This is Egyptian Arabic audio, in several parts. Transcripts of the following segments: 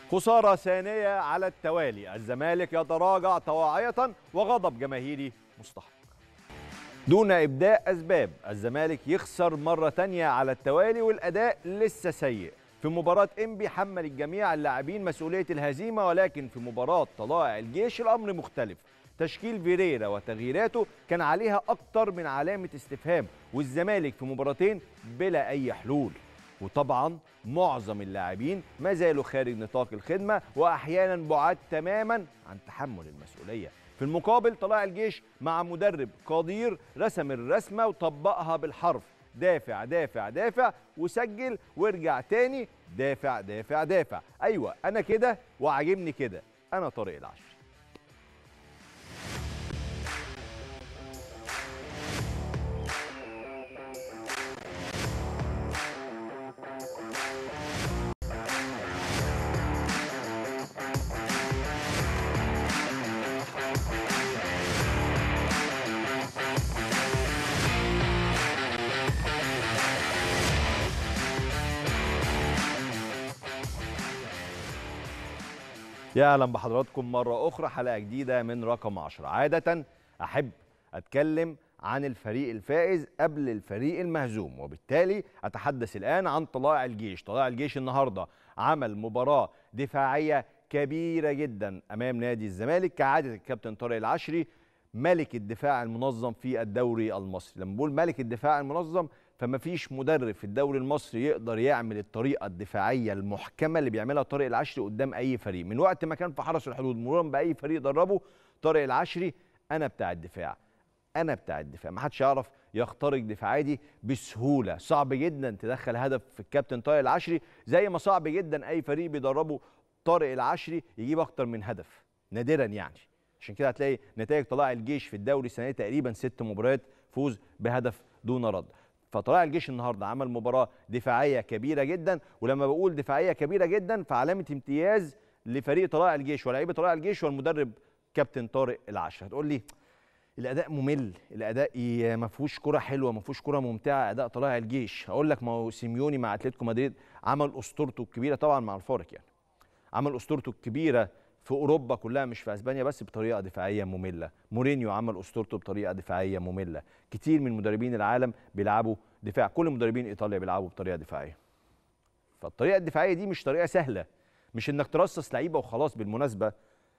خسارة ثانية على التوالي الزمالك يتراجع طواعية وغضب جماهيري مستحق دون إبداء أسباب الزمالك يخسر مرة تانية على التوالي والأداء لسه سيء في مباراة إنبي حمل الجميع اللاعبين مسؤولية الهزيمة ولكن في مباراة طلائع الجيش الأمر مختلف تشكيل فيريرا وتغييراته كان عليها أكتر من علامة استفهام والزمالك في مباراتين بلا أي حلول وطبعا معظم اللاعبين ما زالوا خارج نطاق الخدمة وأحيانا بعاد تماما عن تحمل المسؤولية في المقابل طلائع الجيش مع مدرب قدير رسم الرسمة وطبقها بالحرف دافع دافع دافع وسجل وارجع تاني دافع دافع دافع ايوه انا كده وعاجبني كده انا طارق العشري يا اهلا بحضراتكم مره اخرى حلقه جديده من رقم 10 عاده احب اتكلم عن الفريق الفائز قبل الفريق المهزوم وبالتالي اتحدث الان عن طلائع الجيش طلائع الجيش النهارده عمل مباراه دفاعيه كبيره جدا امام نادي الزمالك كعاده الكابتن طارق العشري ملك الدفاع المنظم في الدوري المصري لما بقول ملك الدفاع المنظم فما فيش مدرب في الدوري المصري يقدر يعمل الطريقه الدفاعيه المحكمه اللي بيعملها طارق العشري قدام اي فريق من وقت ما كان في حرس الحدود مرورا باي فريق دربه طارق العشري انا بتاع الدفاع انا بتاع الدفاع ما حدش يعرف يخترق دفاعاتي بسهوله صعب جدا تدخل هدف في الكابتن طارق العشري زي ما صعب جدا اي فريق بيدربه طارق العشري يجيب اكتر من هدف نادرا يعني عشان كده هتلاقي نتائج طلائع الجيش في الدوري السنه دي تقريبا ست مباريات فوز بهدف دون رد فطلائع الجيش النهارده عمل مباراه دفاعيه كبيره جدا ولما بقول دفاعيه كبيره جدا فعلامه امتياز لفريق طلائع الجيش ولاعيبه طلائع الجيش والمدرب كابتن طارق العشري هتقول لي الاداء ممل الاداء ما فيهوش كره حلوه ما فيهوش كره ممتعه اداء طلائع الجيش هقول لك ما هو سيميوني مع اتلتيكو مدريد عمل اسطورته الكبيره طبعا مع الفارق يعني عمل اسطورته الكبيره في اوروبا كلها مش في اسبانيا بس بطريقه دفاعيه ممله مورينيو عمل اسطورته بطريقه دفاعيه ممله كتير من مدربين العالم بيلعبوا دفاع كل مدربين ايطاليا بيلعبوا بطريقه دفاعيه فالطريقه الدفاعيه دي مش طريقه سهله مش انك ترصص لعيبه وخلاص بالمناسبه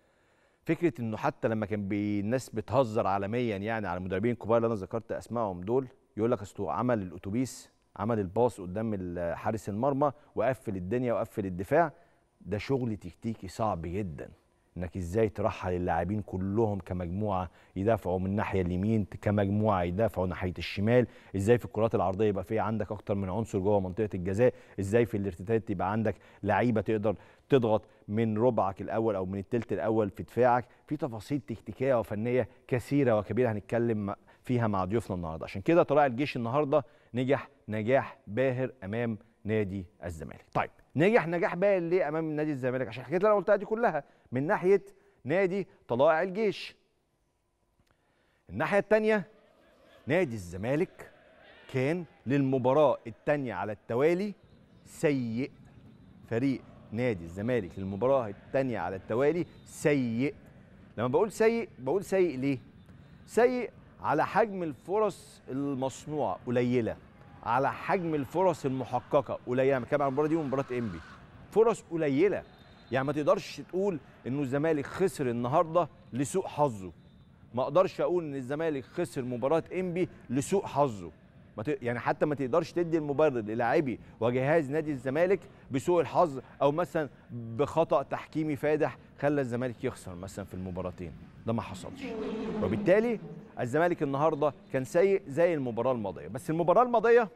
فكره انه حتى لما كان بي الناس بتهزر عالميا يعني على المدربين الكبار اللي انا ذكرت اسمائهم دول يقول لك اصله عمل الاتوبيس عمل الباص قدام حارس المرمى وقفل الدنيا وقفل الدفاع ده شغل تكتيكي صعب جدا انك ازاي ترحل اللاعبين كلهم كمجموعه يدافعوا من الناحيه اليمين كمجموعه يدافعوا ناحيه الشمال ازاي في الكرات العرضيه يبقى في عندك اكتر من عنصر جوه منطقه الجزاء ازاي في الارتداد يبقى عندك لعيبه تقدر تضغط من ربعك الاول او من الثلث الاول في دفاعك في تفاصيل تكتيكيه وفنيه كثيره وكبيره هنتكلم فيها مع ضيوفنا النهارده عشان كده طلائع الجيش النهارده نجح نجاح باهر امام نادي الزمالك طيب نجح نجاح باهر ليه امام نادي الزمالك عشان الحاجات اللي انا قلتها دي كلها من ناحيه نادي طلائع الجيش الناحيه الثانيه نادي الزمالك كان للمباراه الثانيه على التوالي سيء فريق نادي الزمالك للمباراه الثانيه على التوالي سيء لما بقول سيء بقول سيء ليه سيء على حجم الفرص المصنوعه قليله على حجم الفرص المحققه قليله بتكلم عن المباراه دي ومباراه انبي فرص قليله يعني ما تقدرش تقول انه الزمالك خسر النهارده لسوء حظه ما اقدرش اقول ان الزمالك خسر مباراه انبي لسوء حظه ما ت... يعني حتى ما تقدرش تدي المبرر للاعبي وجهاز نادي الزمالك بسوء الحظ او مثلا بخطا تحكيمي فادح خلى الزمالك يخسر مثلا في المباراتين ده ما حصلش وبالتالي الزمالك النهارده كان سيء زي المباراه الماضيه بس المباراه الماضيه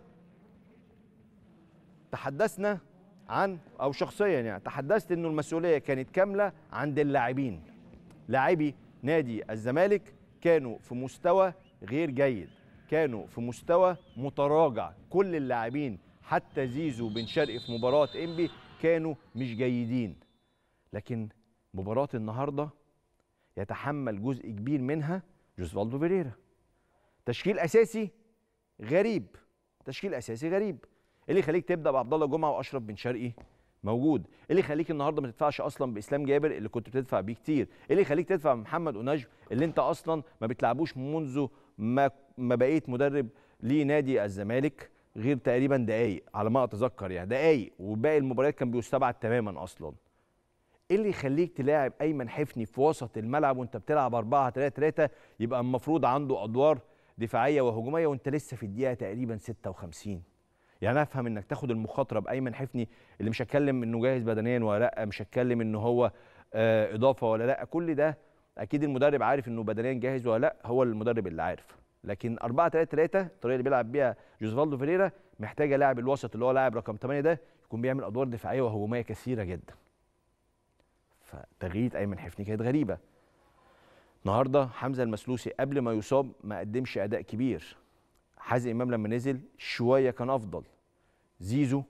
تحدثنا عن او شخصيا يعني تحدثت انه المسؤوليه كانت كامله عند اللاعبين لاعبي نادي الزمالك كانوا في مستوى غير جيد كانوا في مستوى متراجع كل اللاعبين حتى زيزو بن شرقي في مباراه انبي كانوا مش جيدين لكن مباراه النهارده يتحمل جزء كبير منها جوزفالدو فيريرا تشكيل اساسي غريب تشكيل اساسي غريب اللي يخليك تبدا بعبد الله جمعه واشرف بن شرقي موجود ايه اللي يخليك النهارده ما تدفعش اصلا باسلام جابر اللي كنت بتدفع بيه كتير ايه اللي يخليك تدفع بمحمد ونجم اللي انت اصلا ما بتلعبوش منذ ما ما بقيت مدرب لنادي الزمالك غير تقريبا دقايق على ما اتذكر يعني دقايق وباقي المباريات كان بيستبعد تماما اصلا ايه اللي يخليك تلاعب ايمن حفني في وسط الملعب وانت بتلعب 4 3 3 يبقى المفروض عنده ادوار دفاعيه وهجوميه وانت لسه في الدقيقه تقريبا 56 يعني افهم انك تاخد المخاطره بايمن حفني اللي مش هتكلم انه جاهز بدنيا ولا لا مش هتكلم انه هو آه اضافه ولا لا كل ده اكيد المدرب عارف انه بدنيا جاهز ولا لا هو المدرب اللي عارف لكن 4 3 3 الطريقه اللي بيلعب بيها جوزفالدو فيريرا محتاجه لاعب الوسط اللي هو لاعب رقم 8 ده يكون بيعمل ادوار دفاعيه وهجوميه كثيره جدا فتغيير ايمن حفني كانت غريبه النهارده حمزه المسلوسي قبل ما يصاب ما قدمش اداء كبير حازم امام لما نزل شويه كان افضل زيزو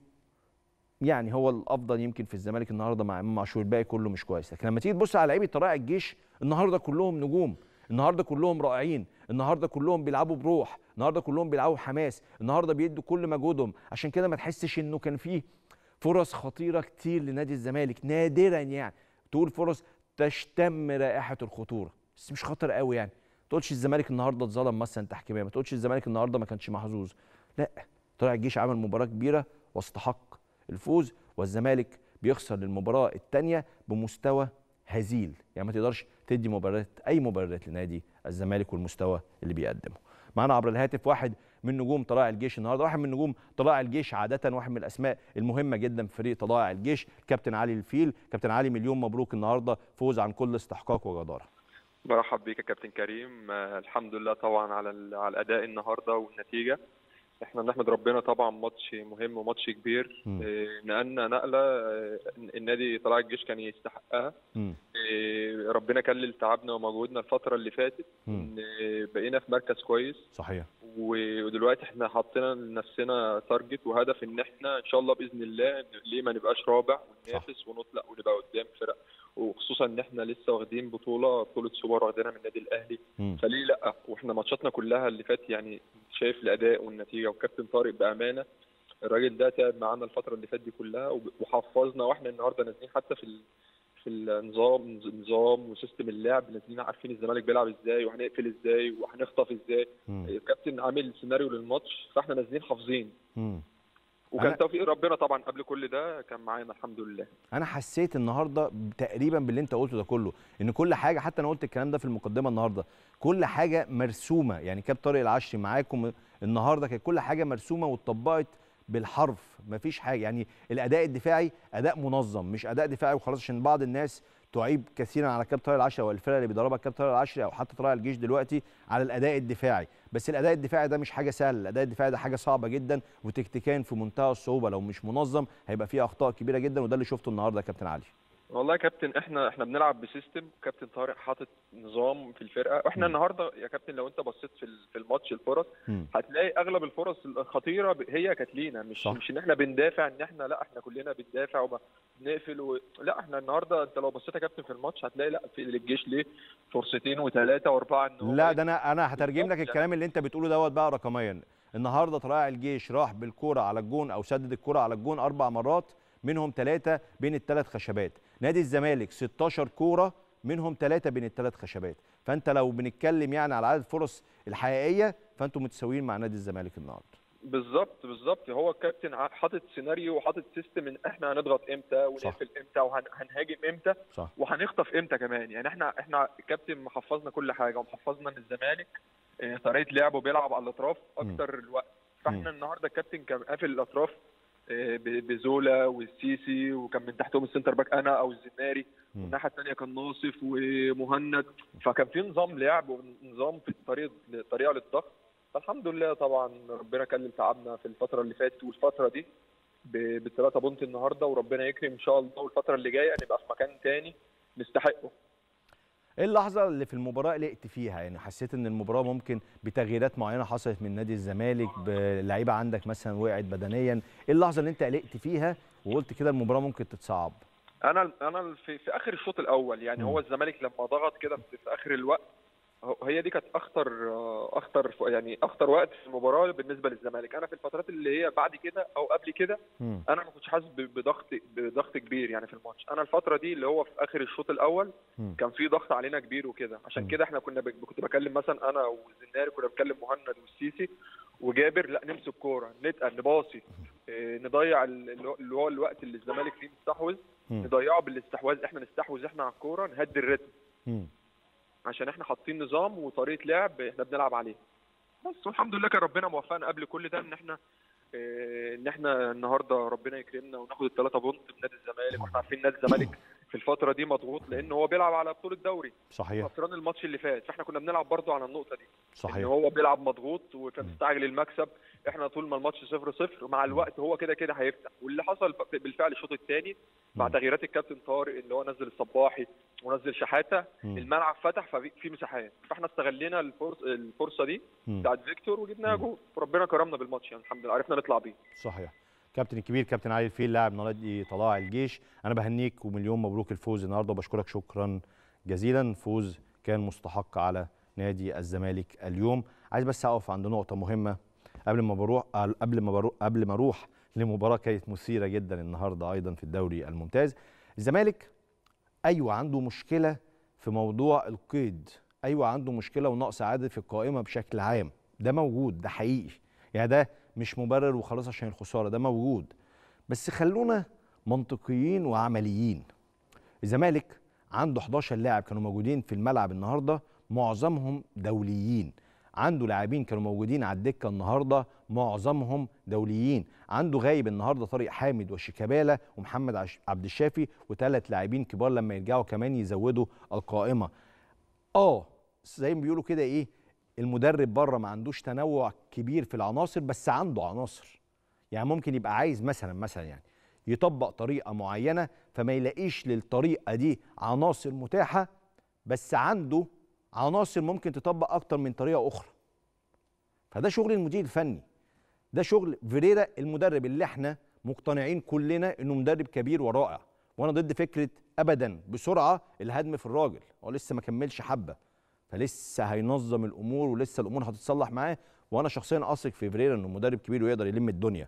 يعني هو الافضل يمكن في الزمالك النهارده مع امام عاشور الباقي كله مش كويس لكن لما تيجي تبص على لعيبه طلائع الجيش النهارده كلهم نجوم النهارده كلهم رائعين النهارده كلهم بيلعبوا بروح النهارده كلهم بيلعبوا حماس النهارده بيدوا كل مجهودهم عشان كده ما تحسش انه كان فيه فرص خطيره كتير لنادي الزمالك نادرا يعني تقول فرص تشتم رائحه الخطوره بس مش خطر قوي يعني ما تقولش الزمالك النهارده اتظلم مثلا تحكيميا ما تقولش الزمالك النهارده ما كانش محظوظ لا طلع الجيش عمل مباراه كبيره واستحق الفوز والزمالك بيخسر المباراه الثانيه بمستوى هزيل يعني ما تقدرش تدي مباريات اي مباريات لنادي الزمالك والمستوى اللي بيقدمه معانا عبر الهاتف واحد من نجوم طلائع الجيش النهارده واحد من نجوم طلائع الجيش عاده واحد من الاسماء المهمه جدا في فريق طلائع الجيش كابتن علي الفيل كابتن علي مليون مبروك النهارده فوز عن كل استحقاق وجداره برحب بيك يا كابتن كريم آه الحمد لله طبعا على على الاداء النهارده والنتيجه احنا بنحمد ربنا طبعا ماتش مهم وماتش كبير اه نقلنا نقله اه النادي طلائع الجيش كان يستحقها اه ربنا كلل تعبنا ومجهودنا الفتره اللي فاتت بقينا في مركز كويس صحيح ودلوقتي احنا حطينا لنفسنا تارجت وهدف ان احنا ان شاء الله باذن الله ليه ما نبقاش رابع وننافس ونطلع ونبقى قدام فرق وخصوصا ان احنا لسه واخدين بطوله بطوله سوبر واخدينها من النادي الاهلي م. فليه لا واحنا ماتشاتنا كلها اللي فات يعني شايف الاداء والنتيجه وكابتن طارق بامانه الراجل ده تعب معانا الفتره اللي فاتت دي كلها وحفظنا واحنا النهارده نازلين حتى في في النظام نظام وسيستم اللعب نازلين عارفين الزمالك بيلعب ازاي وهنقفل ازاي وهنخطف ازاي الكابتن عامل سيناريو للماتش فاحنا نازلين حافظين وكان توفيق ربنا طبعا قبل كل ده كان معانا الحمد لله انا حسيت النهارده تقريبا باللي انت قلته ده كله ان كل حاجه حتى انا قلت الكلام ده في المقدمه النهارده كل حاجه مرسومه يعني كاب طارق العشري معاكم النهارده كانت كل حاجه مرسومه واتطبقت بالحرف مفيش حاجه يعني الاداء الدفاعي اداء منظم مش اداء دفاعي وخلاص عشان بعض الناس تعيب كثيرا على كاب طارق العشري والفرق اللي بيدربها كاب طارق العشري او حتى طلائع الجيش دلوقتي على الاداء الدفاعي بس الاداء الدفاعي ده مش حاجه سهله الاداء الدفاعي ده حاجه صعبه جدا وتكتيكيا في منتهى الصعوبه لو مش منظم هيبقى فيه اخطاء كبيره جدا وده اللي شفته النهارده يا كابتن علي والله يا كابتن احنا احنا بنلعب بسيستم كابتن طارق حاطط نظام في الفرقه واحنا النهارده يا كابتن لو انت بصيت في في الماتش الفرص م. هتلاقي اغلب الفرص الخطيره هي كانت لينا مش صح. مش ان احنا بندافع ان احنا لا احنا كلنا بندافع وبنقفل و... لا احنا النهارده انت لو بصيت يا كابتن في الماتش هتلاقي لا في للجيش ليه فرصتين وثلاثه واربعه ان هو لا ده انا انا هترجم لك بالظبط الكلام اللي انت بتقوله دوت بقى رقميا النهارده طلائع الجيش راح بالكوره على الجون او سدد الكوره على الجون اربع مرات منهم ثلاثه بين الثلاث خشبات نادي الزمالك 16 كوره منهم ثلاثه بين الثلاث خشبات فانت لو بنتكلم يعني على عدد الفرص الحقيقيه فانتم متساويين مع نادي الزمالك النهارده بالظبط بالظبط هو الكابتن ع- حاطط سيناريو وحاطط سيستم ان احنا هنضغط امتى ونقفل امتى وهنهاجم امتى صح وهنخطف امتى كمان يعني احنا احنا الكابتن محفظنا كل حاجه ومحفظنا ان الزمالك آه، طريقه لعبه بيلعب على الاطراف اكتر الوقت فاحنا النهارده الكابتن كان قافل الاطراف آه، ب- بزولا والسيسي وكان من تحتهم السنتر باك انا او الزناري مم. والناحيه الثانيه كان ناصف ومهند فكان في نظام لعب ونظام في طريقه طريقه للضغط فالحمد لله طبعا ربنا كلم تعبنا في الفتره اللي فاتت والفتره دي ب- بالثلاثه بونت النهارده وربنا يكرم ان شاء الله والفتره اللي جايه نبقى في مكان تاني نستحقه ايه اللحظه اللي في المباراه قلقت فيها يعني حسيت ان المباراه ممكن بتغييرات معينه حصلت من نادي الزمالك بلعيبه عندك مثلا وقعت بدنيا ايه اللحظه اللي انت قلقت فيها وقلت كده المباراه ممكن تتصعب انا انا في, في اخر الشوط الاول يعني مم. هو الزمالك لما ضغط كده في, في اخر الوقت هو- هي دي كانت اخطر اخطر يعني اخطر وقت في المباراه بالنسبه للزمالك انا في الفترات اللي هي بعد كده او قبل كده مم. انا ما كنتش حاسس ب- بضغط بضغط كبير يعني في الماتش انا الفتره دي اللي هو في اخر الشوط الاول مم. كان في ضغط علينا كبير وكده عشان مم. كده احنا كنا ب... كنت بكلم مثلا انا والزناري كنا بنكلم مهند والسيسي وجابر لا نمسك كوره نتقل نباصي إيه، نضيع ال- اللي هو- اللي هو الوقت اللي الزمالك فيه مستحوذ مم. نضيعه بالاستحواذ احنا نستحوذ احنا على الكوره نهدي الريتم مم. عشان احنا حاطين نظام وطريقه لعب احنا بنلعب عليه بس والحمد لله كان ربنا موفقنا قبل كل ده ان احنا اه، ان احنا النهارده ربنا يكرمنا وناخد الثلاثه بونت من نادي الزمالك واحنا عارفين نادي الزمالك في الفتره دي مضغوط لان هو بيلعب على بطوله دوري صحيح خسران الماتش اللي فات فاحنا كنا بنلعب برضو على النقطه دي ان صحيح هو بيلعب مضغوط وكان مستعجل المكسب احنا طول ما الماتش صفر صفر مع الوقت هو كده كده هيفتح واللي حصل بالفعل الشوط الثاني مع مم. تغييرات الكابتن طارق اللي هو نزل الصباحي ونزل شحاته مم. الملعب فتح ففي مساحات فاحنا استغلينا الفرص الفرصه دي مم. بتاعت فيكتور وجبناها جول وربنا كرمنا بالماتش يعني الحمد لله عرفنا نطلع بيه صحيح كابتن الكبير كابتن علي الفيل لاعب نادي طلائع الجيش انا بهنيك ومليون مبروك الفوز النهارده وبشكرك شكرا جزيلا فوز كان مستحق على نادي الزمالك اليوم عايز بس اقف عند نقطه مهمه قبل ما بروح قبل ما بروح قبل ما اروح لمباراه كانت مثيره جدا النهارده ايضا في الدوري الممتاز الزمالك ايوه عنده مشكله في موضوع القيد ايوه عنده مشكله ونقص عدد في القائمه بشكل عام ده موجود ده حقيقي يعني ده مش مبرر وخلاص عشان الخساره ده موجود بس خلونا منطقيين وعمليين الزمالك عنده 11 لاعب كانوا موجودين في الملعب النهارده معظمهم دوليين عنده لاعبين كانوا موجودين على الدكه النهارده معظمهم دوليين عنده غايب النهارده طارق حامد وشيكابالا ومحمد عش- عبد الشافي وثلاث لاعبين كبار لما يرجعوا كمان يزودوا القائمه اه زي ما بيقولوا كده ايه المدرب بره ما عندوش تنوع كبير في العناصر بس عنده عناصر يعني ممكن يبقى عايز مثلا مثلا يعني يطبق طريقه معينه فما يلاقيش للطريقه دي عناصر متاحه بس عنده عناصر ممكن تطبق اكتر من طريقه اخرى فده شغل المدير الفني ده شغل فيريرا المدرب اللي احنا مقتنعين كلنا انه مدرب كبير ورائع وانا ضد فكره ابدا بسرعه الهدم في الراجل هو لسه ما كملش حبه فلسه هينظم الامور ولسه الامور هتتصلح معاه وانا شخصيا اثق في فيريرا انه مدرب كبير ويقدر يلم الدنيا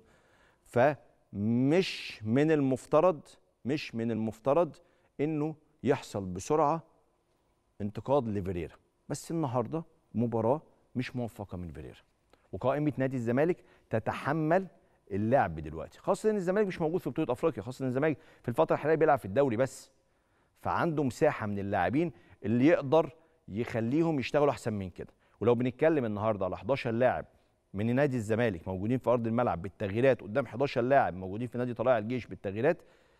فمش من المفترض مش من المفترض انه يحصل بسرعه انتقاد لفيريرا بس النهارده مباراه مش موفقه من فيريرا وقائمه نادي الزمالك تتحمل اللعب دلوقتي خاصه ان الزمالك مش موجود في بطوله افريقيا خاصه ان الزمالك في الفتره الحاليه بيلعب في الدوري بس فعنده مساحه من اللاعبين اللي يقدر يخليهم يشتغلوا احسن من كده ولو بنتكلم النهارده على 11 لاعب من نادي الزمالك موجودين في ارض الملعب بالتغييرات قدام 11 لاعب موجودين في نادي طلائع الجيش بالتغييرات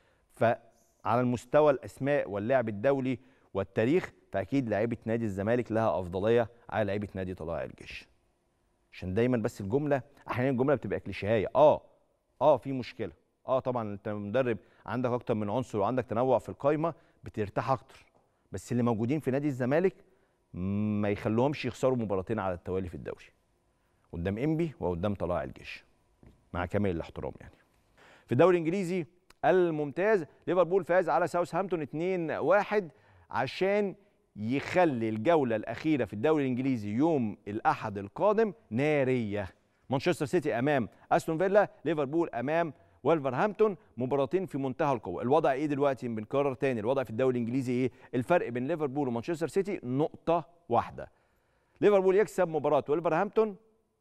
فعلى المستوى الاسماء واللعب الدولي والتاريخ فاكيد لعيبه نادي الزمالك لها افضليه على لعيبه نادي طلائع الجيش عشان دايما بس الجمله احيانا الجمله بتبقى كليشيهيه اه اه في مشكله اه طبعا انت مدرب عندك اكتر من عنصر وعندك تنوع في القايمه بترتاح اكتر بس اللي موجودين في نادي الزمالك ما يخلوهمش يخسروا مباراتين على التوالي في الدوري قدام انبي وقدام طلائع الجيش مع كامل الاحترام يعني في الدوري الانجليزي الممتاز ليفربول فاز على ساوثهامبتون 2-1 عشان يخلي الجولة الأخيرة في الدوري الإنجليزي يوم الأحد القادم نارية مانشستر سيتي أمام أستون فيلا ليفربول أمام ولفرهامبتون مباراتين في منتهى القوة الوضع إيه دلوقتي بنكرر تاني الوضع في الدوري الإنجليزي إيه الفرق بين ليفربول ومانشستر سيتي نقطة واحدة ليفربول يكسب مباراة ولفرهامبتون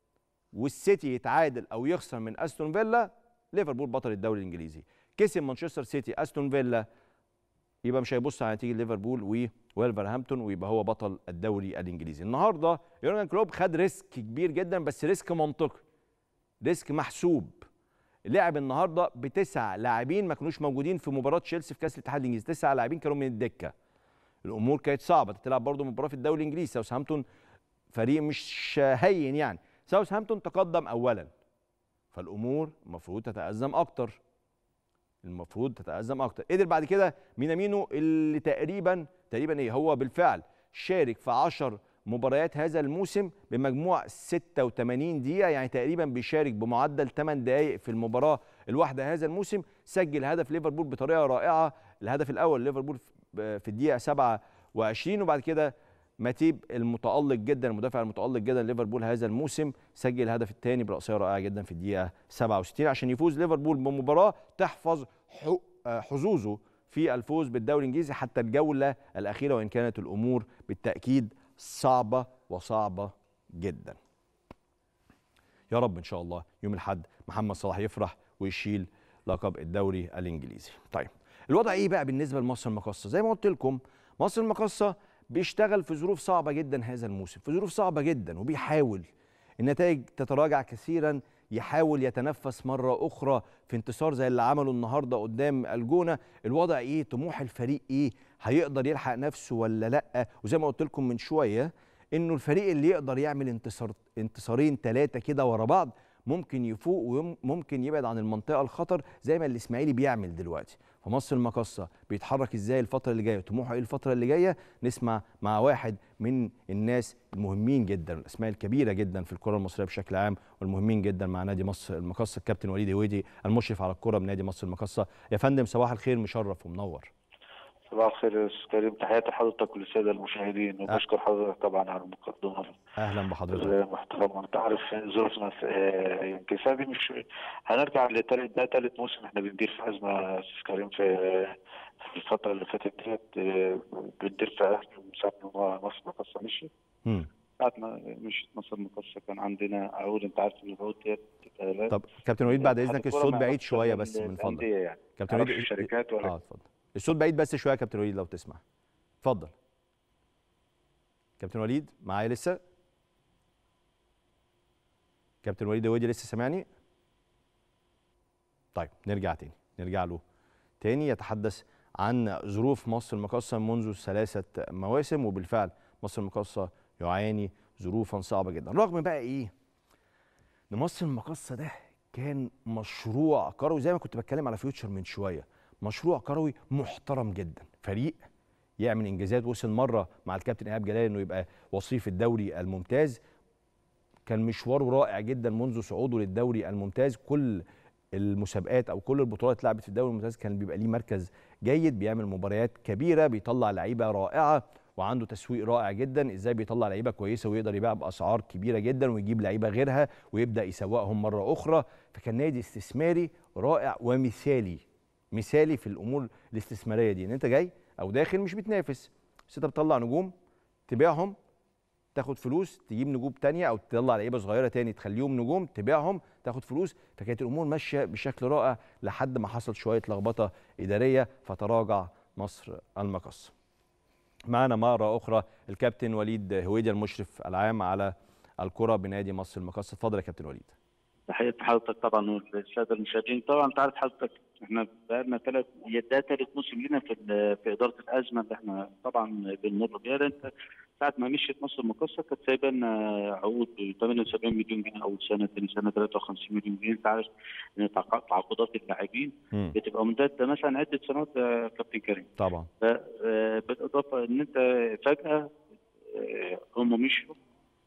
والسيتي يتعادل أو يخسر من أستون فيلا ليفربول بطل الدوري الإنجليزي كسب مانشستر سيتي أستون فيلا يبقى مش هيبص على نتيجه ليفربول وولفرهامبتون ويبقى هو بطل الدوري الانجليزي النهارده يورجن كلوب خد ريسك كبير جدا بس ريسك منطقي ريسك محسوب لعب النهارده بتسع لاعبين ما كانوش موجودين في مباراه تشيلسي في كاس الاتحاد الانجليزي تسع لاعبين كانوا من الدكه الامور كانت صعبه تلعب برضه مباراه في الدوري الانجليزي ساوثهامبتون فريق مش هين يعني ساوثهامبتون تقدم اولا فالامور المفروض تتازم اكتر المفروض تتأزم اكتر قدر بعد كده مينامينو اللي تقريبا تقريبا ايه هو بالفعل شارك في 10 مباريات هذا الموسم بمجموع 86 دقيقة يعني تقريبا بيشارك بمعدل 8 دقائق في المباراة الواحدة هذا الموسم سجل هدف ليفربول بطريقة رائعة الهدف الأول ليفربول في الدقيقة 27 وبعد كده ماتيب المتالق جدا المدافع المتالق جدا ليفربول هذا الموسم سجل الهدف الثاني براسيه رائعه جدا في الدقيقه 67 عشان يفوز ليفربول بمباراه تحفظ حق- آه، حظوظه في الفوز بالدوري الانجليزي حتى الجوله الاخيره وان كانت الامور بالتاكيد صعبه وصعبه جدا. يا رب ان شاء الله يوم الاحد محمد صلاح يفرح ويشيل لقب الدوري الانجليزي. طيب الوضع ايه بقى بالنسبه لمصر المقاصه؟ زي ما قلت لكم مصر المقاصه بيشتغل في ظروف صعبه جدا هذا الموسم، في ظروف صعبه جدا وبيحاول النتائج تتراجع كثيرا يحاول يتنفس مرة أخرى في انتصار زي اللي عمله النهاردة قدام الجونة الوضع إيه طموح الفريق إيه هيقدر يلحق نفسه ولا لأ وزي ما قلت لكم من شوية إنه الفريق اللي يقدر يعمل انتصار انتصارين ثلاثة كده ورا بعض ممكن يفوق وممكن يبعد عن المنطقة الخطر زي ما الإسماعيلي بيعمل دلوقتي فمصر المقاصة بيتحرك ازاي الفترة اللي جاية طموحه ايه الفترة اللي جاية نسمع مع واحد من الناس المهمين جدا الاسماء الكبيرة جدا في الكرة المصرية بشكل عام والمهمين جدا مع نادي مصر المقاصة الكابتن وليد هويدي المشرف على الكرة بنادي مصر المقاصة يا فندم صباح الخير مشرف ومنور صباح الخير يا استاذ كريم تحياتي لحضرتك وللساده المشاهدين وبشكر حضرتك طبعا على المقدمه اهلا بحضرتك المحترمه انت عارف ظروفنا آه، يمكن سابي مش هنرجع لتالت ده تالت موسم احنا بندير في ازمه يا استاذ كريم في في الفتره اللي فاتت ديت آه، بندير في ازمه من ساعه ما مصر مقصه مشي مم. ساعه ما مشيت مصر مقصه كان عندنا عقود انت عارف ان العقود ديت بتبقى طب كابتن وليد بعد اذنك الكرة الصوت ما بعيد يعرفش شوية ال- بس من فضلك الأندية يعني كابتن ما وليد يعرفش الشركات ولا اه اتفضل الصوت بعيد بس شوية يا كابتن وليد لو تسمع اتفضل كابتن وليد معايا لسه كابتن وليد هويدي لسه سامعني طيب نرجع تاني نرجع له تاني يتحدث عن ظروف مصر المقاصة منذ ثلاثة مواسم وبالفعل مصر المقاصة يعاني ظروفا صعبة جدا رغم بقى ايه ان مصر المقاصة ده كان مشروع كروي زي ما كنت بتكلم على فيوتشر من شوية مشروع كروي محترم جدا فريق يعمل انجازات وصل مره مع الكابتن ايهاب جلال انه يبقى وصيف الدوري الممتاز كان مشواره رائع جدا منذ صعوده للدوري الممتاز كل المسابقات او كل البطولات اللي اتلعبت في الدوري الممتاز كان بيبقى ليه مركز جيد بيعمل مباريات كبيره بيطلع لعيبه رائعه وعنده تسويق رائع جدا ازاي بيطلع لعيبه كويسه ويقدر يبيع باسعار كبيره جدا ويجيب لعيبه غيرها ويبدا يسوقهم مره اخرى فكان نادي استثماري رائع ومثالي مثالي في الامور الاستثماريه دي ان انت جاي او داخل مش بتنافس بس انت بتطلع نجوم تبيعهم تاخد فلوس تجيب نجوم تانية او تطلع لعيبه صغيره تاني تخليهم نجوم تبيعهم تاخد فلوس فكانت الامور ماشيه بشكل رائع لحد ما حصل شويه لخبطه اداريه فتراجع مصر المقص معنا مره اخرى الكابتن وليد هويدي المشرف العام على الكره بنادي مصر المقص اتفضل يا كابتن وليد تحية حضرتك طبعا والسادة المشاهدين طبعا انت عارف حضرتك احنا بقالنا ثلاث ده ثالث موسم لنا في ال- في اداره الازمه اللي احنا طبعا بنمر بيها لأن انت ساعه ما مشيت مصر المقاصه كانت سايبه لنا عقود ب 78 مليون جنيه اول سنه ثاني سنه 53 مليون جنيه انت عارف ان تعاق- تعاقدات اللاعبين مم. بتبقى ممتده مثلا عده سنوات يا كابتن كريم طبعا ف- آه، بالاضافه ان انت فجاه آه، هم مشوا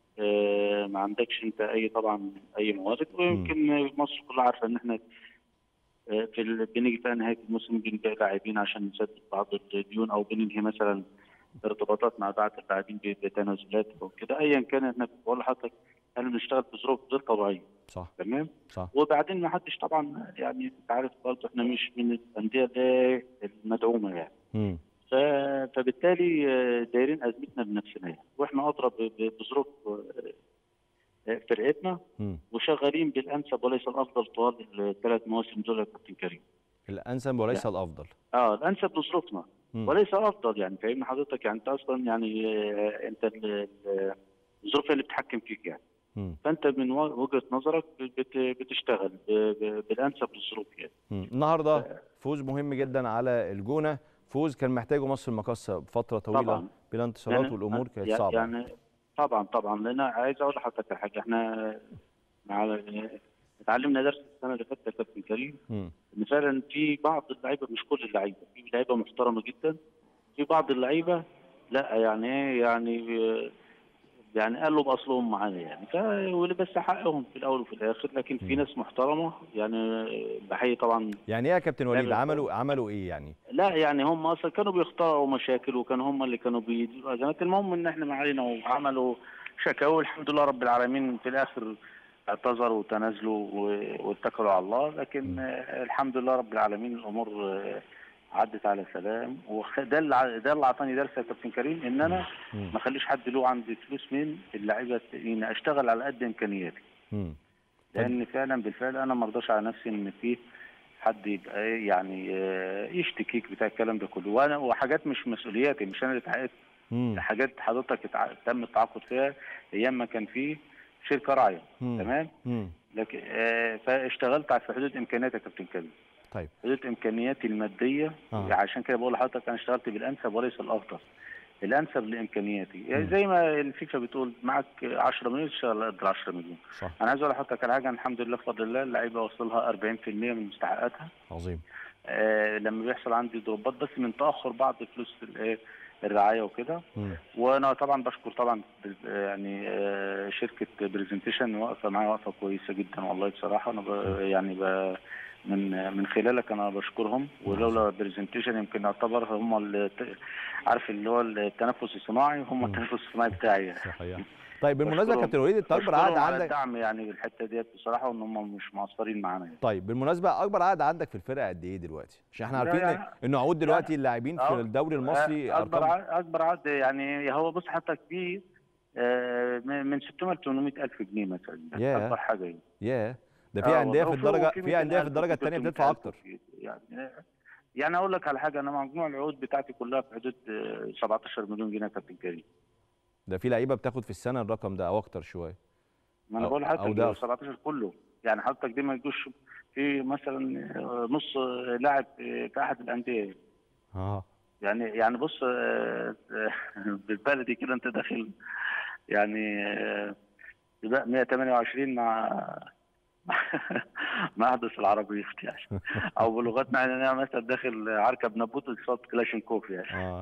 آه، ما عندكش انت اي طبعا اي موارد ويمكن مصر كلها عارفه ان احنا آه، في ال- بنيجي في نهايه الموسم بنبيع لاعبين عشان نسدد بعض الديون او بننهي مثلا ارتباطات مع بعض اللاعبين ب- بتنازلات او كده ايا كان احنا بقول لحضرتك احنا بنشتغل في ظروف غير طبيعيه صح تمام صح وبعدين ما حدش طبعا يعني انت عارف برضه احنا مش من الانديه اللي المدعومه يعني مم. ف- فبالتالي آه، دايرين ازمتنا بنفسنا يعني. واحنا اضرب ب- بظروف آه، فرقتنا مم. وشغالين بالانسب وليس الافضل طوال الثلاث مواسم دول يا كابتن كريم. الانسب وليس الافضل اه الانسب لظروفنا مم. وليس الافضل يعني فاهمني حضرتك يعني انت اصلا يعني آه، انت ال- ال- الظروف اللي بتحكم فيك يعني مم. فانت من و- وجهه نظرك بت- بتشتغل ب- ب- بالانسب للظروف يعني. مم. النهارده فوز مهم جدا على الجونه فوز كان محتاجه مصر المقاصه بفتره طويله طبعا بلا انتصارات يعني- والامور كانت يعني- صعبه يعني طبعا طبعا لان عايز اقول لحضرتك على حاجه احنا مع اتعلمنا درس السنه اللي فاتت يا كابتن كريم مم. ان فعلا في بعض اللعيبه مش كل اللعيبه في لعيبه محترمه جدا في بعض اللعيبه لا يعني ايه يعني يعني قالوا باصلهم معانا يعني ف واللي بس حقهم في الاول وفي الاخر لكن في مم. ناس محترمه يعني بحيي طبعا يعني ايه يا كابتن وليد لا، لا. عملوا عملوا ايه يعني لا يعني هم اصلا كانوا بيختاروا مشاكل وكانوا هم اللي كانوا بيديروا ازمات المهم ان احنا ما علينا وعملوا شكاوى والحمد لله رب العالمين في الاخر اعتذروا وتنازلوا و- واتكلوا على الله لكن آه، الحمد لله رب العالمين الامور آه، عدت على سلام وده اللي ع- ده اللي اعطاني درس يا كابتن كريم ان انا مم. ما اخليش حد له عندي فلوس من اللعيبه التانيين اشتغل على قد امكانياتي مم. لان فعلا بالفعل انا ما ارضاش على نفسي ان في حد يبقى إيه يعني آه، يشتكيك بتاع الكلام ده كله وانا وحاجات مش مسؤولياتي مش انا اللي اتعاقدت مم. حاجات حضرتك اتع- تم التعاقد فيها ايام ما كان في شركه راعيه مم. تمام مم. لكن آه، فاشتغلت على- في حدود امكانياتي يا كابتن كريم طيب حدود امكانياتي الماديه آه. عشان كده بقول لحضرتك انا اشتغلت بالانسب وليس الافضل الانسب لامكانياتي يعني مم. زي ما الفكره بتقول معاك 10 مليون تشتغل قد 10 مليون صح انا عايز اقول لحضرتك على حاجه الحمد لله بفضل الله اللعيبه وصلها 40% من مستحقاتها عظيم آه لما بيحصل عندي ضربات بس من تاخر بعض فلوس الايه الرعايه وكده مم. وانا طبعا بشكر طبعا بز- يعني آه، شركه برزنتيشن واقفه معايا وقفه كويسه جدا والله بصراحه انا ب- يعني ب من من خلالك انا بشكرهم ولولا برزنتيشن يمكن اعتبر هم اللي ت- عارف اللي هو التنفس الصناعي هم مم. التنفس الصناعي بتاعي صحيح طيب بالمناسبه يا بشكرهم- كابتن وليد انت اكبر بشكرهم عقد على عندك الدعم يعني بالحته ديت بصراحه وان هم مش مقصرين معانا يعني. طيب بالمناسبه اكبر عقد عندك في الفرقه قد ايه دلوقتي عشان احنا لا عارفين يعني- ان ان عقود دلوقتي اللاعبين في أه، الدوري المصري آه، اكبر ارقام عقد اكبر عقد يعني هو بص حتى في آه، من من 600 ل 800 الف جنيه مثلا ياه. اكبر حاجه يعني ياه ده في آه، انديه في وفي- الدرجه وفي في انديه في 200,000 الدرجه وفي الثانيه 300,000 بتدفع اكتر وفي- يعني يعني اقول لك على حاجه انا مجموع العقود بتاعتي كلها في حدود آه، 17 مليون جنيه يا كابتن كريم ده في لعيبه بتاخد في السنه الرقم ده او اكتر شويه ما انا أو- بقول أو لحضرتك ده. ال 17 كله يعني حضرتك دي ما يجوش في مثلا آه، نص آه، لاعب في في احد الانديه اه يعني يعني بص آه، آه، بالبلدي كده انت داخل يعني آه، سباق 128 مع مع احدث العربيات يعني او بلغتنا يعني انا مثلا داخل عركه بنابوت قصاد كلاشينكوف يعني اه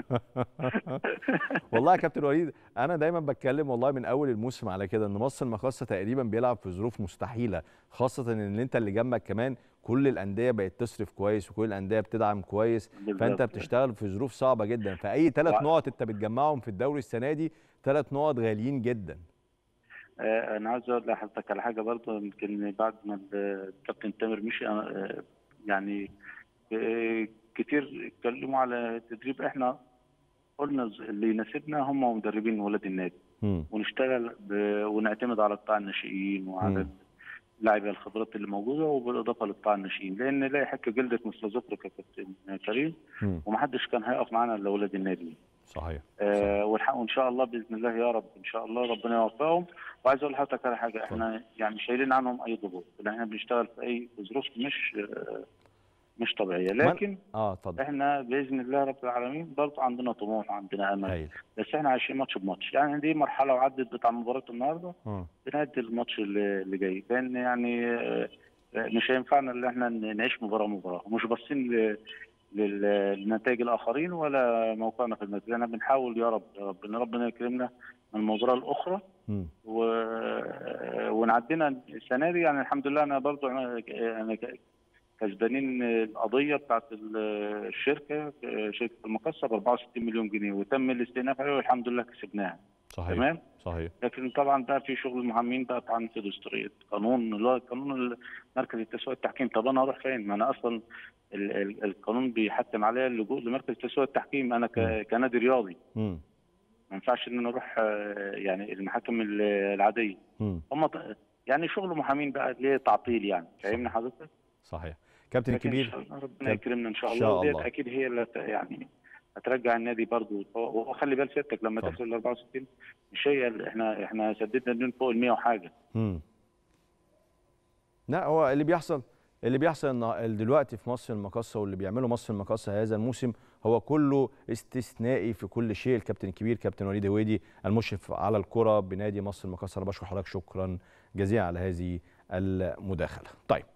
والله يا كابتن وليد انا دايما بتكلم والله من اول الموسم على كده ان مصر المقاصه تقريبا بيلعب في ظروف مستحيله خاصه ان انت اللي جنبك كمان كل الانديه بقت تصرف كويس وكل الانديه بتدعم كويس فانت بالظبط. بتشتغل في ظروف صعبه جدا فاي ثلاث وع- نقط انت بتجمعهم في الدوري السنه دي ثلاث نقط غاليين جدا آه، انا عاوز اقول لحضرتك على حاجه برضه يمكن بعد ما الكابتن تامر مشي أنا، آه، يعني آه، كتير اتكلموا على التدريب احنا قلنا ز- اللي يناسبنا هم مدربين ولاد النادي مم. ونشتغل ب... ونعتمد على قطاع الناشئين وعلى مم. اللاعبين الخبرات اللي موجوده وبالاضافه لقطاع الناشئين لان لا يحك جلدة مثل ذكرك يا كابتن كريم مم. ومحدش كان هيقف معانا الا ولاد النادي صحيح آه والحق وان شاء الله باذن الله يا رب ان شاء الله ربنا يوفقهم وعايز اقول لحضرتك على حاجه احنا يعني شايلين عنهم اي ضغوط لان احنا بنشتغل في اي ظروف مش آه مش طبيعيه لكن اه اتفضل احنا باذن الله رب العالمين برضه عندنا طموح وعندنا امل هايل بس احنا عايشين ماتش بماتش يعني دي مرحله وعدت بتاع مباراه النهارده اه بنأدي الماتش اللي اللي جاي لان يعني آه، مش هينفعنا ان احنا نعيش مباراه مباراه ومش باصين ل- لل- لنتائج الاخرين ولا موقعنا في المركز احنا بنحاول يا رب يا رب ان ربنا يكرمنا من المباراه الاخرى مم. و... ونعدينا السنه دي يعني الحمد لله انا برضو انا انا ك- كسبانين القضيه بتاعت ال- الشركه شركه المقصه ب 64 مليون جنيه وتم الاستئناف عليها والحمد لله كسبناها صحيح تمام صحيح لكن طبعا بقى في شغل المحامين بقى طبعا في دستوريه قانون اللي هو قانون مركز التسويه التحكيم طب انا اروح فين؟ ما انا اصلا ال- ال- القانون بيحتم عليا اللجوء لمركز تسويه التحكيم انا ك- مم. كنادي رياضي مم. ما ينفعش ان انا اروح آه، يعني المحاكم ال- العاديه مم. هم ط- يعني شغل محامين بقى ليه تعطيل يعني فاهمني حضرتك؟ صحيح كابتن لكن إن الكبير شاء الله ربنا كابتن- يكرمنا ان شاء إن الله شاء وديت الله. اكيد هي اللي هت- يعني هترجع النادي برضه وخلي بال سيادتك لما اتفضل. تحصل ال 64 مش هي اللي احنا احنا سددنا الديون فوق ال 100 وحاجه مم. لا هو اللي بيحصل اللي بيحصل النا- دلوقتي في مصر المقاصه واللي بيعمله مصر المقاصه هذا الموسم هو كله استثنائي في كل شيء الكابتن الكبير كابتن وليد هويدي المشرف على الكره بنادي مصر المقاصه انا بشكر حضرتك شكرا جزيلا على هذه المداخله. طيب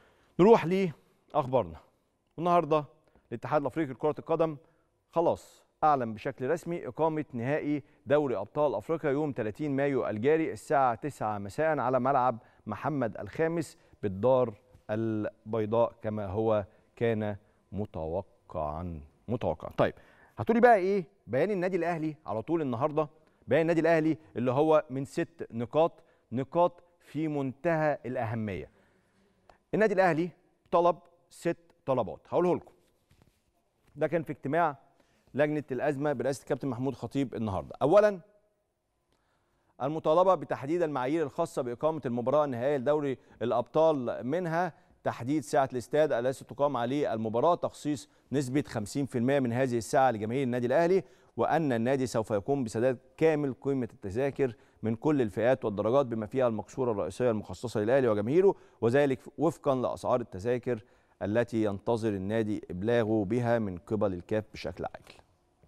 نروح لاخبارنا. النهارده الاتحاد الافريقي لكره القدم خلاص اعلن بشكل رسمي اقامه نهائي دوري ابطال افريقيا يوم 30 مايو الجاري الساعه 9 مساء على ملعب محمد الخامس بالدار البيضاء كما هو كان متوقعا متوقعا طيب هتقولي بقى ايه بيان النادي الاهلي على طول النهارده بيان النادي الاهلي اللي هو من ست نقاط نقاط في منتهى الاهميه النادي الاهلي طلب ست طلبات هقوله لكم ده كان في اجتماع لجنه الازمه برئاسه الكابتن محمود خطيب النهارده اولا المطالبه بتحديد المعايير الخاصه باقامه المباراه النهائيه لدوري الابطال منها تحديد ساعه الاستاد التي تقام عليه المباراه تخصيص نسبه 50% من هذه الساعه لجماهير النادي الاهلي وان النادي سوف يقوم بسداد كامل قيمه التذاكر من كل الفئات والدرجات بما فيها المقصوره الرئيسيه المخصصه للاهلي وجماهيره وذلك وفقا لاسعار التذاكر التي ينتظر النادي ابلاغه بها من قبل الكاف بشكل عاجل.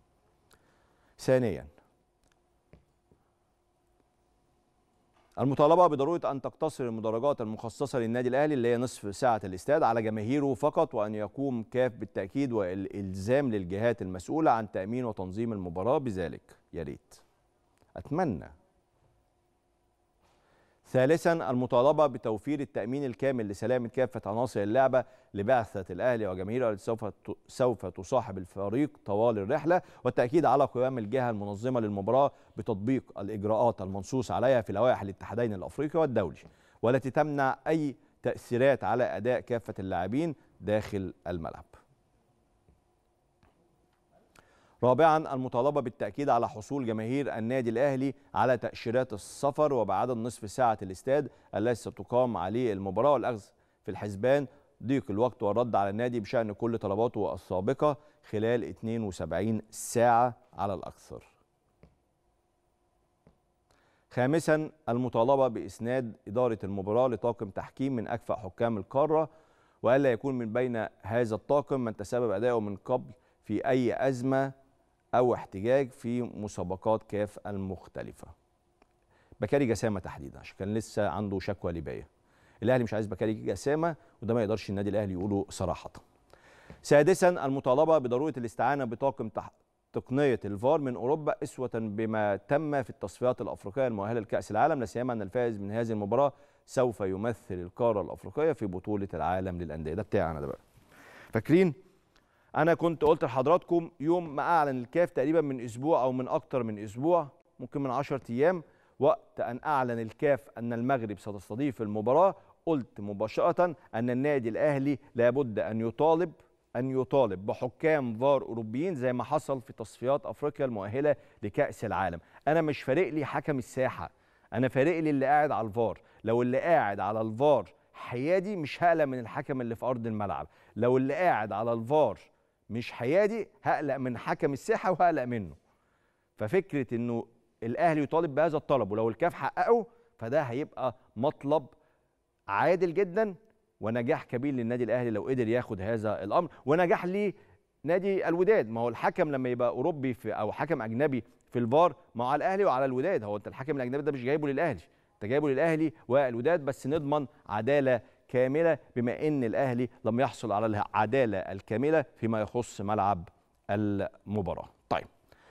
ثانيا المطالبه بضروره ان تقتصر المدرجات المخصصه للنادي الاهلي اللي هي نصف ساعه الاستاد على جماهيره فقط وان يقوم كاف بالتاكيد والالزام للجهات المسؤوله عن تامين وتنظيم المباراه بذلك يا ريت اتمنى ثالثا المطالبه بتوفير التامين الكامل لسلامه كافه عناصر اللعبه لبعثه الاهلي وجماهيره التي سوف سوف تصاحب الفريق طوال الرحله والتاكيد على قيام الجهه المنظمه للمباراه بتطبيق الاجراءات المنصوص عليها في لوائح الاتحادين الافريقي والدولي والتي تمنع اي تاثيرات على اداء كافه اللاعبين داخل الملعب. رابعا المطالبه بالتاكيد على حصول جماهير النادي الاهلي على تاشيرات السفر وبعدد نصف ساعه الاستاد التي ستقام عليه المباراه والاخذ في الحسبان ضيق الوقت والرد على النادي بشان كل طلباته السابقه خلال 72 ساعه على الاكثر. خامسا المطالبه باسناد اداره المباراه لطاقم تحكيم من اكفأ حكام القاره والا يكون من بين هذا الطاقم من تسبب اداؤه من قبل في اي ازمه او احتجاج في مسابقات كاف المختلفه. بكاري جسامه تحديدا عشان كان لسه عنده شكوى ليبيه. الاهلي مش عايز بكاري جسامه وده ما يقدرش النادي الاهلي يقوله صراحه. سادسا المطالبه بضروره الاستعانه بطاقم تح... تقنيه الفار من اوروبا اسوه بما تم في التصفيات الافريقيه المؤهله لكاس العالم لا سيما ان الفائز من هذه المباراه سوف يمثل القاره الافريقيه في بطوله العالم للانديه ده بتاعنا ده بقى. فاكرين انا كنت قلت لحضراتكم يوم ما اعلن الكاف تقريبا من اسبوع او من اكتر من اسبوع ممكن من 10 ايام وقت ان اعلن الكاف ان المغرب ستستضيف المباراه قلت مباشره ان النادي الاهلي لابد ان يطالب ان يطالب بحكام فار اوروبيين زي ما حصل في تصفيات افريقيا المؤهله لكاس العالم انا مش فارق لي حكم الساحه انا فارق لي اللي قاعد على الفار لو اللي قاعد على الفار حيادي مش هقلق من الحكم اللي في ارض الملعب لو اللي قاعد على الفار مش حيادي هقلق من حكم الساحه وهقلق منه ففكره انه الاهلي يطالب بهذا الطلب ولو الكاف حققه فده هيبقى مطلب عادل جدا ونجاح كبير للنادي الاهلي لو قدر ياخد هذا الامر ونجاح لنادي الوداد ما هو الحكم لما يبقى اوروبي في او حكم اجنبي في الفار مع الاهلي وعلى الوداد هو انت الحكم الاجنبي ده مش جايبه للاهلي انت جايبه للاهلي والوداد بس نضمن عداله كامله بما ان الاهلي لم يحصل على العداله الكامله فيما يخص ملعب المباراه. طيب.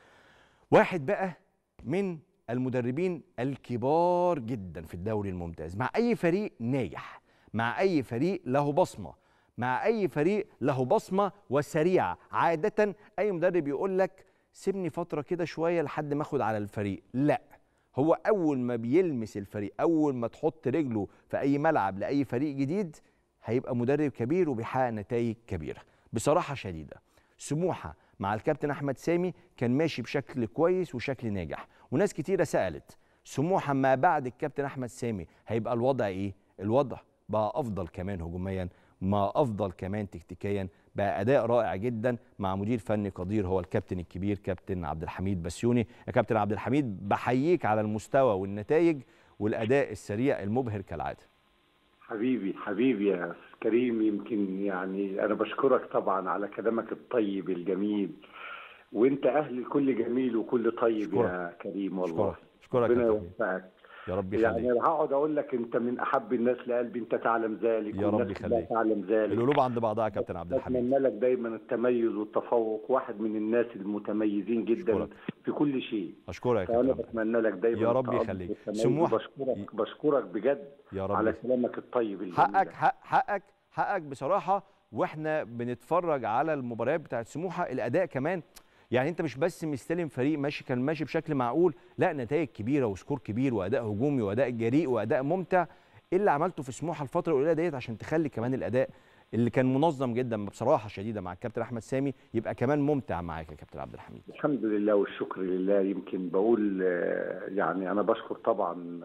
واحد بقى من المدربين الكبار جدا في الدوري الممتاز مع اي فريق ناجح مع اي فريق له بصمه مع اي فريق له بصمه وسريعه عاده اي مدرب يقول لك سيبني فتره كده شويه لحد ما اخد على الفريق لا هو اول ما بيلمس الفريق اول ما تحط رجله في اي ملعب لاي فريق جديد هيبقى مدرب كبير وبيحقق نتائج كبيره بصراحه شديده سموحه مع الكابتن احمد سامي كان ماشي بشكل كويس وشكل ناجح وناس كتيره سالت سموحه ما بعد الكابتن احمد سامي هيبقى الوضع ايه الوضع بقى افضل كمان هجوميا ما افضل كمان تكتيكيا بقى اداء رائع جدا مع مدير فني قدير هو الكابتن الكبير كابتن عبد الحميد بسيوني يا كابتن عبد الحميد بحييك على المستوى والنتائج والاداء السريع المبهر كالعاده حبيبي حبيبي يا كريم يمكن يعني انا بشكرك طبعا على كلامك الطيب الجميل وانت اهل كل جميل وكل طيب شكرا. يا كريم والله شكرا شكرا ربنا كابتن يوفقك يا رب يعني يخليك انا هقعد اقول لك انت من احب الناس لقلبي انت تعلم ذلك يا رب والناس كلها يخليك. تعلم ذلك القلوب عند بعضها يا كابتن عبد الحميد اتمنى لك دايما التميز والتفوق واحد من الناس المتميزين جدا أشكرك. في كل شيء اشكرك يا كابتن فانا عبد الحميد بتمنى لك دايما يا رب التألق يخليك. والتميز سموح. وبشكرك بشكرك بجد يا رب على يخليك. كلامك الطيب الجميل حقك ده. حق حقك حقك بصراحه واحنا بنتفرج على المباريات بتاعت سموحه الاداء كمان يعني انت مش بس مستلم فريق ماشي كان ماشي بشكل معقول لا نتائج كبيره وسكور كبير واداء هجومي واداء جريء واداء ممتع ايه اللي عملته في سموحه الفتره القليله ديت عشان تخلي كمان الاداء اللي كان منظم جدا بصراحه شديده مع الكابتن احمد سامي يبقى كمان ممتع معاك يا كابتن عبد الحميد الحمد لله والشكر لله يمكن بقول آه، يعني انا بشكر طبعا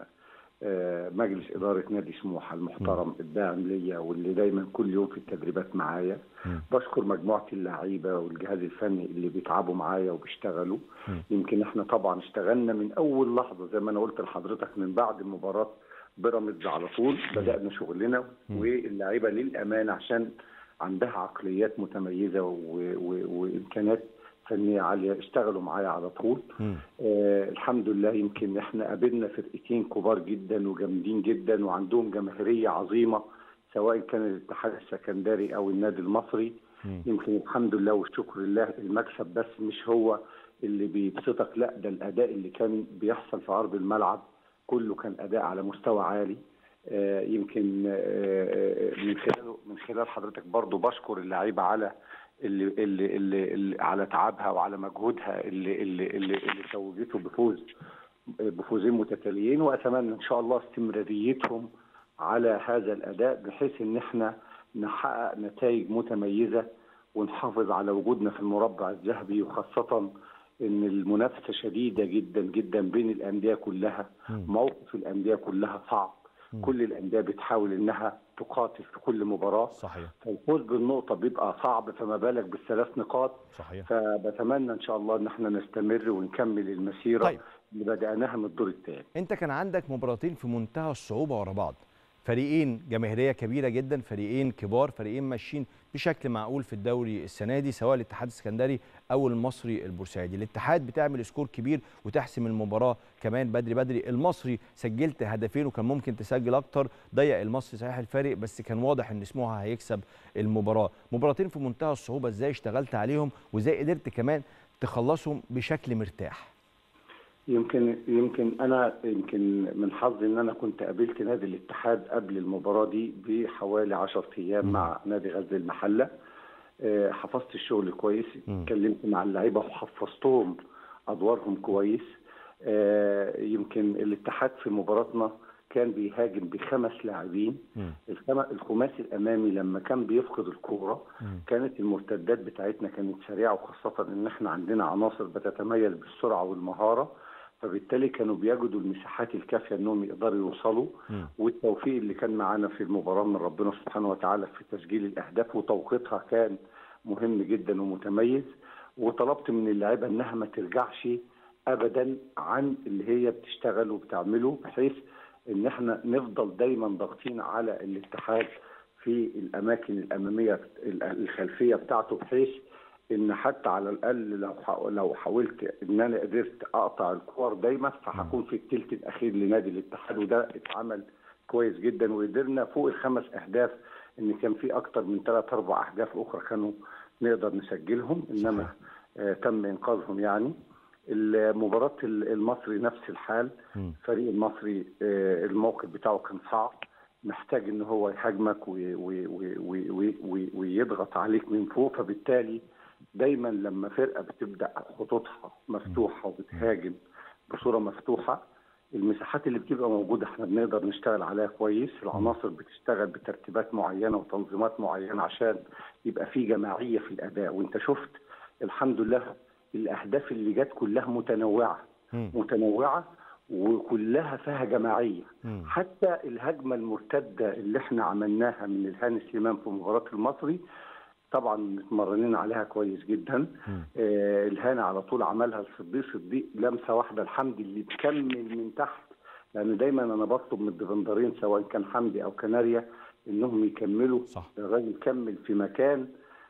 آه، مجلس اداره نادي سموحه المحترم الداعم ليا واللي دايما كل يوم في التدريبات معايا مم. بشكر مجموعه اللعيبه والجهاز الفني اللي بيتعبوا معايا وبيشتغلوا مم. يمكن احنا طبعا اشتغلنا من اول لحظه زي ما انا قلت لحضرتك من بعد مباراه بيراميدز على طول بدانا شغلنا واللعيبه للامانه عشان عندها عقليات متميزه و- و- وامكانيات فنيه عاليه اشتغلوا معايا على طول مم. آه الحمد لله يمكن احنا قابلنا فرقتين كبار جدا وجامدين جدا وعندهم جماهيريه عظيمه سواء كان الاتحاد السكندري او النادي المصري مم. يمكن الحمد لله والشكر لله المكسب بس مش هو اللي بيبسطك لا ده الاداء اللي كان بيحصل في ارض الملعب كله كان اداء على مستوى عالي آه، يمكن آه، آه، من خلال من خلال حضرتك برضو بشكر اللعيبه على اللي اللي اللي, اللي على تعبها وعلى مجهودها اللي اللي اللي, اللي توجته بفوز بفوزين متتاليين واتمنى ان شاء الله استمراريتهم على هذا الاداء بحيث ان احنا نحقق نتائج متميزه ونحافظ على وجودنا في المربع الذهبي وخاصه ان المنافسه شديده جدا جدا بين الانديه كلها مم. موقف الانديه كلها صعب كل الانديه بتحاول انها تقاتل في كل مباراه صحيح فالفوز بالنقطه بيبقى صعب فما بالك بالثلاث نقاط صحيح فبتمنى ان شاء الله ان احنا نستمر ونكمل المسيره طيب. اللي بدأناها من الدور الثاني انت كان عندك مباراتين في منتهى الصعوبه ورا بعض فريقين جماهيريه كبيره جدا فريقين كبار فريقين ماشيين بشكل معقول في الدوري السنه دي سواء الاتحاد السكندري او المصري البورسعيدي الاتحاد بتعمل سكور كبير وتحسم المباراه كمان بدري بدري المصري سجلت هدفين وكان ممكن تسجل اكتر ضيق المصري صحيح الفارق بس كان واضح ان سموحه هيكسب المباراه مباراتين في منتهى الصعوبه ازاي اشتغلت عليهم وازاي قدرت كمان تخلصهم بشكل مرتاح يمكن يمكن انا يمكن من حظي ان انا كنت قابلت نادي الاتحاد قبل المباراه دي بحوالي 10 ايام مم. مع نادي غزل المحله آه، حفظت الشغل كويس مم. اتكلمت مع اللعيبه وحفظتهم ادوارهم كويس آه، يمكن الاتحاد في مباراتنا كان بيهاجم بخمس لاعبين مم. الخم- الخماسي الامامي لما كان بيفقد الكوره مم. كانت المرتدات بتاعتنا كانت سريعه وخاصه ان احنا عندنا عناصر بتتميز بالسرعه والمهاره فبالتالي كانوا بيجدوا المساحات الكافيه انهم يقدروا يوصلوا مم. والتوفيق اللي كان معانا في المباراه من ربنا سبحانه وتعالى في تسجيل الاهداف وتوقيتها كان مهم جدا ومتميز وطلبت من اللعيبه انها ما ترجعش ابدا عن اللي هي بتشتغل وبتعمله بحيث ان احنا نفضل دايما ضاغطين على الاتحاد في الاماكن الاماميه الخلفيه بتاعته بحيث ان حتى على الاقل لو حا- لو حاولت ان انا قدرت اقطع الكور دايما فهكون في الثلث الاخير لنادي الاتحاد وده اتعمل كويس جدا وقدرنا فوق الخمس اهداف ان كان في اكتر من ثلاث اربع اهداف اخرى كانوا نقدر نسجلهم انما آه تم انقاذهم يعني مباراة المصري نفس الحال مم. الفريق المصري آه، الموقف بتاعه كان صعب محتاج ان هو يهاجمك وي- وي- وي- وي- وي- وي- ويضغط عليك من فوق فبالتالي دايما لما فرقه بتبدا خطوطها مفتوحه وبتهاجم بصوره مفتوحه المساحات اللي بتبقى موجوده احنا بنقدر نشتغل عليها كويس العناصر بتشتغل بترتيبات معينه وتنظيمات معينه عشان يبقى في جماعيه في الاداء وانت شفت الحمد لله الاهداف اللي جت كلها متنوعه مم. متنوعه وكلها فيها جماعيه مم. حتى الهجمه المرتده اللي احنا عملناها من الهاني سليمان في مباراه المصري طبعا متمرنين عليها كويس جدا مم. آه الهاني على طول عملها لصديق صديق لمسه واحده الحمدي اللي تكمل من تحت لان دايما انا بطلب من الديفندرين سواء كان حمدي او كناريا انهم يكملوا صح. الراجل كمل في مكان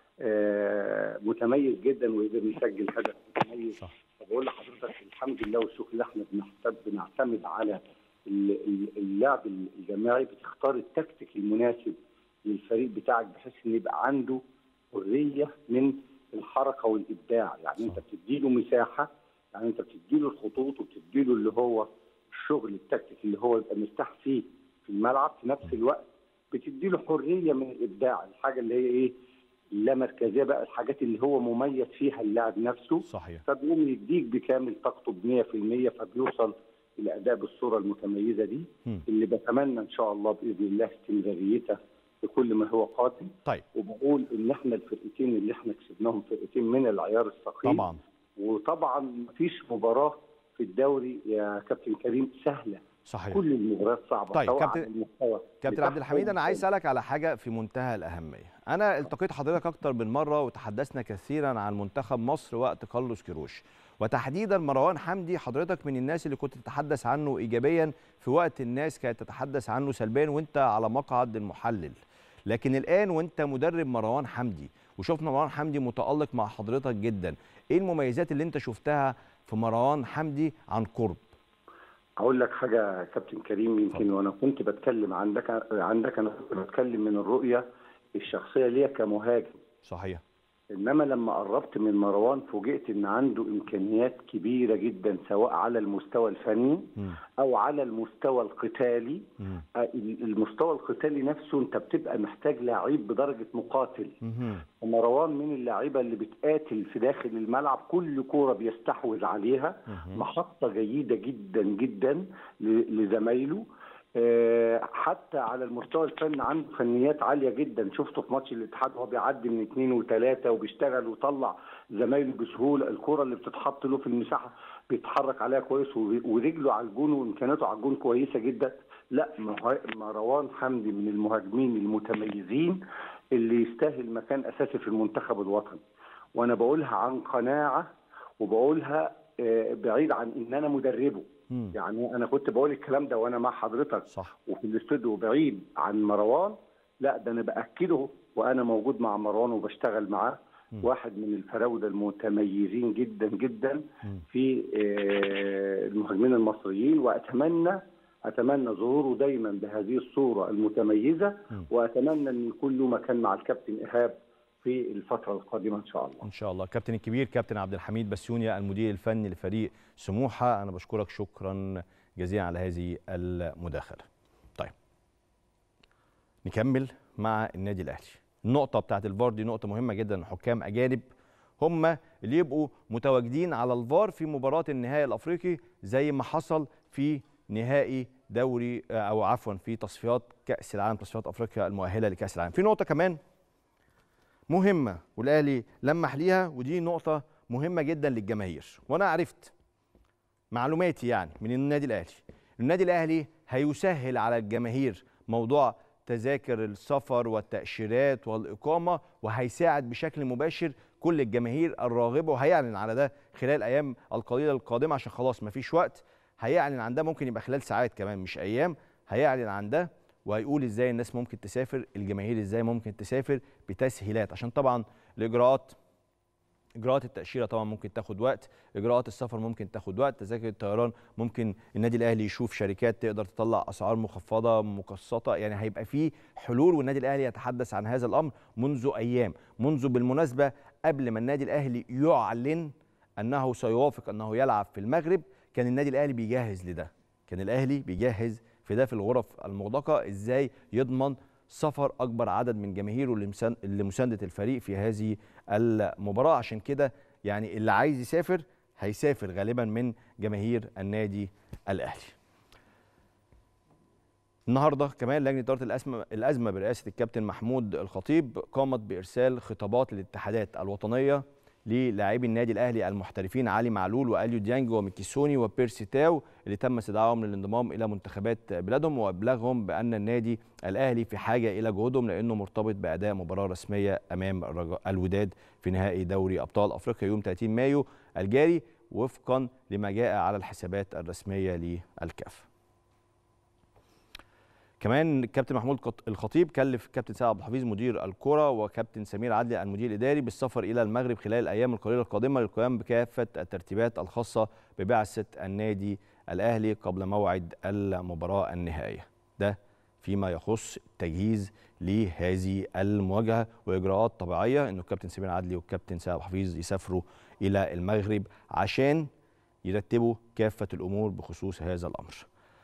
آه متميز جدا وقدر يسجل هدف متميز صح. بقول لحضرتك الحمد لله والشكر لله احنا بنحتاج بنعتمد على ال- ال- اللعب الجماعي بتختار التكتيك المناسب للفريق بتاعك بحيث ان يبقى عنده حريه من الحركه والابداع يعني انت بتديله مساحه يعني انت بتديله الخطوط وبتديله اللي هو الشغل التكتيك اللي هو يبقى مرتاح فيه في الملعب في نفس الوقت بتديله حريه من الابداع الحاجه اللي هي ايه اللامركزيه بقى الحاجات اللي هو مميز فيها اللاعب نفسه صحيح فبيقوم يديك بكامل طاقته ب 100% فبيوصل الاداء بالصوره المتميزه دي مم. اللي بتمنى ان شاء الله باذن الله استمراريتها بكل ما هو قادم طيب وبقول ان احنا الفرقتين اللي احنا كسبناهم فرقتين من العيار الثقيل طبعا وطبعا مفيش مباراه في الدوري يا كابتن كريم سهله صحيح كل المباريات صعبه طيب، سواء كابتن- على المستوى كابتن بتاعهم عبد الحميد انا عايز اسالك على حاجه في منتهى الاهميه انا التقيت حضرتك اكتر من مره وتحدثنا كثيرا عن منتخب مصر وقت كارلوس كيروش وتحديدا مروان حمدي حضرتك من الناس اللي كنت تتحدث عنه ايجابيا في وقت الناس كانت تتحدث عنه سلبيا وانت على مقعد المحلل لكن الان وانت مدرب مروان حمدي وشفنا مروان حمدي متالق مع حضرتك جدا ايه المميزات اللي انت شفتها في مروان حمدي عن قرب اقول لك حاجه يا كابتن كريم يمكن وانا كنت بتكلم عندك عندك انا كنت بتكلم من الرؤيه الشخصيه ليا كمهاجم صحيح انما لما قربت من مروان فوجئت ان عنده امكانيات كبيره جدا سواء على المستوى الفني مم. او على المستوى القتالي مم. آه، المستوى القتالي نفسه انت بتبقى محتاج لعيب بدرجه مقاتل مهم. ومروان من اللعيبه اللي بتقاتل في داخل الملعب كل كوره بيستحوذ عليها مهم. محطه جيده جدا جدا ل- لزمايله آه، حتى على المستوى الفني عنده فنيات عاليه جدا شفته في ماتش الاتحاد وهو بيعدي من اثنين وثلاثه وبيشتغل ويطلع زمايله بسهوله الكره اللي بتتحط له في المساحه بيتحرك عليها كويس ور- ورجله على الجون وامكانياته على الجون كويسه جدا لا مه- مروان حمدي من المهاجمين المتميزين اللي يستاهل مكان اساسي في المنتخب الوطني وانا بقولها عن قناعه وبقولها آه، بعيد عن ان انا مدربه مم. يعني انا كنت بقول الكلام ده وانا مع حضرتك صح وفي الاستوديو بعيد عن مروان لا ده انا باكده وانا موجود مع مروان وبشتغل معاه مم. واحد من الفراوده المتميزين جدا جدا مم. في آه، المهاجمين المصريين واتمنى اتمنى ظهوره دايما بهذه الصوره المتميزه مم. واتمنى ان يكون له مكان مع الكابتن ايهاب في الفتره القادمه ان شاء الله ان شاء الله الكابتن الكبير كابتن عبد الحميد بسيونيا المدير الفني لفريق سموحه انا بشكرك شكرا جزيلا على هذه المداخله طيب نكمل مع النادي الاهلي النقطه بتاعت الفار دي نقطه مهمه جدا حكام اجانب هم اللي يبقوا متواجدين على الفار في مباراه النهائي الافريقي زي ما حصل في نهائي دوري او عفوا في تصفيات كاس العالم تصفيات افريقيا المؤهله لكاس العالم في نقطه كمان مهمه والاهلي لمح ليها ودي نقطه مهمه جدا للجماهير وانا عرفت معلوماتي يعني من النادي الاهلي النادي الاهلي هيسهل على الجماهير موضوع تذاكر السفر والتاشيرات والاقامه وهيساعد بشكل مباشر كل الجماهير الراغبه وهيعلن على ده خلال الايام القليله القادمه عشان خلاص مفيش وقت هيعلن عن ده ممكن يبقى خلال ساعات كمان مش ايام هيعلن عن ده وهيقول ازاي الناس ممكن تسافر الجماهير ازاي ممكن تسافر بتسهيلات عشان طبعا الاجراءات اجراءات التاشيره طبعا ممكن تاخد وقت اجراءات السفر ممكن تاخد وقت تذاكر الطيران ممكن النادي الاهلي يشوف شركات تقدر تطلع اسعار مخفضه مقسطه يعني هيبقى في حلول والنادي الاهلي يتحدث عن هذا الامر منذ ايام منذ بالمناسبه قبل ما النادي الاهلي يعلن انه سيوافق انه يلعب في المغرب كان النادي الاهلي بيجهز لده كان الاهلي بيجهز في ده في الغرف المغلقه ازاي يضمن سفر اكبر عدد من جماهيره لمسان- لمسانده الفريق في هذه المباراه عشان كده يعني اللي عايز يسافر هيسافر غالبا من جماهير النادي الاهلي النهارده كمان لجنه اداره الازمه الازمه برئاسه الكابتن محمود الخطيب قامت بارسال خطابات للاتحادات الوطنيه للاعبي النادي الاهلي المحترفين علي معلول واليو ديانج وميكيسوني وبيرسي تاو اللي تم استدعائهم للانضمام الى منتخبات بلادهم وابلغهم بان النادي الاهلي في حاجه الى جهودهم لانه مرتبط باداء مباراه رسميه امام الرجاء- الوداد في نهائي دوري ابطال افريقيا يوم 30 مايو الجاري وفقا لما جاء على الحسابات الرسميه للكاف. كمان كابتن محمود قط- الخطيب كلف كابتن سعد عبد الحفيظ مدير الكره وكابتن سمير عدلي المدير الاداري بالسفر الى المغرب خلال الايام القليله القادمه للقيام بكافه الترتيبات الخاصه ببعثه النادي الاهلي قبل موعد المباراه النهائيه ده فيما يخص التجهيز لهذه المواجهه واجراءات طبيعيه انه الكابتن سمير عدلي والكابتن سامح حفيظ يسافروا الى المغرب عشان يرتبوا كافه الامور بخصوص هذا الامر.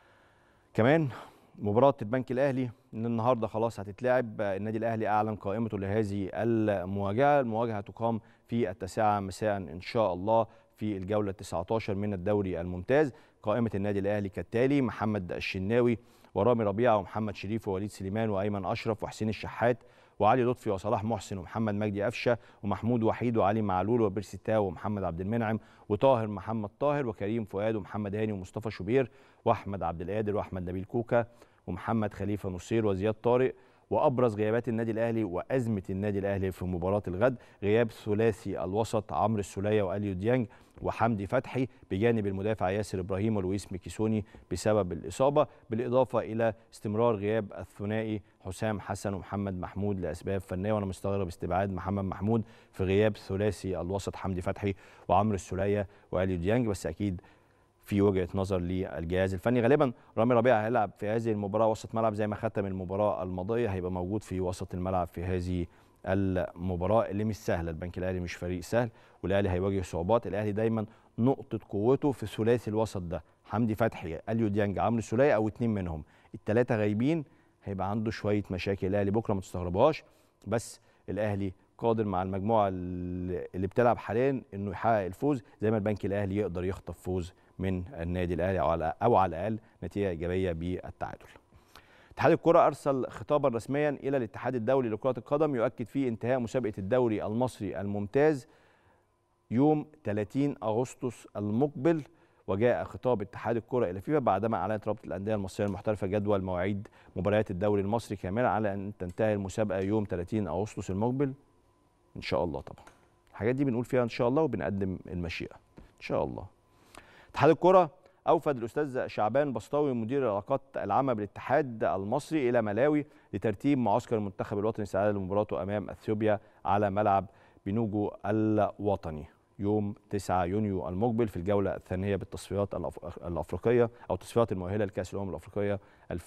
كمان مباراه البنك الاهلي ان النهارده خلاص هتتلعب النادي الاهلي اعلن قائمته لهذه المواجهه، المواجهه تقام في التاسعه مساء ان شاء الله في الجوله 19 من الدوري الممتاز، قائمه النادي الاهلي كالتالي محمد الشناوي ورامي ربيعه ومحمد شريف ووليد سليمان وايمن اشرف وحسين الشحات وعلي لطفي وصلاح محسن ومحمد مجدي قفشه ومحمود وحيد وعلي معلول وبيرسي تاو ومحمد عبد المنعم وطاهر محمد طاهر وكريم فؤاد ومحمد هاني ومصطفى شوبير واحمد عبد القادر واحمد نبيل كوكا ومحمد خليفه نصير وزياد طارق وابرز غيابات النادي الاهلي وازمه النادي الاهلي في مباراه الغد غياب ثلاثي الوسط عمرو السوليه واليو ديانج وحمدي فتحي بجانب المدافع ياسر ابراهيم ولويس ميكيسوني بسبب الاصابه بالاضافه الى استمرار غياب الثنائي حسام حسن ومحمد محمود لاسباب فنيه وانا مستغرب استبعاد محمد محمود في غياب ثلاثي الوسط حمدي فتحي وعمرو السوليه واليو ديانج بس اكيد في وجهه نظر للجهاز الفني غالبا رامي ربيعه هيلعب في هذه المباراه وسط ملعب زي ما ختم المباراه الماضيه هيبقى موجود في وسط الملعب في هذه المباراه اللي مش سهله البنك الاهلي مش فريق سهل والاهلي هيواجه صعوبات الاهلي دايما نقطه قوته في ثلاثي الوسط ده حمدي فتحي اليو ديانج عمرو السوليه او اتنين منهم الثلاثه غايبين هيبقى عنده شويه مشاكل الاهلي بكره ما تستغربوهاش بس الاهلي قادر مع المجموعه اللي بتلعب حاليا انه يحقق الفوز زي ما البنك الاهلي يقدر يخطف فوز من النادي الاهلي او على او على الاقل نتيجه ايجابيه بالتعادل. اتحاد الكره ارسل خطابا رسميا الى الاتحاد الدولي لكره القدم يؤكد فيه انتهاء مسابقه الدوري المصري الممتاز يوم 30 اغسطس المقبل وجاء خطاب اتحاد الكره الى فيفا بعدما اعلنت رابطه الانديه المصريه المحترفه جدول مواعيد مباريات الدوري المصري كامله على ان تنتهي المسابقه يوم 30 اغسطس المقبل ان شاء الله طبعا. الحاجات دي بنقول فيها ان شاء الله وبنقدم المشيئه ان شاء الله. اتحاد الكره اوفد الاستاذ شعبان بسطاوي مدير العلاقات العامه بالاتحاد المصري الى ملاوي لترتيب معسكر المنتخب الوطني استعدادا لمباراته امام اثيوبيا على ملعب بنوجو الوطني يوم 9 يونيو المقبل في الجوله الثانيه بالتصفيات الافريقيه او تصفيات المؤهله لكاس الامم الافريقيه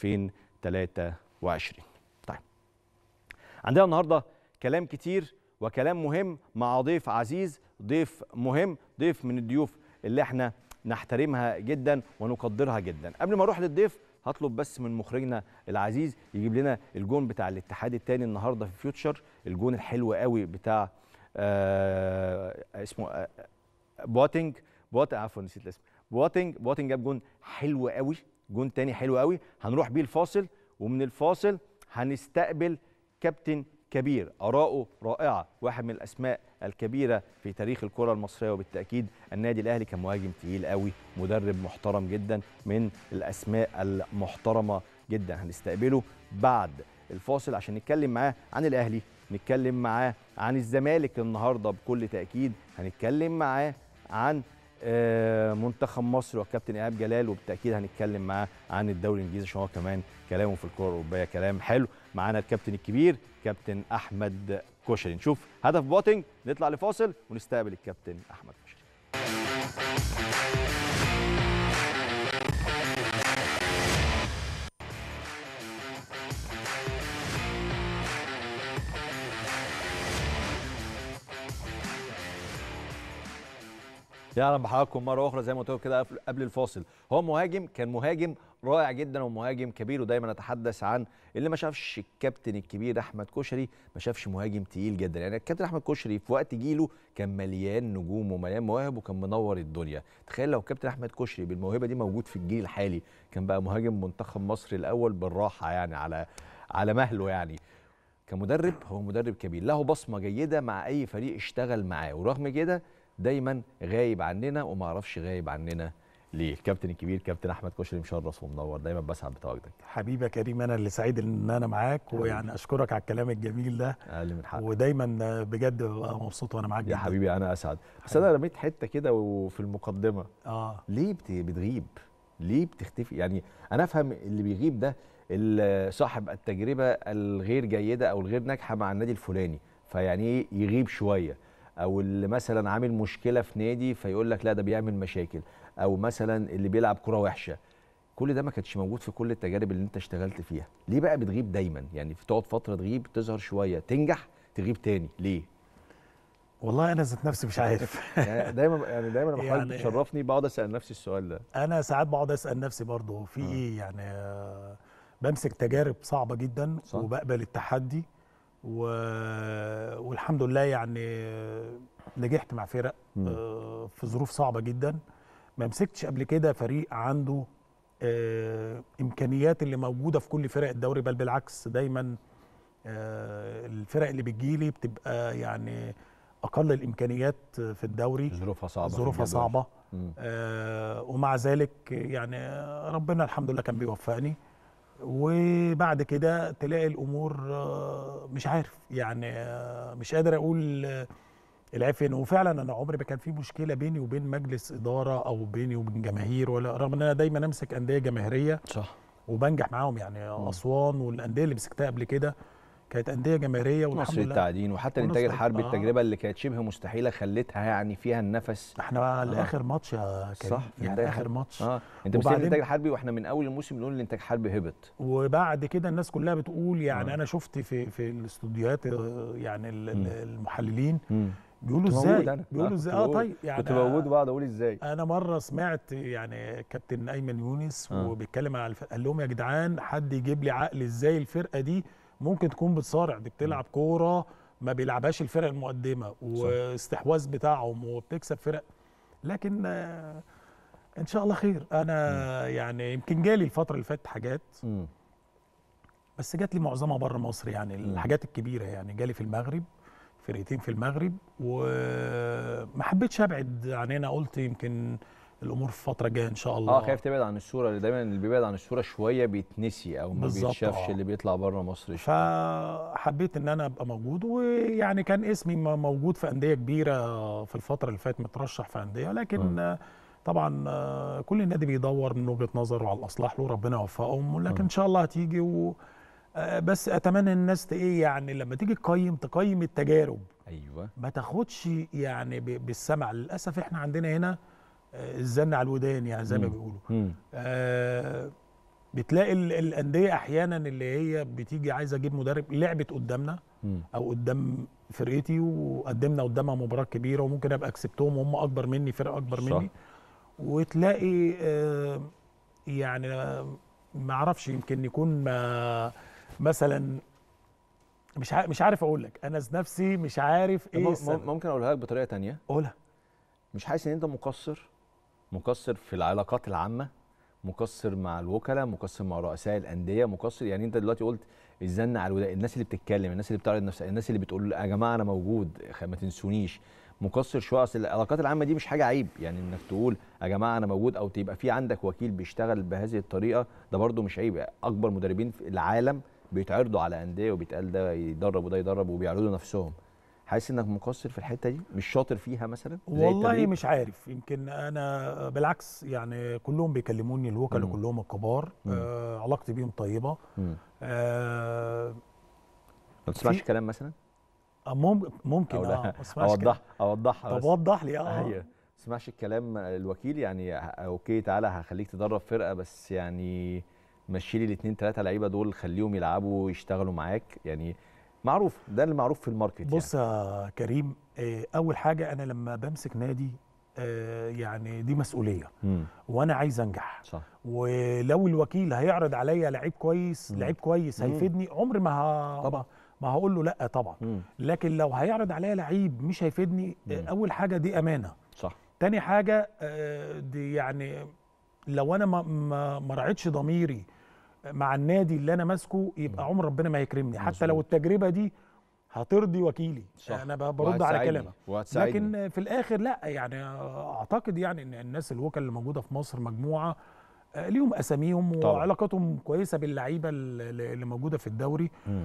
2023 طيب عندنا النهارده كلام كتير وكلام مهم مع ضيف عزيز ضيف مهم ضيف من الضيوف اللي احنا نحترمها جدا ونقدرها جدا قبل ما اروح للضيف هطلب بس من مخرجنا العزيز يجيب لنا الجون بتاع الاتحاد الثاني النهارده في فيوتشر الجون الحلو قوي بتاع آه اسمه آه بواتنج بوات عفوا نسيت الاسم بواتنج بواتنج جاب جون حلو قوي جون تاني حلو قوي هنروح بيه الفاصل ومن الفاصل هنستقبل كابتن كبير آراءه رائعة واحد من الأسماء الكبيرة في تاريخ الكرة المصرية وبالتأكيد النادي الأهلي كان مهاجم تقيل قوي مدرب محترم جدا من الأسماء المحترمة جدا هنستقبله بعد الفاصل عشان نتكلم معاه عن الأهلي نتكلم معاه عن الزمالك النهاردة بكل تأكيد هنتكلم معاه عن منتخب مصر والكابتن ايهاب جلال وبالتاكيد هنتكلم معاه عن الدوري الانجليزي عشان هو كمان كلامه في الكره الاوروبيه كلام حلو معانا الكابتن الكبير كابتن احمد كشري نشوف هدف بوتنج نطلع لفاصل ونستقبل الكابتن احمد كشري يا اهلا بحضراتكم مره اخرى زي ما قلت لكم كده قبل الفاصل هو مهاجم كان مهاجم رائع جدا ومهاجم كبير ودايما اتحدث عن اللي ما شافش الكابتن الكبير احمد كشري ما شافش مهاجم تقيل جدا يعني الكابتن احمد كشري في وقت جيله كان مليان نجوم ومليان مواهب وكان منور الدنيا تخيل لو الكابتن احمد كشري بالموهبه دي موجود في الجيل الحالي كان بقى مهاجم منتخب مصر الاول بالراحه يعني على على مهله يعني كمدرب هو مدرب كبير له بصمه جيده مع اي فريق اشتغل معاه ورغم كده دايما غايب عننا وما اعرفش غايب عننا ليه الكابتن الكبير كابتن احمد كشري مشرف ومنور دايما بسعد بتواجدك حبيبي يا كريم انا اللي سعيد ان انا معاك حبيبي. ويعني اشكرك على الكلام الجميل ده اقل من حقك ودايما بجد ببقى مبسوط وانا معاك يا جدا حبيبي انا اسعد بس انا رميت حته كده وفي المقدمه اه ليه بت- بتغيب ليه بتختفي يعني انا افهم اللي بيغيب ده ال- صاحب التجربه الغير جيده او الغير ناجحه مع النادي الفلاني فيعني ايه يغيب شويه او اللي مثلا عامل مشكله في نادي فيقول لك لا ده بيعمل مشاكل او مثلا اللي بيلعب كره وحشه كل ده ما كانش موجود في كل التجارب اللي انت اشتغلت فيها ليه بقى بتغيب دايما يعني تقعد فتره تغيب تظهر شويه تنجح تغيب تاني ليه والله انا ذات نفسي مش عارف يعني دايما يعني دايما لما حضرتك يعني- تشرفني بقعد اسال نفسي السؤال ده انا ساعات بقعد اسال نفسي برضه في ايه يعني آه، بمسك تجارب صعبه جدا صح. وبقبل التحدي و... والحمد لله يعني آه، نجحت مع فرق مم. آه، في ظروف صعبه جدا ما مسكتش قبل كده فريق عنده آه، امكانيات اللي موجوده في كل فرق الدوري بل بالعكس دايما آه، الفرق اللي بتجيلي بتبقى يعني اقل الامكانيات في الدوري ظروفها صعبه في ظروفها الجدول. صعبه مم. آه ومع ذلك يعني ربنا الحمد لله كان بيوفقني وبعد كده تلاقي الامور آه مش عارف يعني آه مش قادر اقول آه العيب فين وفعلا انا عمري ما كان في مشكله بيني وبين مجلس اداره او بيني وبين جماهير ولا رغم ان انا دايما امسك انديه جماهيريه صح وبنجح معاهم يعني اسوان والانديه اللي مسكتها قبل كده كانت انديه جماهيريه والحمد مصر لله التعدين وحتى ونصر- الانتاج الحربي آه. التجربه اللي كانت شبه مستحيله خلتها يعني فيها النفس احنا لاخر ماتش يا كريم صح يعني الإنتاج اخر الحربي. ماتش اه انت مسكت وبعدين- الانتاج الحربي واحنا من اول الموسم بنقول الانتاج الحربي هبط وبعد كده الناس كلها بتقول يعني آه. انا شفت في في الاستوديوهات آه، يعني ال- ال- مم. المحللين مم. بيقولوا كنت ازاي موجود أنا. بيقولوا آه، ازاي كنت اه موجود. طيب يعني كنت موجود وبقعد اقول ازاي انا مره سمعت يعني كابتن ايمن يونس آه. وبيتكلم على الفرقه قال لهم يا جدعان حد يجيب لي عقل ازاي الفرقه دي ممكن تكون بتصارع دي بتلعب كوره ما بيلعبهاش الفرق المقدمه واستحواذ بتاعهم وبتكسب فرق لكن آه، ان شاء الله خير انا يعني يمكن جالي الفتره اللي فاتت حاجات مم. بس جات لي معظمها بره مصر يعني مم. الحاجات الكبيره يعني جالي في المغرب فرقتين في المغرب وما حبيتش ابعد عن هنا قلت يمكن الامور في الفتره الجايه ان شاء الله اه خايف تبعد عن الصوره اللي دايما اللي بيبعد عن الصوره شويه بيتنسي او ما بالظبط، بيتشافش آه. اللي بيطلع بره مصر شوية. فحبيت ان انا ابقى موجود ويعني كان اسمي م- موجود في انديه كبيره في الفتره اللي فاتت مترشح في انديه لكن آه، طبعا آه، كل نادي بيدور من وجهه نظره على الاصلح له ربنا يوفقهم لكن ان شاء الله هتيجي و آه، بس اتمنى الناس ت- ايه يعني لما تيجي تقيم تقيم التجارب ايوه ما تاخدش يعني ب- بالسمع للاسف احنا عندنا هنا آه، الزن على الودان يعني زي ما مم. بيقولوا مم. آه، بتلاقي ال- الانديه احيانا اللي هي بتيجي عايزه اجيب مدرب لعبت قدامنا مم. او قدام فرقتي وقدمنا قدامها مباراه كبيره وممكن ابقى كسبتهم وهم اكبر مني فرق اكبر صح. مني وتلاقي آه، يعني آه، ما اعرفش يمكن يكون ما مثلا مش عارف مش عارف اقول لك انا ذ نفسي مش عارف طب ايه مم- السبب ممكن اقولها لك بطريقه تانية قولها مش حاسس ان انت مقصر مقصر في العلاقات العامه مقصر مع الوكلاء مقصر مع رؤساء الانديه مقصر يعني انت دلوقتي قلت الزن على الوداع الناس اللي بتتكلم الناس اللي بتعرض نفسها الناس اللي بتقول يا جماعه انا موجود خ- ما تنسونيش مقصر شويه اصل العلاقات العامه دي مش حاجه عيب يعني انك تقول يا جماعه انا موجود او تبقى في عندك وكيل بيشتغل بهذه الطريقه ده برده مش عيب اكبر مدربين في العالم بيتعرضوا على انديه وبيتقال ده يدرب وده يدرب وبيعرضوا نفسهم حاسس انك مقصر في الحته دي مش شاطر فيها مثلا زي والله التدريب؟ مش عارف يمكن انا بالعكس يعني كلهم بيكلموني الوكلاء مم. كلهم الكبار مم. آه علاقتي بيهم طيبه مم. آه ما بتسمعش في- كلام مثلا مم- ممكن او اه لا ما اسمعش كلام. اوضح اوضحها طب بس وضح لي اه ايوه ما تسمعش الكلام الوكيل يعني ه- اوكي تعالى هخليك تدرب فرقه بس يعني مشي لي الاثنين ثلاثه لعيبه دول خليهم يلعبوا ويشتغلوا معاك يعني معروف ده اللي معروف في الماركت بص يا كريم آه اول حاجه انا لما بمسك نادي آه يعني دي مسؤوليه يعني مم. وانا عايز انجح صح ولو الوكيل هيعرض عليا لعيب كويس مم. لعيب كويس مم. هيفيدني عمري ما ه... طبعا. ما هقول له لا طبعا مم. لكن لو هيعرض عليا لعيب مش هيفيدني آه، مم. اول حاجه دي امانه صح تاني حاجه آه، دي يعني لو انا ما ما ما راعيتش ضميري مع النادي اللي انا ماسكه يبقى عمر ربنا ما يكرمني حتى لو مظبوط. التجربه دي هترضي وكيلي صح. انا ب- برد على وهتساعدني- كلامك وهتساعدني. لكن في الاخر لا يعني اعتقد يعني ان الناس الوكلاء اللي موجوده في مصر مجموعه آه، ليهم اساميهم طبعا. وعلاقاتهم كويسه باللعيبه اللي اللي موجوده في الدوري مم.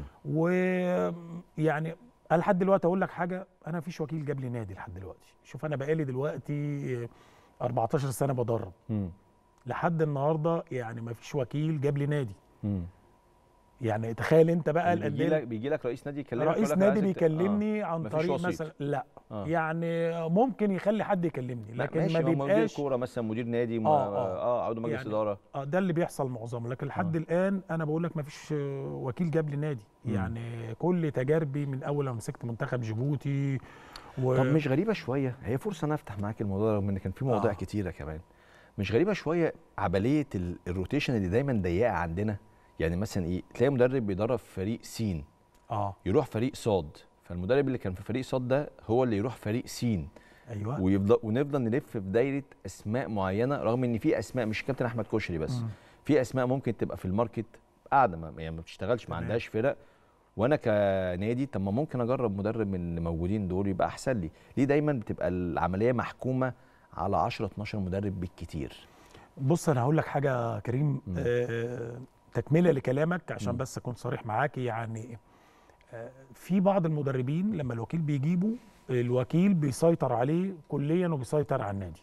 ويعني انا لحد دلوقتي اقول لك حاجه انا مفيش وكيل جاب لي نادي لحد دلوقتي شوف انا بقالي دلوقتي 14 سنه بدرب مم. لحد النهارده يعني مفيش وكيل جاب لي نادي مم. يعني تخيل انت بقى بيجي الانديه لك بيجي لك رئيس نادي يكلمك رئيس يقول لك أنا نادي عايزك ت- بيكلمني عن مفيش طريق وسيط. مثلا لا آه. يعني ممكن يخلي حد يكلمني لا لكن ماشي ما هو مدير بيبقاش كوره مثلا مدير نادي م- آه، آه. اه عضو مجلس يعني اداره اه ده اللي بيحصل معظمه لكن لحد آه. الان انا بقول لك ما فيش وكيل جاب لي نادي مم. يعني كل تجاربي من اول ما مسكت منتخب جيبوتي و... طب مش غريبه شويه هي فرصه انا افتح معاك الموضوع ده رغم ان كان في مواضيع آه. كتيره كمان مش غريبه شويه عمليه ال- الروتيشن اللي دايما ضيقه عندنا يعني مثلا ايه تلاقي مدرب بيدرب فريق سين اه يروح فريق صاد فالمدرب اللي كان في فريق صاد ده هو اللي يروح فريق سين ايوه ويفضل ونفضل نلف في دايره اسماء معينه رغم ان في اسماء مش كابتن احمد كشري بس مم. في اسماء ممكن تبقى في الماركت قاعده ما يعني ما بتشتغلش ما تمام. عندهاش فرق وانا كنادي طب ما ممكن اجرب مدرب من اللي موجودين دول يبقى احسن لي ليه دايما بتبقى العمليه محكومه على 10 12 مدرب بالكتير بص انا هقول لك حاجه يا كريم مم. آه تكمله لكلامك عشان مم. بس اكون صريح معاك يعني آه في بعض المدربين لما الوكيل بيجيبه الوكيل بيسيطر عليه كليا وبيسيطر على النادي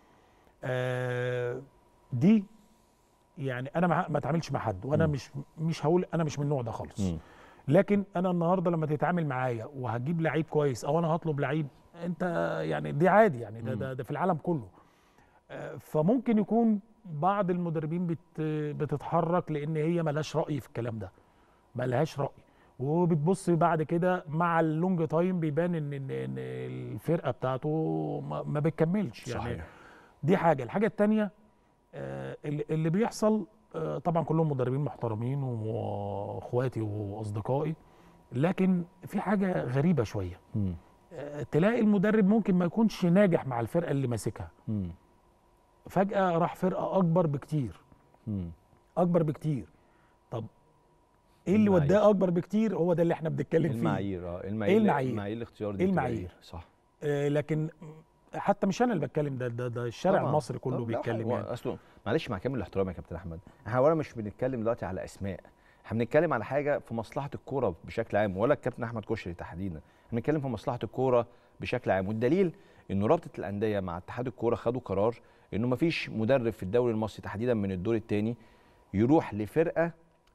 آه دي يعني انا مع- ما اتعاملش مع حد وانا مم. مش مش هقول انا مش من النوع ده خالص مم. لكن انا النهارده لما تتعامل معايا وهتجيب لعيب كويس او انا هطلب لعيب انت يعني دي عادي يعني ده مم. ده, ده في العالم كله آه، فممكن يكون بعض المدربين بت بتتحرك لان هي ملهاش راي في الكلام ده ملهاش راي وبتبص بعد كده مع اللونج تايم بيبان ان ان إن الفرقه بتاعته ما, ما بتكملش يعني صحيح دي حاجه الحاجه الثانيه اللي اللي بيحصل آه، طبعا كلهم مدربين محترمين واخواتي واصدقائي لكن في حاجه غريبه شويه مم. آه، تلاقي المدرب ممكن ما يكونش ناجح مع الفرقه اللي ماسكها مم. فجاه راح فرقه اكبر بكتير مم. اكبر بكتير طب ايه اللي المعايير. وداه اكبر بكتير هو ده اللي احنا بنتكلم فيه المعايير اه المعايير المعايير؟ المعايير الاختيار دي إيه بتبقى المعايير؟ صح آه لكن حتى مش انا اللي بتكلم ده ده, ده الشارع طبعاً. المصري كله طب لا، بيتكلم هو يعني اصله معلش مع كامل الاحترام يا كابتن احمد احنا اولا مش بنتكلم دلوقتي على اسماء احنا بنتكلم على حاجه في مصلحه الكوره بشكل عام ولا الكابتن احمد كشري تحديدا احنا بنتكلم في مصلحه الكوره بشكل عام والدليل انه رابطه الانديه مع اتحاد الكوره خدوا قرار انه مفيش مدرب في الدوري المصري تحديدا من الدور الثاني يروح لفرقه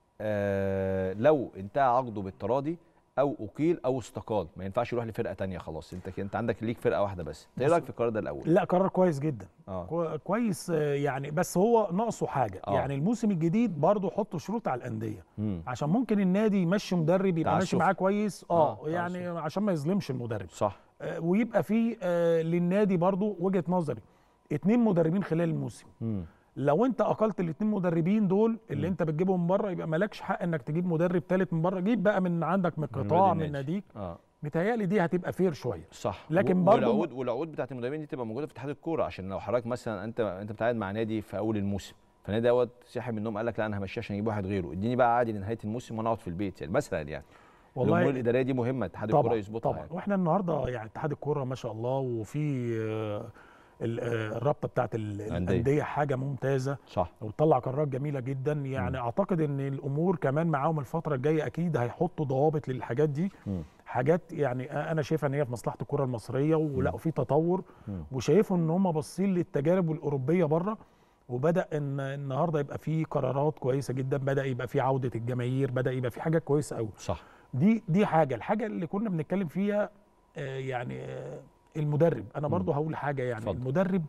آه لو انتهى عقده بالتراضي او اقيل او استقال ما ينفعش يروح لفرقه تانية خلاص انت كده- انت عندك ليك فرقه واحده بس انت ايه بص- رايك في القرار ده الاول لا قرار كويس جدا اه كو- كويس آه، يعني بس هو ناقصه حاجه آه. يعني الموسم الجديد برضه حط شروط على الانديه مم. عشان ممكن النادي يمشي مدرب يبقى ماشي تعسف. معاه كويس اه, آه، يعني عشان ما يظلمش المدرب صح آه ويبقى في آه للنادي برضه وجهه نظري اتنين مدربين خلال الموسم مم. لو انت اقلت الاتنين مدربين دول اللي مم. انت بتجيبهم من بره يبقى مالكش حق انك تجيب مدرب ثالث من بره جيب بقى من عندك من قطاع ولاد من النادي. ناديك اه متهيألي دي هتبقى فير شويه صح لكن و- برضه- والعقود والعقود بتاعت المدربين دي تبقى موجوده في اتحاد الكوره عشان لو حضرتك مثلا انت انت بتعاقد مع نادي في اول الموسم فالنادي دوت سحب منهم قال لك لا انا همشيه عشان يجيب واحد غيره اديني بقى عادي لنهايه الموسم وانا اقعد في البيت يعني مثلا يعني الامور الاداريه دي مهمه اتحاد الكوره طبعا يظبطها طبعا يعني. واحنا النهارده يعني اتحاد الكوره ما شاء الله وفي آه، ال- آه، الرابطه بتاعت ال- الأندية. الانديه حاجه ممتازه صح وتطلع قرارات جميله جدا يعني مم. اعتقد ان الامور كمان معاهم الفتره الجايه اكيد هيحطوا ضوابط للحاجات دي مم. حاجات يعني انا شايفها ان هي في مصلحه الكره المصريه ولا مم. في تطور مم. وشايفهم ان هم باصين للتجارب الاوروبيه بره وبدا ان النهارده يبقى في قرارات كويسه جدا بدا يبقى في عوده الجماهير بدا يبقى في حاجات كويسه قوي صح دي دي حاجه الحاجه اللي كنا بنتكلم فيها آه، يعني آه، المدرب انا برضو هقول حاجه يعني اتفضل. المدرب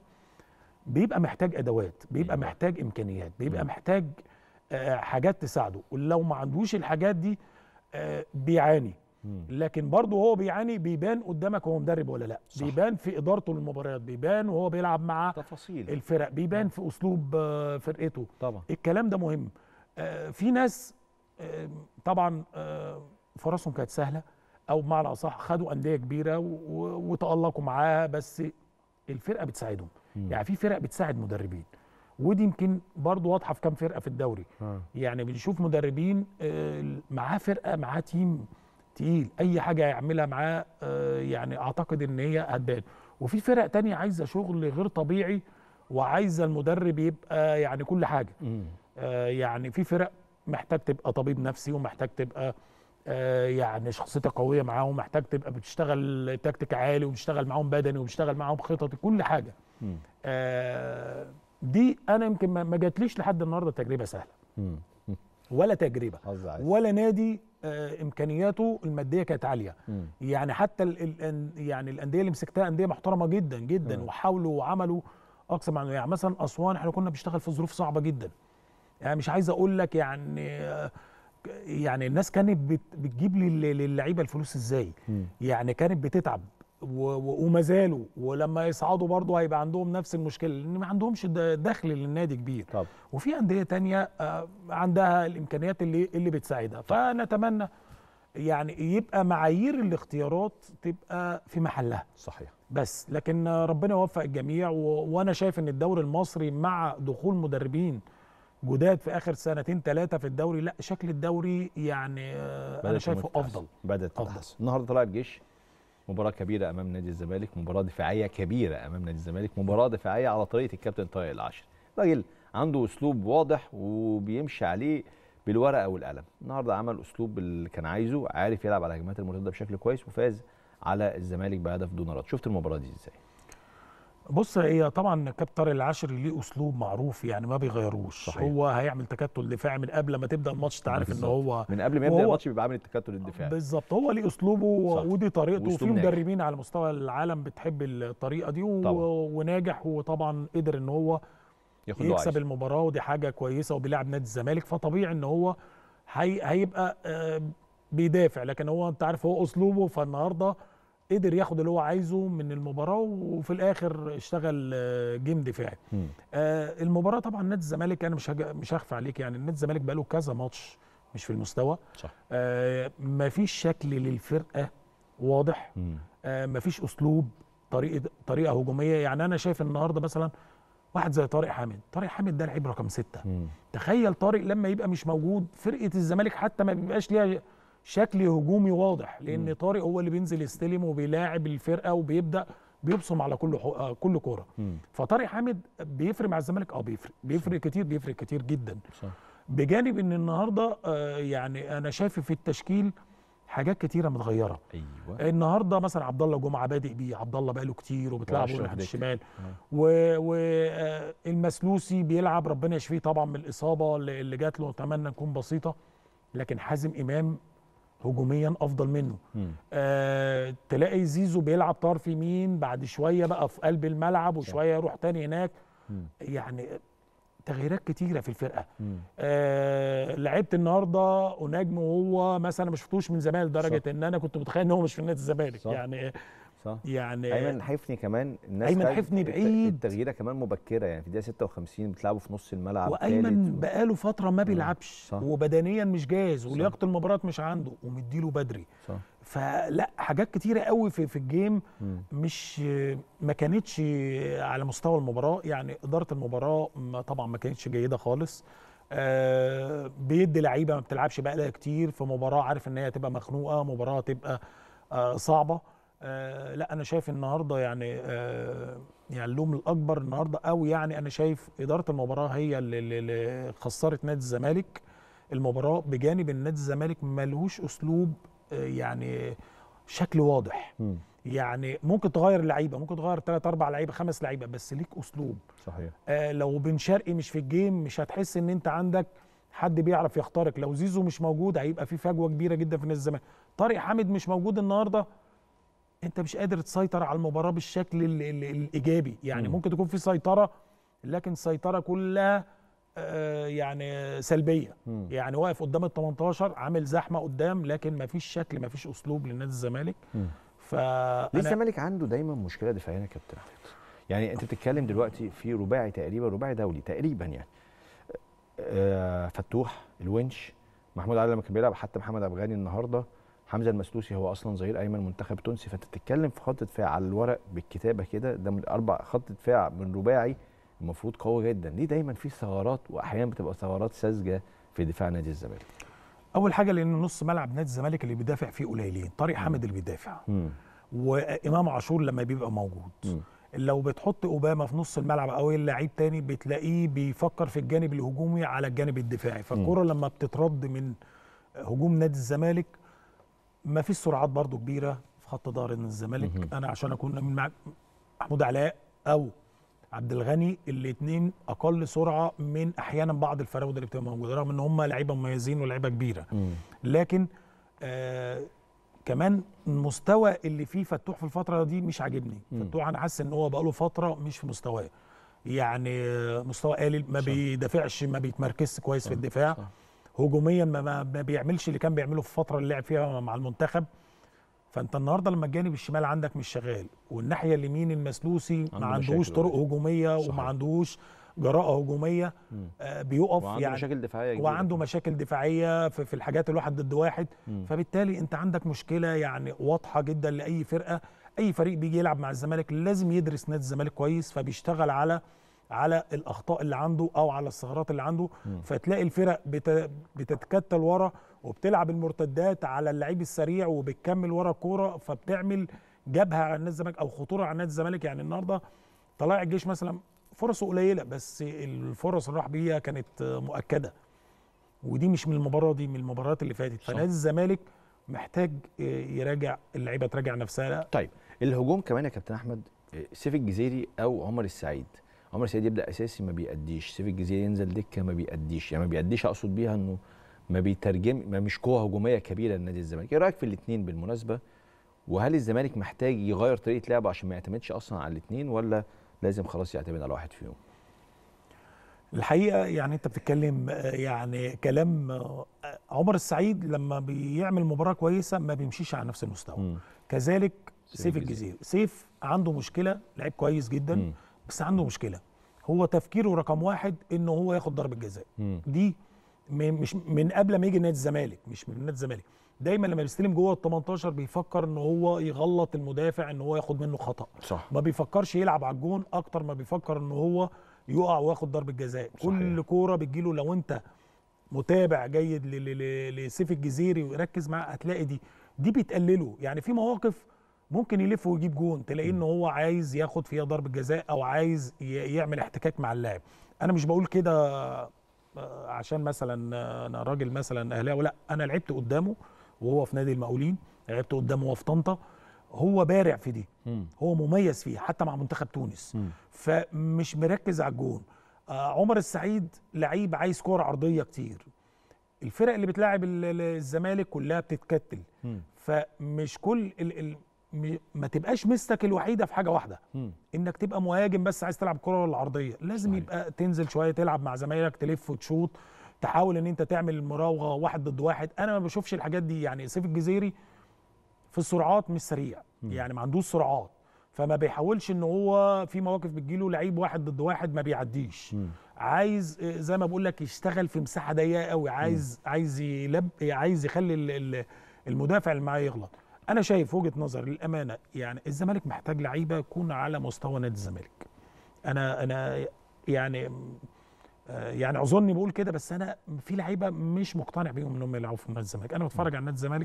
بيبقى محتاج ادوات بيبقى أيوة. محتاج امكانيات بيبقى مم. محتاج آه، حاجات تساعده ولو ما عندوش الحاجات دي آه، بيعاني مم. لكن برضه هو بيعاني بيبان قدامك هو مدرب ولا لا صح. بيبان في ادارته للمباريات بيبان وهو بيلعب مع تفاصيل الفرق بيبان في اسلوب آه، فرقته طبعا الكلام ده مهم آه، في ناس آه، طبعا آه، فرصهم كانت سهله او بمعنى اصح خدوا انديه كبيره و- و- وتالقوا معاها بس الفرقه بتساعدهم مم. يعني في فرق بتساعد مدربين ودي يمكن برضو واضحه في كام فرقه في الدوري آه. يعني بنشوف مدربين آه، معاه فرقه معاه تيم تقيل اي حاجه يعملها معاه آه، يعني اعتقد ان هي هتبان وفي فرق تانية عايزه شغل غير طبيعي وعايزه المدرب يبقى يعني كل حاجه مم. آه، يعني في فرق محتاج تبقى طبيب نفسي ومحتاج تبقى آه، يعني شخصيتك قويه معاهم ومحتاج تبقى بتشتغل تكتيك عالي وبتشتغل معاهم بدني وبتشتغل معاهم خطط كل حاجه مم. آه، دي انا يمكن ما ما جاتليش لحد النهارده تجربه سهله مم. ولا تجربه حظ عايز. ولا نادي آه، امكانياته الماديه كانت عاليه مم. يعني حتى ال ال يعني الانديه اللي مسكتها انديه محترمه جدا جدا مم. وحاولوا وعملوا اقصى ما يعني مثلا اسوان احنا كنا بنشتغل في ظروف صعبه جدا يعني مش عايز اقول لك يعني آه، يعني الناس كانت بت- بتجيب لل- للعيبه الفلوس ازاي مم. يعني يعني كانت بتتعب و- و- وما زالوا ولما يصعدوا برضه هيبقى عندهم نفس المشكله لان ما عندهمش د- دخل للنادي كبير طب وفي انديه تانية آه، عندها الامكانيات اللي اللي بتساعدها فنتمنى يعني يبقى معايير الاختيارات تبقى في محلها صحيح بس لكن ربنا يوفق الجميع و... وانا شايف ان الدوري المصري مع دخول مدربين جداد في اخر سنتين ثلاثه في الدوري لا شكل الدوري يعني آه، انا بدأت شايفه الأمور تتحسن. افضل بدات أفضل. تتحسن النهارده طلع الجيش مباراة كبيرة أمام نادي الزمالك، مباراة دفاعية كبيرة أمام نادي الزمالك، مباراة دفاعية على طريقة الكابتن طارق العاشر. راجل عنده أسلوب واضح وبيمشي عليه بالورقة والقلم. النهارده عمل أسلوب اللي كان عايزه، عارف يلعب على الهجمات المرتدة بشكل كويس وفاز على الزمالك بهدف دون رد. شفت المباراة دي إزاي؟ بص هي طبعا كابتن طارق العشري ليه اسلوب معروف يعني ما بيغيروش صحيح. هو هيعمل تكتل دفاعي من قبل ما تبدا الماتش تعرف ان بالظبط. هو من قبل ما يبدأ وهو- الماتش بيبقى عامل التكتل الدفاعي. بالظبط هو ليه اسلوبه صح. ودي طريقته وفي وأسلوب ناجح. مدربين على مستوى العالم بتحب الطريقه دي و... طبعا. وناجح وطبعا قدر ان هو ياخد له يكسب عايزه. المباراه ودي حاجه كويسه وبيلعب نادي الزمالك فطبيعي ان هو هي... هيبقى آه، بيدافع لكن هو انت عارف هو اسلوبه فالنهارده قدر ياخد اللي هو عايزه من المباراه وفي الاخر اشتغل آه، جيم دفاعي مم. آه، المباراه طبعا نادي الزمالك انا مش هج... مش هخفى عليك يعني نادي الزمالك بقاله كذا ماتش مش في المستوى صح. آه مفيش شكل للفرقه واضح مم. آه مفيش اسلوب طريقه طريقه هجوميه يعني انا شايف النهارده مثلا واحد زي طارق حامد طارق حامد ده لعيب رقم ستة مم. تخيل طارق لما يبقى مش موجود فرقه الزمالك حتى ما بيبقاش ليها شكل هجومي واضح لان مم. طارق هو اللي بينزل يستلم وبيلاعب الفرقه وبيبدا بيبصم على كل حو... آه، كل كوره مم. فطارق حامد بيفرق مع الزمالك اه بيفرق بيفرق كتير بيفرق كتير جدا صح. بجانب ان النهارده آه، يعني انا شايف في التشكيل حاجات كتيره متغيره ايوه النهارده مثلا عبد الله جمعه بادئ بيه عبد الله بقاله كتير وبتلعبه وأشرف ناحيه دكة. الشمال آه. والمسلوسي بيلعب ربنا يشفيه طبعا من الاصابه اللي اللي جات له اتمنى تكون بسيطه لكن حازم امام هجوميا افضل منه مم. آه تلاقي زيزو بيلعب طرف يمين بعد شويه بقى في قلب الملعب وشويه يروح تاني هناك مم. يعني تغييرات كتيره في الفرقه مم. آه لعبت النهارده ونجم وهو مثلا ما شفتوش من زمان لدرجه صح. ان انا كنت متخيل ان هو مش في نادي الزمالك صح. يعني صح يعني ايمن حفني كمان الناس أيمن فاهم حفني الت- بعيد. التغييره كمان مبكره يعني في الدقيقه 56 بتلعبوا في نص الملعب وايمن تالت و- بقاله فتره ما بيلعبش صح. وبدنيا مش جاهز صح. ولياقه المباراه مش عنده ومديله بدري صح فلا حاجات كتيره قوي في في الجيم مم. مش ما كانتش على مستوى المباراه يعني اداره المباراه ما طبعا ما كانتش جيده خالص آه بيدي لعيبه ما بتلعبش بقالها كتير في مباراه عارف ان هي هتبقى مخنوقه مباراه هتبقى آه صعبه آه لا انا شايف النهارده يعني آه يعني اللوم الاكبر النهارده او يعني انا شايف اداره المباراه هي اللي, اللي- اللي خسرت نادي الزمالك المباراه بجانب ان نادي الزمالك ملهوش اسلوب آه يعني شكل واضح مم. يعني ممكن تغير اللعيبه ممكن تغير ثلاث اربع لعيبه خمس لعيبه بس ليك اسلوب صحيح آه لو بن شرقي مش في الجيم مش هتحس ان انت عندك حد بيعرف يخترق لو زيزو مش موجود هيبقى في فجوه كبيره جدا في نادي الزمالك طارق حامد مش موجود النهارده انت مش قادر تسيطر على المباراه بالشكل ال ال الايجابي يعني مم. ممكن تكون في سيطره لكن السيطره كلها آه يعني سلبيه مم. يعني واقف قدام ال 18 عامل زحمه قدام لكن ما فيش شكل ما فيش اسلوب لنادي الزمالك مم. فانا ليه الزمالك عنده دايما مشكله دفاعيه يا كابتن احمد يعني انت بتتكلم دلوقتي في رباعي تقريبا رباعي دولي تقريبا يعني آه فتوح الونش محمود علي لما كان بيلعب حتى محمد عبد الغني النهارده حمزه المسلوسي هو اصلا ظهير ايمن منتخب تونسي فانت بتتكلم في خط دفاع على الورق بالكتابه كده ده من اربع خط دفاع من رباعي المفروض قوي جدا ليه دايما في ثغرات واحيانا بتبقى ثغرات ساذجه في دفاع نادي الزمالك اول حاجه لان نص ملعب نادي الزمالك اللي بيدافع فيه قليلين طارق حامد اللي بيدافع مم. وامام عاشور لما بيبقى موجود مم. لو بتحط اوباما في نص الملعب او لعيب تاني بتلاقيه بيفكر في الجانب الهجومي على الجانب الدفاعي فالكره لما بتترد من هجوم نادي الزمالك ما فيش سرعات برضو كبيره في خط ظهر نادي الزمالك مهم. انا عشان اكون من مع محمود علاء او عبد الغني الاثنين اقل سرعه من احيانا بعض الفراوده اللي بتبقى موجوده رغم ان هم لعيبه مميزين ولاعيبه كبيره لكن آه كمان المستوى اللي فيه فتوح في الفتره دي مش عاجبني فتوح انا حاسس ان هو بقاله فتره مش في مستواه يعني آه، مستوى قليل ما صح. بيدافعش ما بيتمركزش كويس في الدفاع صح. هجوميا ما, ما ما بيعملش اللي كان بيعمله في الفتره اللي لعب فيها مع المنتخب فانت النهارده لما الجانب الشمال عندك مش شغال والناحيه اليمين المسلوسي عنده ما عندهوش مشاكل طرق هجوميه صحيح. وما عندهوش جراءه هجوميه آه بيقف وعنده يعني مشاكل دفاعيه كبيرة. وعنده مشاكل دفاعيه في, في الحاجات الواحد ضد واحد مم. فبالتالي انت عندك مشكله يعني واضحه جدا لاي فرقه اي فريق بيجي يلعب مع الزمالك لازم يدرس نادي الزمالك كويس فبيشتغل على على الاخطاء اللي عنده او على الثغرات اللي عنده فتلاقي الفرق بت بتتكتل ورا وبتلعب المرتدات على اللعيب السريع وبتكمل ورا الكوره فبتعمل جبهه على نادي الزمالك او خطوره على نادي الزمالك يعني النهارده طلائع الجيش مثلا فرصه قليله بس الفرص اللي راح بيها كانت مؤكده ودي مش من المباراه دي من المباريات اللي فاتت صح. فنادي الزمالك محتاج يراجع اللعيبه تراجع نفسها طيب الهجوم كمان يا كابتن احمد آه، سيف الجزيري او عمر السعيد عمر السعيد يبدا اساسي ما بيأديش سيف الجزيري ينزل دكه ما بيأديش يعني ما بيأديش اقصد بيها انه ما بيترجم ما مش قوه هجوميه كبيره لنادي الزمالك ايه رايك في الاثنين بالمناسبه وهل الزمالك محتاج يغير طريقه لعبه عشان ما يعتمدش اصلا على الاثنين ولا لازم خلاص يعتمد على واحد فيهم الحقيقه يعني انت بتتكلم آه، يعني كلام آه، عمر السعيد لما بيعمل مباراه كويسه ما بيمشيش على نفس المستوى مم. كذلك سيف سيف الجزيري. الجزيري سيف عنده مشكله لعيب كويس جدا مم. بس عنده مشكله هو تفكيره رقم واحد انه هو ياخد ضربه جزاء مم. دي من مش من قبل ما يجي نادي الزمالك مش من نادي الزمالك دايما لما بيستلم جوه ال 18 بيفكر ان هو يغلط المدافع ان هو ياخد منه خطا صح ما بيفكرش يلعب على الجون اكتر ما بيفكر ان هو يقع وياخد ضربه جزاء صحيح. كل كوره بتجيله لو انت متابع جيد ل- ل- ل- لسيف الجزيري وركز معاه هتلاقي دي دي بتقلله يعني في مواقف ممكن يلف ويجيب جون تلاقيه ان هو عايز ياخد فيها ضربه جزاء او عايز ي- يعمل احتكاك مع اللاعب انا مش بقول كده آه، عشان مثلا آه، انا راجل مثلا اهلاوي لا انا لعبت قدامه وهو في نادي المقاولين لعبت قدامه وهو في طنطا هو بارع في دي مم. هو مميز فيه حتى مع منتخب تونس مم. فمش مركز على الجون آه عمر السعيد لعيب عايز كوره عرضيه كتير الفرق اللي بتلاعب ال- ال- الزمالك كلها بتتكتل مم. فمش كل ال ال م- ما تبقاش مستك الوحيده في حاجه واحده مم. انك تبقى مهاجم بس عايز تلعب كره العرضيه لازم صحيح. يبقى تنزل شويه تلعب مع زمايلك تلف وتشوط تحاول ان انت تعمل مراوغه واحد ضد واحد انا ما بشوفش الحاجات دي يعني سيف الجزيري في السرعات مش سريع يعني ما عندوش سرعات فما بيحاولش ان هو في مواقف بتجيله لعيب واحد ضد واحد ما بيعديش مم. عايز آه، زي ما بقول لك يشتغل في مساحه ضيقه قوي عايز عايز يلب عايز يخلي ال- ال- المدافع اللي معاه يغلط انا شايف وجهه نظري للامانه يعني الزمالك محتاج لعيبه يكون على مستوى نادي الزمالك انا انا يعني آه، يعني اعذرني بقول كده بس انا في لعيبه مش مقتنع بيهم انهم يلعبوا في نادي الزمالك انا بتفرج على نادي الزمالك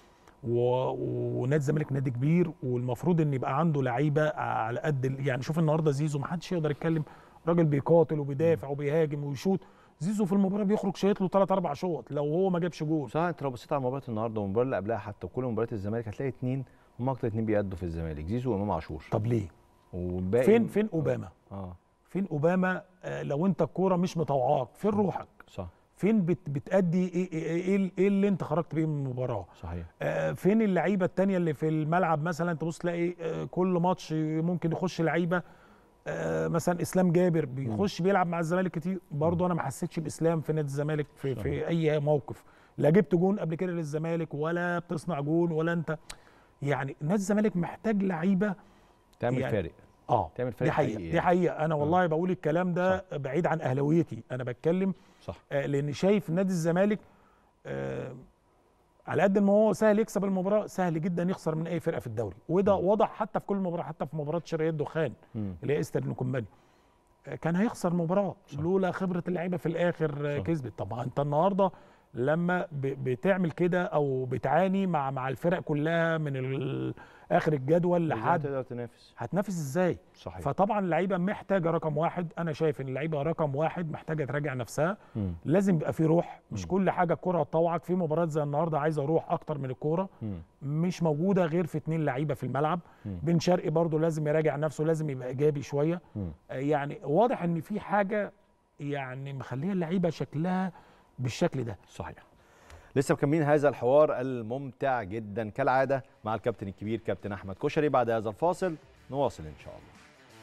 و- ونادي الزمالك نادي كبير والمفروض ان يبقى عنده لعيبه على قد ال- يعني شوف النهارده زيزو ما حدش يقدر يتكلم راجل بيقاتل وبيدافع وبيهاجم ويشوط زيزو في المباراه بيخرج شايط له ثلاث اربع شوط لو هو ما جابش جول صح انت لو بصيت على مباراه النهارده والمباراه اللي قبلها حتى وكل مباريات الزمالك هتلاقي اثنين هم اكتر اثنين بيأدوا في الزمالك زيزو وامام عاشور طب ليه والباقي فين فين اوباما اه فين اوباما آه لو انت الكوره مش مطوعاك فين روحك صح فين بت بتأدي ايه ايه, إيه, إيه اللي انت خرجت بيه من المباراه صحيح آه، فين اللعيبه التانية اللي في الملعب مثلا تبص تلاقي آه، كل ماتش ممكن يخش لعيبه آه، مثلا اسلام جابر بيخش بيلعب مع الزمالك كتير برضه انا ما حسيتش باسلام في نادي الزمالك في, في اي موقف لا جبت جون قبل كده للزمالك ولا بتصنع جون ولا انت يعني نادي الزمالك محتاج لعيبه تعمل يعني فارق اه تعمل دي فرق حقيقه حقيقي دي يعني. حقيقه انا والله بقول الكلام ده بعيد عن اهلاويتي انا بتكلم صح آه، لان شايف نادي الزمالك آه، على قد ما هو سهل يكسب المباراه سهل جدا يخسر من اي فرقه في الدوري وده واضح حتى في كل مباراه حتى في مباراه شرقيه الدخان مم. اللي هي استر نكومباني آه، كان هيخسر المباراه لولا خبره اللعيبه في الاخر آه، صح. كسبت طبعا انت النهارده لما ب- بتعمل كده او بتعاني مع مع الفرق كلها من ال- اخر الجدول إزاي لحد تقدر تنافس هتنافس ازاي صحيح فطبعا اللعيبه محتاجه رقم واحد انا شايف ان اللعيبه رقم واحد محتاجه تراجع نفسها مم. لازم يبقى في روح مش مم. كل حاجه الكوره هتطوعك في مباريات زي النهارده عايزه روح اكتر من الكوره مم. مش موجوده غير في اتنين لعيبه في الملعب مم. بن شرقي برضو لازم يراجع نفسه لازم يبقى ايجابي شويه مم. آه، يعني واضح ان في حاجه يعني مخليه اللعيبه شكلها بالشكل ده صحيح لسه مكملين هذا الحوار الممتع جدا كالعاده مع الكابتن الكبير كابتن احمد كشري بعد هذا الفاصل نواصل ان شاء الله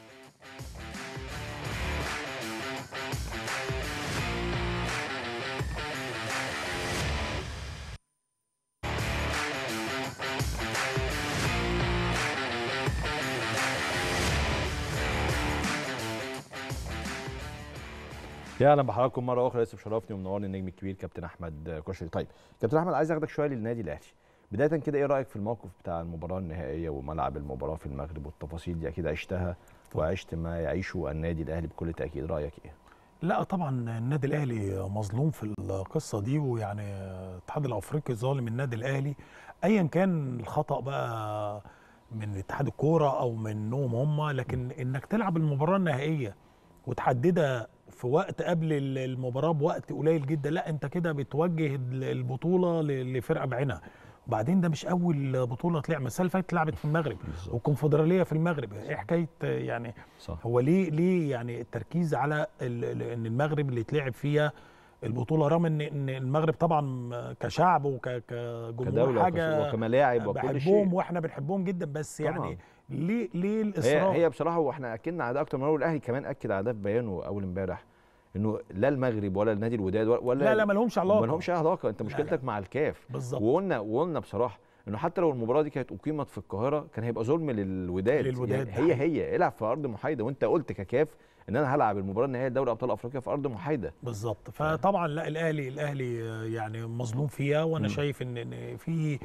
يا اهلا بحضراتكم مره اخرى لسه مشرفني ومنورني النجم الكبير كابتن احمد كشري طيب كابتن احمد عايز اخدك شويه للنادي الاهلي بدايه كده ايه رايك في الموقف بتاع المباراه النهائيه وملعب المباراه في المغرب والتفاصيل دي اكيد عشتها وعشت ما يعيشه النادي الاهلي بكل تاكيد رايك ايه لا طبعا النادي الاهلي مظلوم في القصه دي ويعني الاتحاد الافريقي ظالم النادي الاهلي ايا كان الخطا بقى من اتحاد الكوره او منهم هم لكن انك تلعب المباراه النهائيه وتحددها في وقت قبل ال- المباراه بوقت قليل جدا لا انت كده بتوجه ال- البطوله ل- لفرقه بعينها وبعدين ده مش اول بطوله تلعب السنه اللي فاتت اتلعبت في المغرب بالظبط. والكونفدراليه في المغرب ايه حكايه يعني صح هو ليه ليه يعني التركيز على ال- ال- ان المغرب اللي يتلعب فيها البطوله رغم ان ان المغرب طبعا كشعب وكجمهور كدوله حاجه وكملاعب وكل بحبهم شيء واحنا بنحبهم جدا بس طبعاً. يعني ليه ليه هي الاصرار هي بصراحه واحنا اكدنا على ده اكتر من مره والاهلي كمان اكد على ده في بيانه اول امبارح انه لا المغرب ولا النادي الوداد ولا لا لا ما لهمش علاقه ما لهمش اي علاقه انت لا، مشكلتك لا. مع الكاف بالظبط وقلنا وقلنا بصراحه انه حتى لو المباراه دي كانت اقيمت في القاهره كان هيبقى ظلم للوداد للوداد، يعني ده هي هي العب في ارض محايده وانت قلت ككاف ان انا هلعب المباراه النهائيه لدوري ابطال افريقيا في ارض محايده بالظبط فطبعا لا الاهلي الاهلي آه، يعني مظلوم فيها وانا مم. شايف ان ان في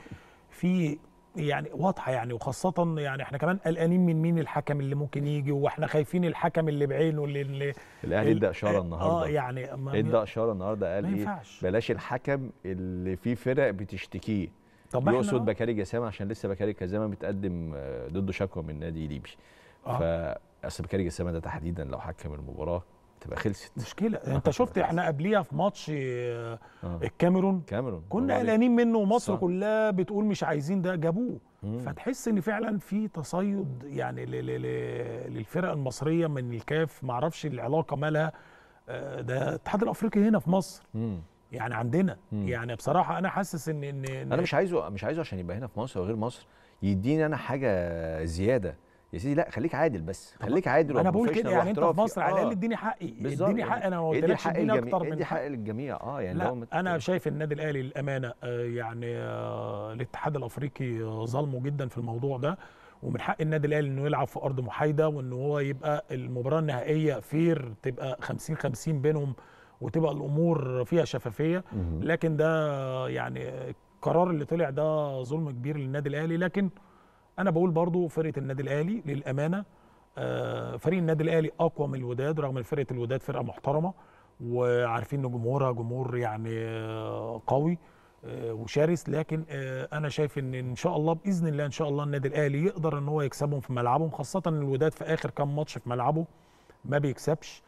في يعني واضحه يعني وخاصه يعني احنا كمان قلقانين من مين الحكم اللي ممكن يجي واحنا خايفين الحكم اللي بعينه اللي, اللي الاهلي ادى اشاره اه النهارده يعني ما ادى اشاره النهارده قال ما ايه ينفعش بلاش الحكم اللي فيه فرق بتشتكيه طب ما يقصد احنا بكاري جسامه عشان لسه بكاري جسامه متقدم آه، ضده شكوى من نادي ليبي آه. فاصل بكاري جسامه ده تحديدا لو حكم المباراه تبقى خلصت مشكله انت شفت احنا قبليها في ماتش آه، آه. الكاميرون كاميرون كنا برافو عليك. قلقانين منه ومصر صح. كلها بتقول مش عايزين ده جابوه مم. فتحس ان فعلا في تصيد يعني ل- ل- ل- للفرق المصريه من الكاف معرفش العلاقه مالها آه، ده الاتحاد الافريقي هنا في مصر مم. يعني عندنا مم. يعني بصراحه انا حاسس ان ان إن- انا مش عايزه مش عايزه عشان يبقى هنا في مصر وغير مصر يديني انا حاجه زياده يا سيدي لا خليك عادل بس طب خليك عادل انا بقول كده وبروفيشنال يعني انت في واحترافي. مصر على الاقل آه، اديني حقي بالظبط اديني يعني حقي انا ما ادي قلتلكش حق اديني الجميع اكتر من ادي حق حقي للجميع اه يعني لا لو مت- انا شايف النادي الاهلي للامانه آه، يعني آه، الاتحاد الافريقي آه، ظلمه جدا في الموضوع ده ومن حق النادي الاهلي انه يلعب في ارض محايده وان هو يبقى المباراه النهائيه فير تبقى 50 50 بينهم وتبقى الامور فيها شفافيه مهم. لكن ده يعني القرار اللي طلع ده ظلم كبير للنادي الاهلي لكن انا بقول برضو فرقه النادي الاهلي للامانه آه، فريق النادي الاهلي اقوى من الوداد رغم ان فرقه الوداد فرقه محترمه وعارفين ان جمهورها جمهور يعني آه، قوي آه، وشرس لكن آه، انا شايف ان ان شاء الله باذن الله ان شاء الله النادي الاهلي يقدر ان هو يكسبهم في ملعبهم خاصه ان الوداد في اخر كام ماتش في ملعبه ما بيكسبش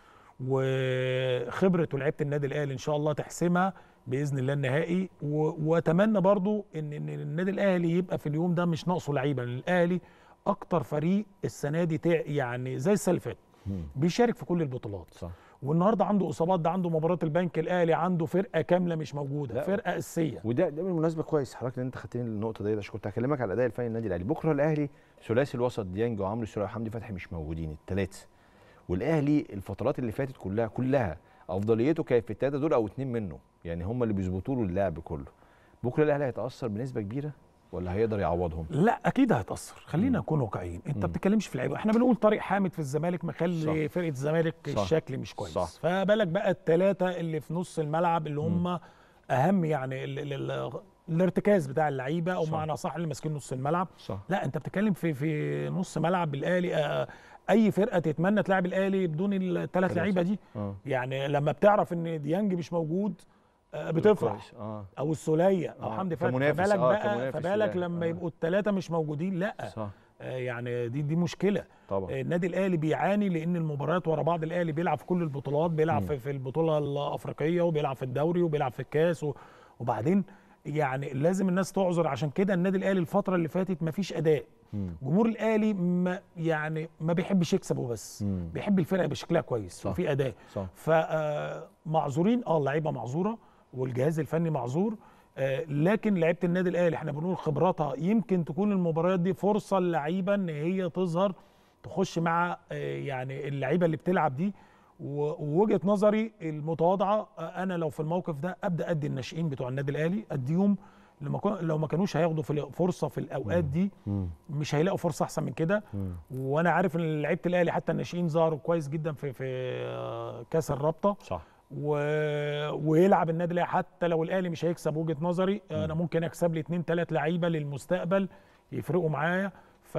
وخبره لعيبه النادي الاهلي ان شاء الله تحسمها باذن الله النهائي و- واتمنى برضو ان ان النادي الاهلي يبقى في اليوم ده مش ناقصه لعيبه لان الاهلي اكتر فريق السنه دي تع- يعني زي السنه اللي فاتت مم. بيشارك في كل البطولات صح والنهارده عنده اصابات ده عنده مباراه البنك الاهلي عنده فرقه كامله مش موجوده لا. فرقه اساسيه وده ده بالمناسبه كويس حضرتك ان انت خدتني النقطه ديت عشان كنت هكلمك على الاداء الفني للنادي الاهلي بكره الاهلي ثلاثي الوسط ديانج وعمرو السوليه وحمدي فتحي مش موجودين الثلاثه والاهلي الفترات اللي فاتت كلها كلها افضليته كانت في الثلاثه دول او اتنين منه يعني هم اللي بيظبطوا له اللعب كله بكره الاهلي هيتاثر بنسبه كبيره ولا هيقدر يعوضهم لا اكيد هيتاثر خلينا مم. نكون واقعيين انت مم. ما بتتكلمش في لعيبه احنا بنقول طارق حامد في الزمالك مخلي صح. فرقه الزمالك صح. الشكل مش كويس صح. فبالك بقى الثلاثه اللي في نص الملعب اللي هم اهم يعني ال ال ال الارتكاز بتاع اللعيبه او صح. معنى صح اللي ماسكين نص الملعب صح لا انت بتتكلم في في نص ملعب الاهلي آه، اي فرقه تتمنى تلعب الاهلي بدون الثلاث ثلاثة. لعيبه دي اه يعني لما بتعرف ان ديانج مش موجود آه، بتفرح كويس. اه او السوليه او آه، حمدي فتحي كمنافس، فبالك آه، بقى كمنافس فبالك يعني. لما آه. يبقوا الثلاثه مش موجودين لا صح آه، يعني دي دي مشكله طبعا آه، النادي الاهلي بيعاني لان المباريات ورا بعض الاهلي بيلعب في كل البطولات بيلعب مم. في, في البطوله الافريقيه وبيلعب في الدوري وبيلعب في الكاس و... وبعدين يعني لازم الناس تعذر عشان كده النادي الاهلي الفتره اللي فاتت مفيش اداء مم. جمهور الاهلي ما يعني ما بيحبش يكسب وبس مم. بيحب الفرقه يبقى شكلها كويس صح. وفي اداء صح فمعذورين اه اللعيبه معذوره والجهاز الفني معذور آه، لكن لعيبه النادي الاهلي احنا بنقول خبراتها يمكن تكون المباريات دي فرصه للعيبه ان هي تظهر تخش مع آه، يعني اللعيبه اللي بتلعب دي و- ووجهه نظري المتواضعه آه، انا لو في الموقف ده ابدا ادي الناشئين بتوع النادي الاهلي اديهم لما كون- لو ما كانوش هياخدوا في فرصه في الاوقات دي مم. مش هيلاقوا فرصه احسن من كده مم. وانا عارف ان لعيبه الاهلي حتى الناشئين ظهروا كويس جدا في في آه، كاس الرابطه صح و... ويلعب النادي الاهلي حتى لو الاهلي مش هيكسب وجهه نظري انا ممكن اكسب لي اثنين ثلاث لعيبه للمستقبل يفرقوا معايا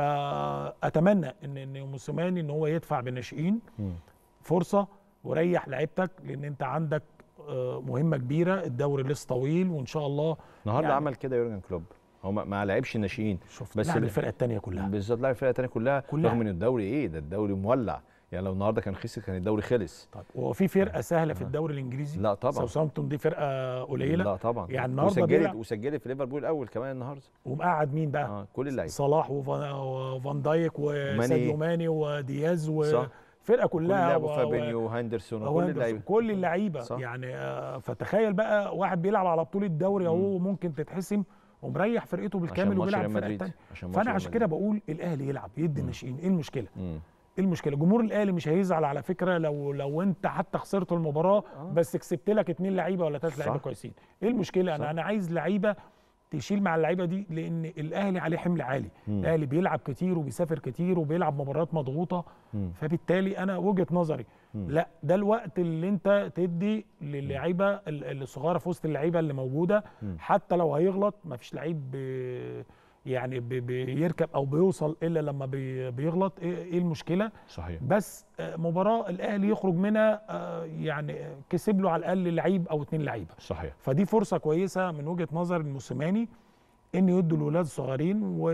فاتمنى ان ان موسيماني ان هو يدفع بالناشئين مم. فرصه وريح لعيبتك لان انت عندك آه، مهمه كبيره الدوري لسه طويل وان شاء الله النهارده يعني- عمل كده يورجن كلوب هو ما- ما لعبش الناشئين شوف بس لعب ال- الفرقه الثانيه كلها بالظبط لاعب الفرقه الثانيه كلها, كلها. رغم ان الدوري ايه ده الدوري مولع يعني لو النهارده كان خسر كان الدوري خلص طيب هو في فرقه سهله في الدوري الانجليزي لا طبعا ساوثهامبتون دي فرقه قليله لا طبعا يعني النهارده وسجلت بيلعب وسجلت في ليفربول الاول كمان النهارده ومقعد مين بقى اه كل اللعيبه صلاح وفان وفان دايك وساديو ماني ودياز صح. والفرقه كل كلها اللعيبه و- وفابينيو وهندرسون و- وكل اللعيبه كل اللعيبه صح. يعني آه، فتخيل بقى واحد بيلعب على بطوله دوري اهو ممكن تتحسم ومريح فرقته عشان بالكامل ماتش وبيلعب ريال فرقه مدريد تانية عشان ماتش فانا ريال عشان مدريد. كده بقول الاهلي يلعب يدي الناشئين ايه المشكله؟ مم. ايه المشكله؟ جمهور الاهلي مش هيزعل على فكره لو لو انت حتى خسرت المباراه بس كسبت لك اثنين لعيبه ولا ثلاث لعيبه صح. كويسين ايه المشكله؟ صح. انا انا عايز لعيبه تشيل مع اللعيبه دي لان الاهلي عليه حمل عالي مم. الاهلي بيلعب كتير وبيسافر كتير وبيلعب مباريات مضغوطه مم. فبالتالي انا وجهه نظري مم. لا ده الوقت اللي انت تدي للعيبه ال- الصغيره في وسط اللعيبه اللي موجوده مم. حتى لو هيغلط ما فيش لعيب بي- يعني بي- بيركب او بيوصل الا لما بي- بيغلط ايه إيه المشكله صحيح بس آه، مباراه الاهلي يخرج منها آه، يعني آه، كسب له على الاقل لعيب او اتنين لعيبه صحيح فدي فرصه كويسه من وجهه نظر الموسيماني ان يدوا الولاد الصغيرين و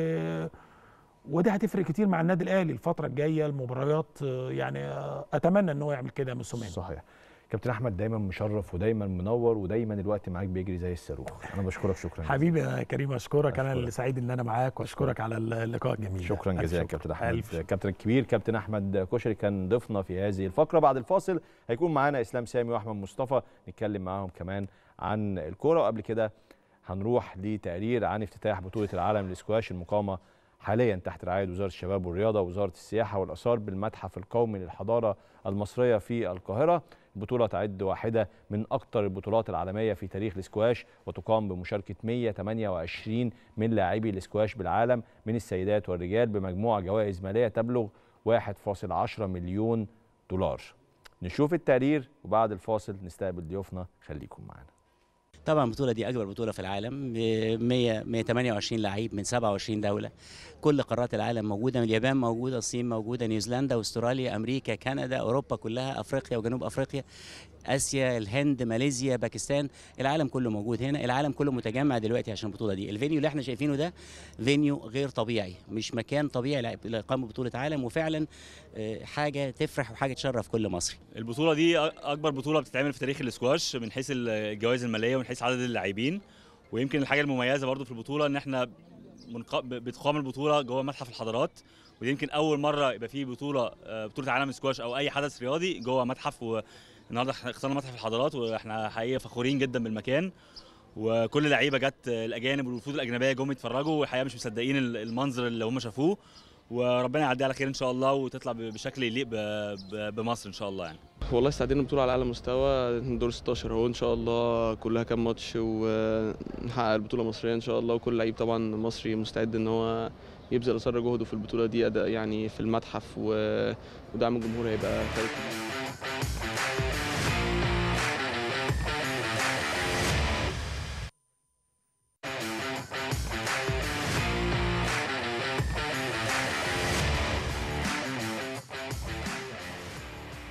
وده هتفرق كتير مع النادي الاهلي الفتره الجايه المباريات آه، يعني آه، اتمنى ان هو يعمل كده موسيماني صحيح كابتن احمد دايما مشرف ودايما منور ودايما الوقت معاك بيجري زي الصاروخ انا بشكرك شكرا جزيلا. حبيبي يا كريم اشكرك انا أشكرك. اللي سعيد ان انا معاك واشكرك على اللقاء الجميل ده. شكرا ألف جزيلا شكر. كابتن ألف احمد شكر. كابتن الكبير كابتن احمد كشري كان ضيفنا في هذه الفقره بعد الفاصل هيكون معانا اسلام سامي واحمد مصطفى نتكلم معاهم كمان عن الكوره وقبل كده هنروح لتقرير عن افتتاح بطوله العالم للسكواش المقامه حاليا تحت رعايه وزاره الشباب والرياضه ووزاره السياحه والاثار بالمتحف القومي للحضاره المصريه في القاهره البطوله تعد واحده من اكثر البطولات العالميه في تاريخ الاسكواش وتقام بمشاركه 128 من لاعبي الاسكواش بالعالم من السيدات والرجال بمجموع جوائز ماليه تبلغ 1.10 مليون دولار نشوف التقرير وبعد الفاصل نستقبل ضيوفنا خليكم معانا طبعا البطوله دي اكبر بطوله في العالم ب 100 128 لعيب من 27 دوله كل قارات العالم موجوده من اليابان موجوده الصين موجوده نيوزيلندا استراليا امريكا كندا اوروبا كلها افريقيا وجنوب افريقيا اسيا الهند ماليزيا باكستان العالم كله موجود هنا العالم كله متجمع دلوقتي عشان البطوله دي الفينيو اللي احنا شايفينه ده فينيو غير طبيعي مش مكان طبيعي لاقامه بطوله عالم وفعلا آه، حاجه تفرح وحاجه تشرف كل مصري البطوله دي أ- اكبر بطوله بتتعمل في تاريخ الاسكواش من حيث الجوائز الماليه ومن حيث عدد اللاعبين ويمكن الحاجه المميزه برضو في البطوله ان احنا منق- ب- بتقام البطوله جوه متحف الحضارات ودي يمكن اول مره يبقى في بطوله آه، بطوله عالم سكواش او اي حدث رياضي جوه متحف والنهارده احنا اخترنا متحف الحضارات واحنا حقيقه فخورين جدا بالمكان وكل اللعيبه جت الاجانب والوفود الاجنبيه جم يتفرجوا والحقيقه مش مصدقين ال- المنظر اللي هم شافوه وربنا يعديها على خير ان شاء الله وتطلع ب- بشكل يليق ب- ب- بمصر ان شاء الله يعني والله استعدينا بطولة على أعلى مستوى دور 16 اهو إن شاء الله كلها كام ماتش ونحقق البطولة المصرية إن شاء الله وكل لعيب طبعا مصري مستعد إن هو يبذل أصر جهده في البطولة دي أداء يعني في المتحف و- ودعم الجمهور هيبقى فارق كتير.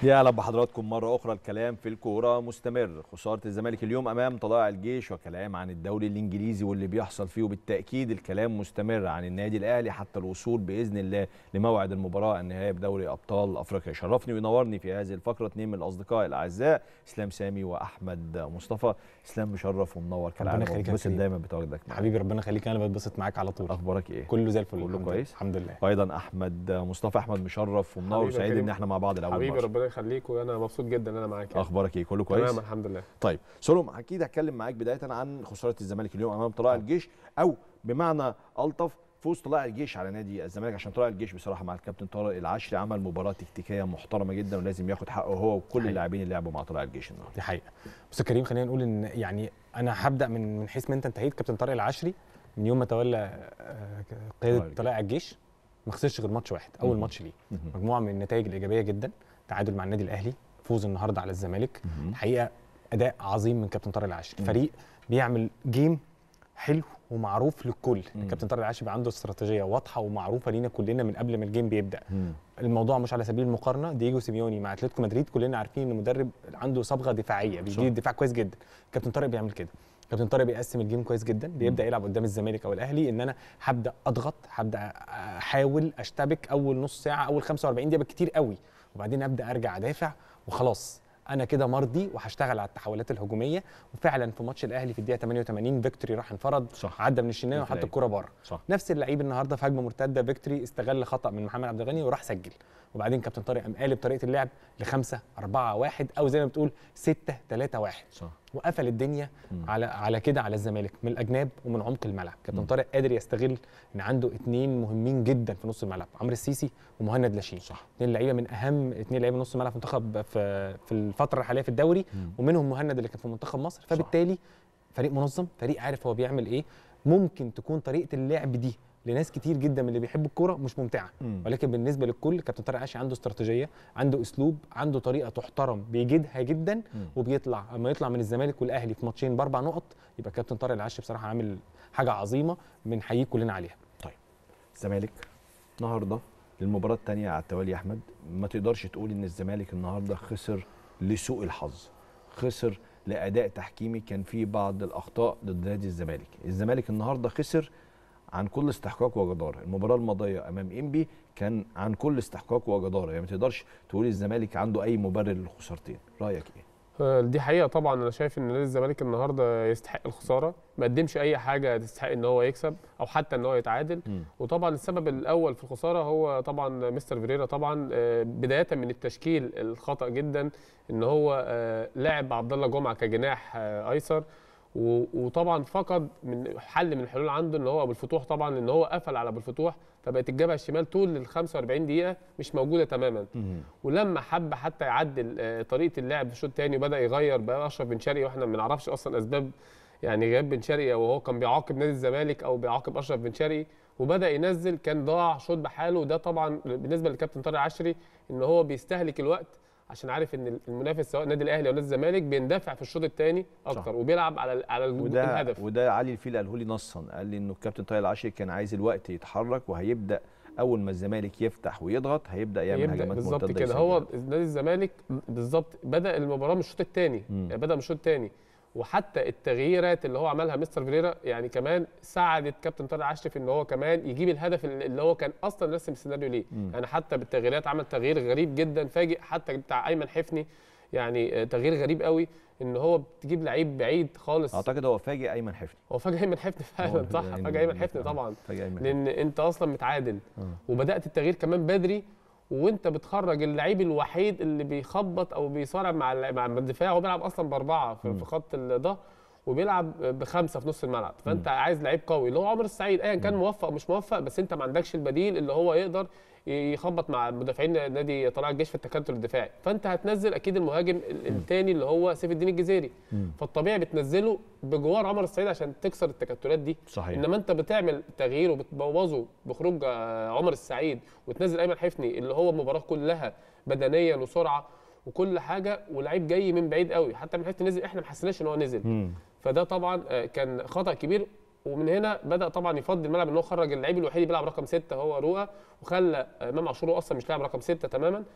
يا اهلا بحضراتكم مره اخرى الكلام في الكوره مستمر خساره الزمالك اليوم امام طلائع الجيش وكلام عن الدوري الانجليزي واللي بيحصل فيه وبالتاكيد الكلام مستمر عن النادي الاهلي حتى الوصول باذن الله لموعد المباراه النهائيه بدوري ابطال افريقيا يشرفني وينورني في هذه الفقره اثنين من الاصدقاء الاعزاء اسلام سامي واحمد مصطفى اسلام مشرف ومنور كالعاده يخليك يا بس كريم. دايما بتواجدك معايا حبيبي ربنا يخليك انا بتبسط معاك على طول اخبارك ايه كله زي الفل كله الحمد كويس؟ لله. الحمد لله وايضا احمد مصطفى احمد مشرف ومنور حبيبي يا وسعيد كريم. ان احنا مع بعض الاول حبيبي مرة. ربنا يخليك وانا مبسوط جدا ان انا معاك يعني. اخبارك ايه كله كويس تمام الحمد لله طيب سولوم اكيد هتكلم معاك بدايه عن خساره الزمالك اليوم امام طلائع الجيش او بمعنى الطف فوز طلائع الجيش على نادي الزمالك عشان طلائع الجيش بصراحه مع الكابتن طارق العشري عمل مباراه تكتيكيه محترمه جدا ولازم ياخد حقه هو وكل حقيقي. اللاعبين اللي لعبوا مع طلائع الجيش النهارده دي حقيقه بص يا كريم خلينا نقول ان يعني انا هبدا من من حيث ما انت انتهيت كابتن طارق العشري من يوم ما تولى آه، قياده طلائع طلائع الجيش ما خسرش غير ماتش واحد اول مم. ماتش ليه مهم. مجموعه من النتائج الايجابيه جدا تعادل مع النادي الاهلي فوز النهارده على الزمالك مهم. الحقيقه اداء عظيم من كابتن طارق العشري مم. فريق بيعمل جيم حلو ومعروف للكل مم. كابتن طارق العشري بقى عنده استراتيجيه واضحه ومعروفه لينا كلنا من قبل ما الجيم بيبدا مم. الموضوع مش على سبيل المقارنه دييجو سيميوني مع اتلتيكو مدريد كلنا عارفين ان مدرب عنده صبغه دفاعيه صح. بيدير الدفاع كويس جدا كابتن طارق بيعمل كده كابتن طارق بيقسم الجيم كويس جدا بيبدا يلعب قدام الزمالك او الاهلي ان انا هبدا اضغط هبدا احاول اشتبك اول نص ساعه اول 45 دقيقه بالكتير قوي وبعدين ابدا ارجع ادافع وخلاص انا كده مرضي وهشتغل على التحولات الهجوميه وفعلا في ماتش الاهلي في الدقيقه 88 فيكتوري راح انفرد صح. عدى من الشناوي في وحط العيب. الكوره بره صح نفس اللعيب النهارده في هجمه مرتده فيكتوري استغل خطا من محمد عبد الغني وراح سجل وبعدين كابتن طارق قام قالب طريقه اللعب ل 5 4 1 او زي ما بتقول 6 3 1 صح وقفل الدنيا مم. على على كده على الزمالك من الاجناب ومن عمق الملعب كابتن مم. طارق قادر يستغل ان عنده اثنين مهمين جدا في نص الملعب عمرو السيسي ومهند لاشين صح اثنين لعيبه من اهم اثنين لعيبه نص الملعب في منتخب في في الفتره الحاليه في الدوري مم. ومنهم مهند اللي كان في منتخب مصر فبالتالي فريق منظم فريق عارف هو بيعمل ايه ممكن تكون طريقه اللعب دي لناس كتير جدا من اللي بيحبوا الكوره مش ممتعه مم. ولكن بالنسبه للكل كابتن طارق عاشي عنده استراتيجيه عنده اسلوب عنده طريقه تحترم بيجدها جدا مم. وبيطلع اما يطلع من الزمالك والاهلي في ماتشين باربع نقط يبقى كابتن طارق العاشي بصراحه عامل حاجه عظيمه بنحييه كلنا عليها الزمالك النهارده للمباراه الثانيه على التوالي يا احمد ما تقدرش تقول ان الزمالك النهارده خسر لسوء الحظ خسر لاداء تحكيمي كان فيه بعض الاخطاء ضد نادي الزمالك الزمالك النهارده خسر عن كل استحقاق وجداره المباراه الماضيه امام انبي كان عن كل استحقاق وجداره يعني ما تقدرش تقول الزمالك عنده اي مبرر للخسارتين رايك ايه آه، دي حقيقه طبعا انا شايف ان نادي الزمالك النهارده يستحق الخساره ما قدمش اي حاجه تستحق ان هو يكسب او حتى ان هو يتعادل مم. وطبعا السبب الاول في الخساره هو طبعا مستر فيريرا طبعا آه، بدايه من التشكيل الخطا جدا ان هو آه، لعب عبد الله جمعه كجناح آه، ايسر و- وطبعا فقد من حل من الحلول عنده ان هو ابو الفتوح طبعا ان هو قفل على ابو الفتوح فبقت الجبهه الشمال طول ال 45 دقيقه مش موجوده تماما مم. ولما حب حتى يعدل آه، طريقه اللعب في الشوط الثاني وبدا يغير بقى اشرف بن شرقي واحنا ما نعرفش اصلا اسباب يعني غياب بن شرقي وهو كان بيعاقب نادي الزمالك او بيعاقب اشرف بن شرقي وبدا ينزل كان ضاع شوط بحاله وده طبعا بالنسبه للكابتن طارق عشري ان هو بيستهلك الوقت عشان عارف ان المنافس سواء النادي الاهلي او نادي الزمالك بيندفع في الشوط الثاني اكتر وبيلعب على على وده الهدف وده علي الفيل قاله لي نصا قال لي انه الكابتن طارق العشري كان عايز الوقت يتحرك وهيبدا اول ما الزمالك يفتح ويضغط هيبدا يعمل يبدا هجمات بالظبط مرتده كده يسجل. هو نادي الزمالك بالظبط بدا المباراه من الشوط الثاني مم. بدا من الشوط الثاني وحتى التغييرات اللي هو عملها مستر فيريرا يعني كمان ساعدت كابتن طارق عشري في ان هو كمان يجيب الهدف اللي هو كان اصلا رسم السيناريو ليه مم. يعني حتى بالتغييرات عمل تغيير غريب جدا فاجئ حتى بتاع ايمن حفني يعني آه، تغيير غريب قوي ان هو بتجيب لعيب بعيد خالص اعتقد هو فاجئ ايمن حفني هو فاجئ ايمن حفني فعلا هو صح يعني فاجئ ايمن من- حفني آه، طبعا فاجئ ايمن حفني لان انت اصلا متعادل آه. وبدات التغيير كمان بدري وانت بتخرج اللعيب الوحيد اللي بيخبط او بيصارع مع الل- مع الدفاع هو بيلعب اصلا باربعه في مم. في خط الظهر وبيلعب بخمسه في نص الملعب فانت عايز لعيب قوي اللي هو عمر السعيد ايا كان موفق مش موفق بس انت ما عندكش البديل اللي هو يقدر يخبط مع مدافعين نادي طلائع الجيش في التكتل الدفاعي فانت هتنزل اكيد المهاجم الثاني اللي هو سيف الدين الجزيري مم. فالطبيعي بتنزله بجوار عمر السعيد عشان تكسر التكتلات دي صحيح انما انت بتعمل تغيير وبتبوظه بخروج آه، عمر السعيد وتنزل ايمن حفني اللي هو المباراه كلها بدنيا وسرعه وكل حاجه ولعيب جاي من بعيد قوي حتى من حفني نزل احنا ما حسيناش ان هو نزل مم. فده طبعا آه، كان خطا كبير ومن هنا بدا طبعا يفضي الملعب ان هو خرج اللعيب الوحيد اللي بيلعب رقم سته هو رؤى وخلى امام عاشور هو اصلا مش لاعب رقم سته تماما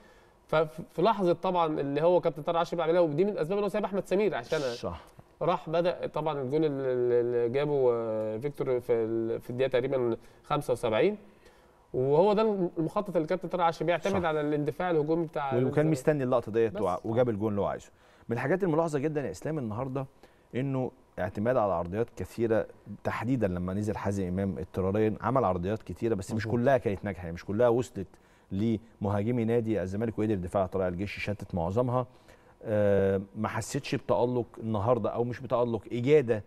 ففي لحظه طبعا اللي هو كابتن طارق عاشور بيعملها ودي من الاسباب اللي هو سايب احمد سمير عشان صح راح بدا طبعا الجون اللي اللي جابه آه، فيكتور في ال- في الدقيقه تقريبا 75 وهو ده المخطط اللي الكابتن طارق عاشور بيعتمد صح. على الاندفاع الهجومي بتاع وكان الزمالك. مستني اللقطه ديت بس. وع- وجاب الجون اللي هو عايزه من الحاجات الملاحظه جدا يا اسلام النهارده انه اعتماد على عرضيات كثيره تحديدا لما نزل حازم امام اضطراريا عمل عرضيات كثيره بس مش مظبوط. كلها كانت ناجحه يعني مش كلها وصلت لمهاجمي نادي الزمالك وقدر الدفاع طلع الجيش شتت معظمها آه، ما حسيتش بتالق النهارده او مش بتالق اجاده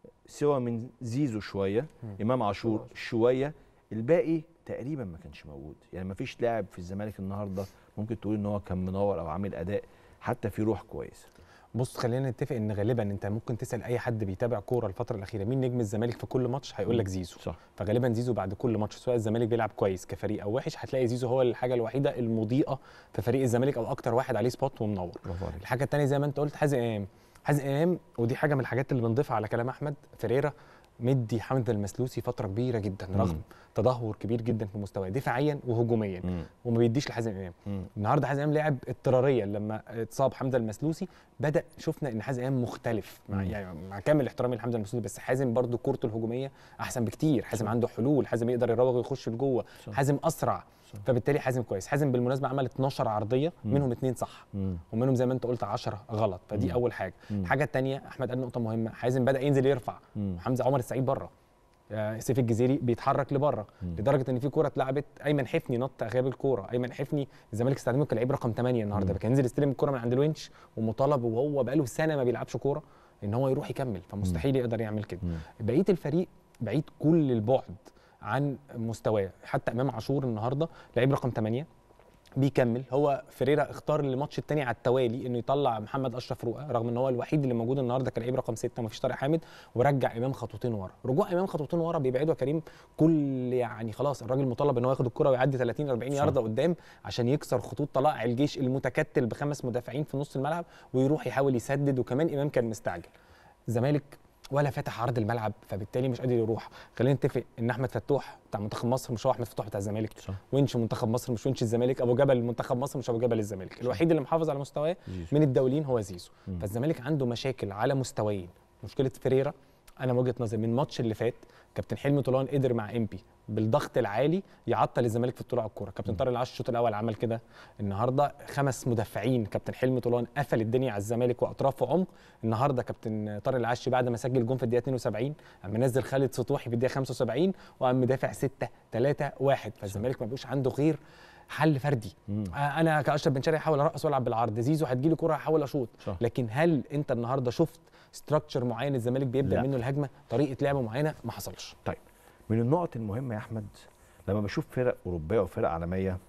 سوى من زيزو شويه امام عاشور شويه الباقي تقريبا ما كانش موجود يعني ما فيش لاعب في الزمالك النهارده ممكن تقول ان هو كان منور او عامل اداء حتى في روح كويس بص خلينا نتفق ان غالبا انت ممكن تسال اي حد بيتابع كوره الفتره الاخيره مين نجم الزمالك في كل ماتش هيقول لك زيزو صح فغالبا زيزو بعد كل ماتش سواء الزمالك بيلعب كويس كفريق او وحش هتلاقي زيزو هو الحاجه الوحيده المضيئه في فريق الزمالك او اكتر واحد عليه سبوت ومنور برافو عليك الحاجه الثانيه زي ما انت قلت حازم امام حازم امام ودي حاجه من الحاجات اللي بنضيفها على كلام احمد فريرا مدي حمد المسلوسي فتره كبيره جدا مم. رغم تدهور كبير جدا في مستواه دفاعيا وهجوميا مم. وما بيديش لحازم امام مم. النهارده حازم امام لعب اضطراريا لما اتصاب حمزه المسلوسي بدا شفنا ان حازم امام مختلف مع مم. يعني مع كامل احترامي لحمزه المسلوسي بس حازم برضو كورته الهجوميه احسن بكتير حازم عنده حلول حازم يقدر يراوغ ويخش لجوه صح. حازم اسرع صح. فبالتالي حازم كويس حازم بالمناسبه عمل 12 عرضيه مم. منهم اثنين صح مم. ومنهم زي ما انت قلت 10 غلط فدي مم. اول حاجه مم. الحاجه الثانيه احمد قال نقطه مهمه حازم بدا ينزل يرفع مم. حمزه عمر السعيد بره آه، سيف الجزيري بيتحرك لبره مم. لدرجه ان في كوره اتلعبت ايمن حفني نط غاب الكوره ايمن حفني الزمالك استخدمه كلاعب رقم 8 النهارده مم. كان ينزل يستلم الكوره من عند الونش ومطالب وهو بقاله سنه ما بيلعبش كوره ان هو يروح يكمل فمستحيل يقدر يعمل كده مم. بقيه الفريق بعيد كل البعد عن مستواه حتى امام عاشور النهارده لعيب رقم 8 بيكمل هو فيريرا اختار الماتش الثاني على التوالي انه يطلع محمد اشرف رؤى رغم ان هو الوحيد اللي موجود النهارده كلاعب رقم 6 ومفيش طارق حامد ورجع امام خطوتين ورا رجوع امام خطوتين ورا بيبعده يا كريم كل يعني خلاص الراجل مطالب ان هو ياخد الكره ويعدي 30 40 صح. يارده قدام عشان يكسر خطوط طلائع الجيش المتكتل بخمس مدافعين في نص الملعب ويروح يحاول يسدد وكمان امام كان مستعجل الزمالك ولا فاتح عرض الملعب فبالتالي مش قادر يروح خلينا نتفق ان احمد فتوح بتاع منتخب مصر مش هو احمد فتوح بتاع الزمالك صح. ونش منتخب مصر مش ونش الزمالك ابو جبل منتخب مصر مش ابو جبل الزمالك الوحيد اللي محافظ على مستواه زيزو. من الدولين هو زيزو مم. فالزمالك عنده مشاكل على مستويين مشكله فيريرا انا من وجهه نظري من الماتش اللي فات كابتن حلمي طولان قدر مع امبي بالضغط العالي يعطل الزمالك في الطلوع على الكوره كابتن طارق العش الشوط الاول عمل كده النهارده خمس مدافعين كابتن حلمي طولان قفل الدنيا على الزمالك واطرافه عمق النهارده كابتن طارق العش بعد ما سجل جون في الدقيقه 72 قام نزل خالد سطوحي في الدقيقه 75 وقام مدافع 6 3 1 فالزمالك ما بقوش عنده غير حل فردي مم. آه، انا كاشرف بن شرقي احاول ارقص والعب بالعرض زيزو هتجيلي كوره هحاول اشوط صح. لكن هل انت النهارده شفت ستراكشر معين الزمالك بيبدا لا. منه الهجمه طريقه لعب معينه ما حصلش طيب من النقط المهمه يا احمد لما بشوف فرق اوروبيه وفرق عالميه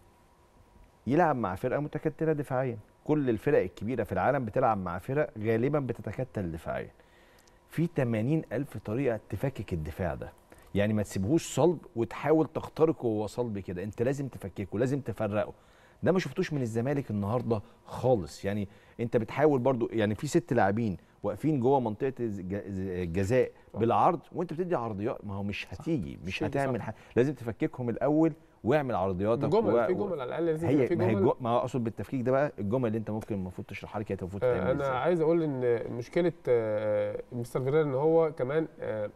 يلعب مع فرقه متكتله دفاعيا كل الفرق الكبيره في العالم بتلعب مع فرق غالبا بتتكتل دفاعيا في 80 ألف طريقة تفكك الدفاع ده يعني ما تسيبهوش صلب وتحاول تخترقه وهو صلب كده انت لازم تفككه لازم تفرقه ده ما شفتوش من الزمالك النهارده خالص يعني انت بتحاول برضو يعني في ست لاعبين واقفين جوه منطقه الج- الجزاء بالعرض وانت بتدي عرضيات ما هو مش هتيجي مش شيء هتعمل صح. حاجه لازم تفككهم الاول واعمل عرضياتك جمل و- في و- جمل على الاقل لازم هي يبقى في ما هي جمل جو- ما هو اقصد بالتفكيك ده بقى الجمل اللي انت ممكن المفروض تشرحها لي كده المفروض آه، تعمل انا ازاي عايز اقول ان مشكله آه، مستر فيريرا ان هو كمان آه،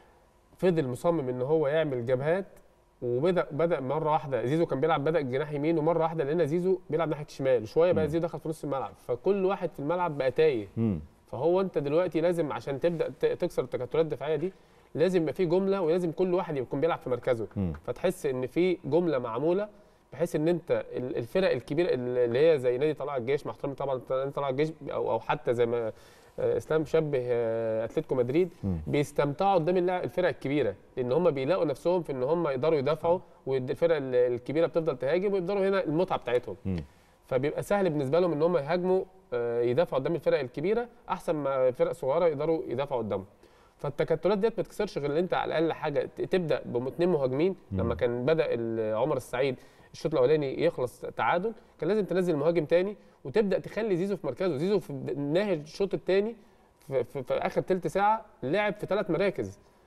فضل مصمم ان هو يعمل جبهات وبدا بدا مره واحده زيزو كان بيلعب بدا جناح يمين ومره واحده لقينا زيزو بيلعب ناحيه الشمال وشويه بقى مم. زيزو دخل في نص الملعب فكل واحد في الملعب بقى تايه مم. فهو انت دلوقتي لازم عشان تبدا ت- تكسر التكتلات الدفاعيه دي لازم يبقى في جمله ولازم كل واحد يكون بيلعب في مركزه مم. فتحس ان في جمله معموله بحيث ان انت ال- الفرق الكبيره اللي هي زي نادي طلائع الجيش مع احترامي طبعا نادي طلائع الجيش او او حتى زي ما آه، اسلام شبه آه، اتلتيكو مدريد مم. بيستمتعوا قدام اللاعب- الفرق الكبيره لان هم بيلاقوا نفسهم في ان هم يقدروا يدافعوا والفرق ال- الكبيره بتفضل تهاجم ويقدروا هنا المتعه بتاعتهم مم. فبيبقى سهل بالنسبه لهم ان هم يهاجموا آه، يدافعوا قدام الفرق الكبيره احسن ما فرق صغيره يقدروا يدافعوا قدامهم فالتكتلات ديت ما تكسرش غير ان انت على الاقل حاجه ت- تبدا باثنين مهاجمين لما كان بدا ال- عمر السعيد الشوط الاولاني يخلص تعادل كان لازم تنزل مهاجم تاني وتبدا تخلي زيزو في مركزه زيزو في بد- نهايه الشوط الثاني في, في, في اخر ثلث ساعه لعب في ثلاث مراكز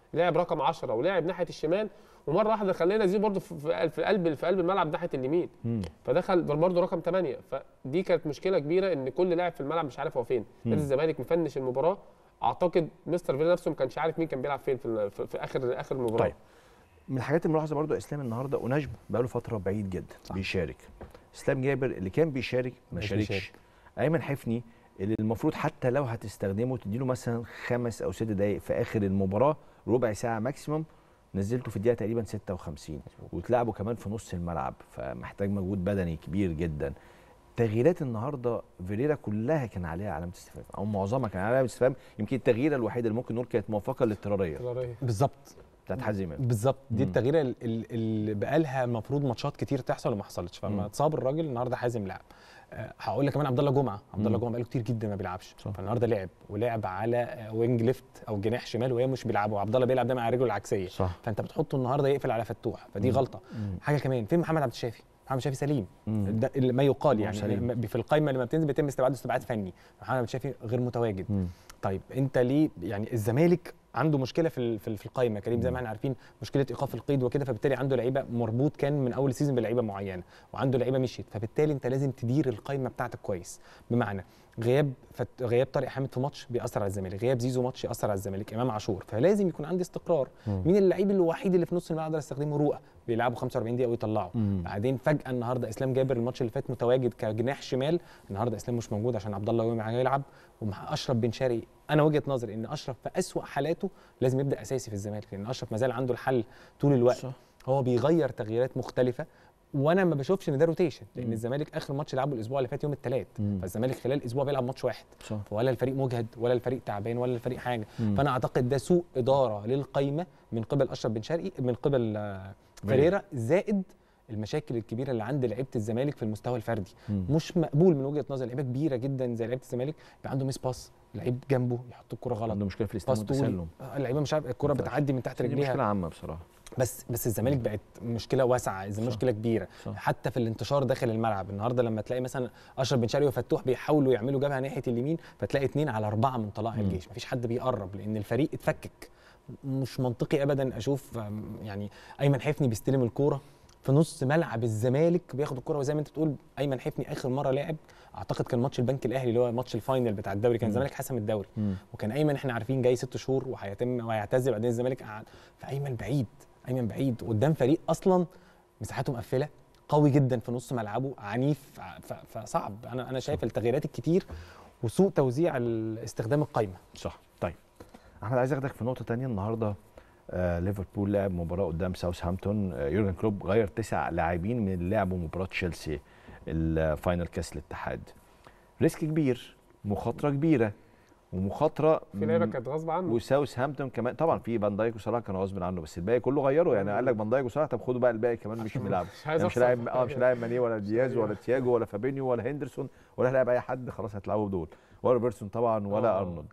لعب رقم 10 ولعب ناحيه الشمال ومره واحده خلينا زيزو برده في في في قلب في قلب الملعب ناحيه اليمين مم. فدخل برده رقم 8 فدي كانت مشكله كبيره ان كل لاعب في الملعب مش عارف هو فين نادي الزمالك مفنش المباراه اعتقد مستر فيلا نفسه ما كانش عارف مين كان بيلعب فين في, ال- في, في اخر اخر المباراه طيب من الحاجات الملاحظه برضو اسلام النهارده ونجم بقاله فتره بعيد جدا صح. بيشارك اسلام جابر اللي كان بيشارك ما مش شاركش بيشارك. ايمن حفني اللي المفروض حتى لو هتستخدمه تديله مثلا خمس او ست دقائق في اخر المباراه ربع ساعه ماكسيموم نزلته في الدقيقه تقريبا 56 وتلعبه كمان في نص الملعب فمحتاج مجهود بدني كبير جدا تغييرات النهارده فيريرا كلها كان عليها علامه استفهام او معظمها كان عليها علامه استفهام يمكن التغييره الوحيده اللي ممكن نقول كانت موافقه للاضطراريه بالظبط بتاعت حازم امام بالظبط دي مم. التغييره ال- ال- اللي بقالها المفروض ماتشات كتير تحصل وما حصلتش مم. فلما اتصاب الراجل النهارده حازم لعب آه، هقول لك كمان عبد الله جمعه عبد الله مم. جمعه بقاله كتير جدا ما بيلعبش صح. فالنهارده لعب ولعب على آه، وينج ليفت او جناح شمال وهي مش بيلعبه وعبد الله بيلعب دايما على رجله العكسيه صح فانت بتحطه النهارده يقفل على فتوح فدي مم. غلطه مم. حاجه كمان فين محمد عبد الشافي محمد شافي سليم مم. ده اللي ما يقال هو يعني سليم. م- في القائمه لما بتنزل بيتم استبعاده استبعاد فني محمد عبد الشافي غير متواجد مم. طيب انت ليه يعني الزمالك عنده مشكله في ال- في ال- في القائمه كريم زي ما احنا عارفين مشكله ايقاف القيد وكده فبالتالي عنده لعيبه مربوط كان من اول السيزون بلعيبه معينه وعنده لعيبه مشيت فبالتالي انت لازم تدير القائمه بتاعتك كويس بمعنى غياب فت... غياب طارق حامد في ماتش بيأثر على الزمالك غياب زيزو ماتش يأثر على الزمالك امام عاشور فلازم يكون عندي استقرار مم. مين اللعيب الوحيد اللي في نص الملعب اقدر استخدمه رؤى بيلعبوا 45 دقيقه ويطلعوا مم. بعدين فجاه النهارده اسلام جابر الماتش اللي فات متواجد كجناح شمال النهارده اسلام مش موجود عشان عبد الله يومي هيلعب ومع اشرف بن شرقي انا وجهه نظري ان اشرف في اسوا حالاته لازم يبدا اساسي في الزمالك لان اشرف ما زال عنده الحل طول الوقت صح. هو بيغير تغييرات مختلفه وانا ما بشوفش ان ده روتيشن لان مم. الزمالك اخر ماتش لعبه الاسبوع اللي فات يوم الثلاث مم. فالزمالك خلال اسبوع بيلعب ماتش واحد صح ولا الفريق مجهد ولا الفريق تعبان ولا الفريق حاجه مم. فانا اعتقد ده سوء اداره للقايمه من قبل اشرف بن شرقي من قبل آه، فيريرا زائد المشاكل الكبيره اللي عند لعيبه الزمالك في المستوى الفردي مم. مش مقبول من وجهه نظر لعيبه كبيره جدا زي لعيبه الزمالك يبقى عنده ميس باس لعيب جنبه يحط الكره غلط عنده مشكله في الاستلام باس طولي والتسلم آه، اللعيبه مش عارف الكره ما ينفعش. بتعدي من تحت دي رجليها مشكله عامه بصراحه بس بس الزمالك بقت مشكله واسعه صح. مشكله كبيره صح. حتى في الانتشار داخل الملعب النهارده لما تلاقي مثلا اشرف بن شرقي وفتوح بيحاولوا يعملوا جبهه ناحيه اليمين فتلاقي اثنين على اربعه من طلائع مم. الجيش مفيش حد بيقرب لان الفريق اتفكك مش منطقي ابدا اشوف أم، يعني ايمن حفني بيستلم الكوره في نص ملعب الزمالك بياخد الكوره وزي ما انت بتقول ايمن حفني اخر مره لعب اعتقد كان ماتش البنك الاهلي اللي هو ماتش الفاينل بتاع الدوري كان مم. الزمالك حسم الدوري مم. وكان ايمن احنا عارفين جاي ست شهور وهيتم وهيعتزل بعدين الزمالك قعد فايمن بعيد ايمن بعيد قدام فريق اصلا مساحته مقفله قوي جدا في نص ملعبه عنيف ع- ف- فصعب انا انا شايف التغييرات الكتير وسوء توزيع ال- استخدام القايمه صح طيب احمد عايز اخدك في نقطه تانية النهارده آه ليفربول لعب مباراه قدام ساوثهامبتون آه يورجن كلوب غير تسع لاعبين من اللي لعبوا مباراه تشيلسي الفاينل كاس الاتحاد ريسك كبير مخاطره كبيره ومخاطره في لعيبه م- كانت غصب عنه وساوثهامبتون كمان طبعا في فان دايك وصلاح كانوا غصب عنه بس الباقي كله غيره يعني قال لك فان دايك وصلاح طب خدوا بقى الباقي كمان مش بيلعبوا مش عايز يعني مش أخسر. لاعب اه مش لاعب ماني ولا دياز ولا تياجو ولا فابينيو ولا هندرسون ولا لاعب اي حد خلاص هتلعبوا دول ولا روبرتسون طبعا ولا آه. ارنولد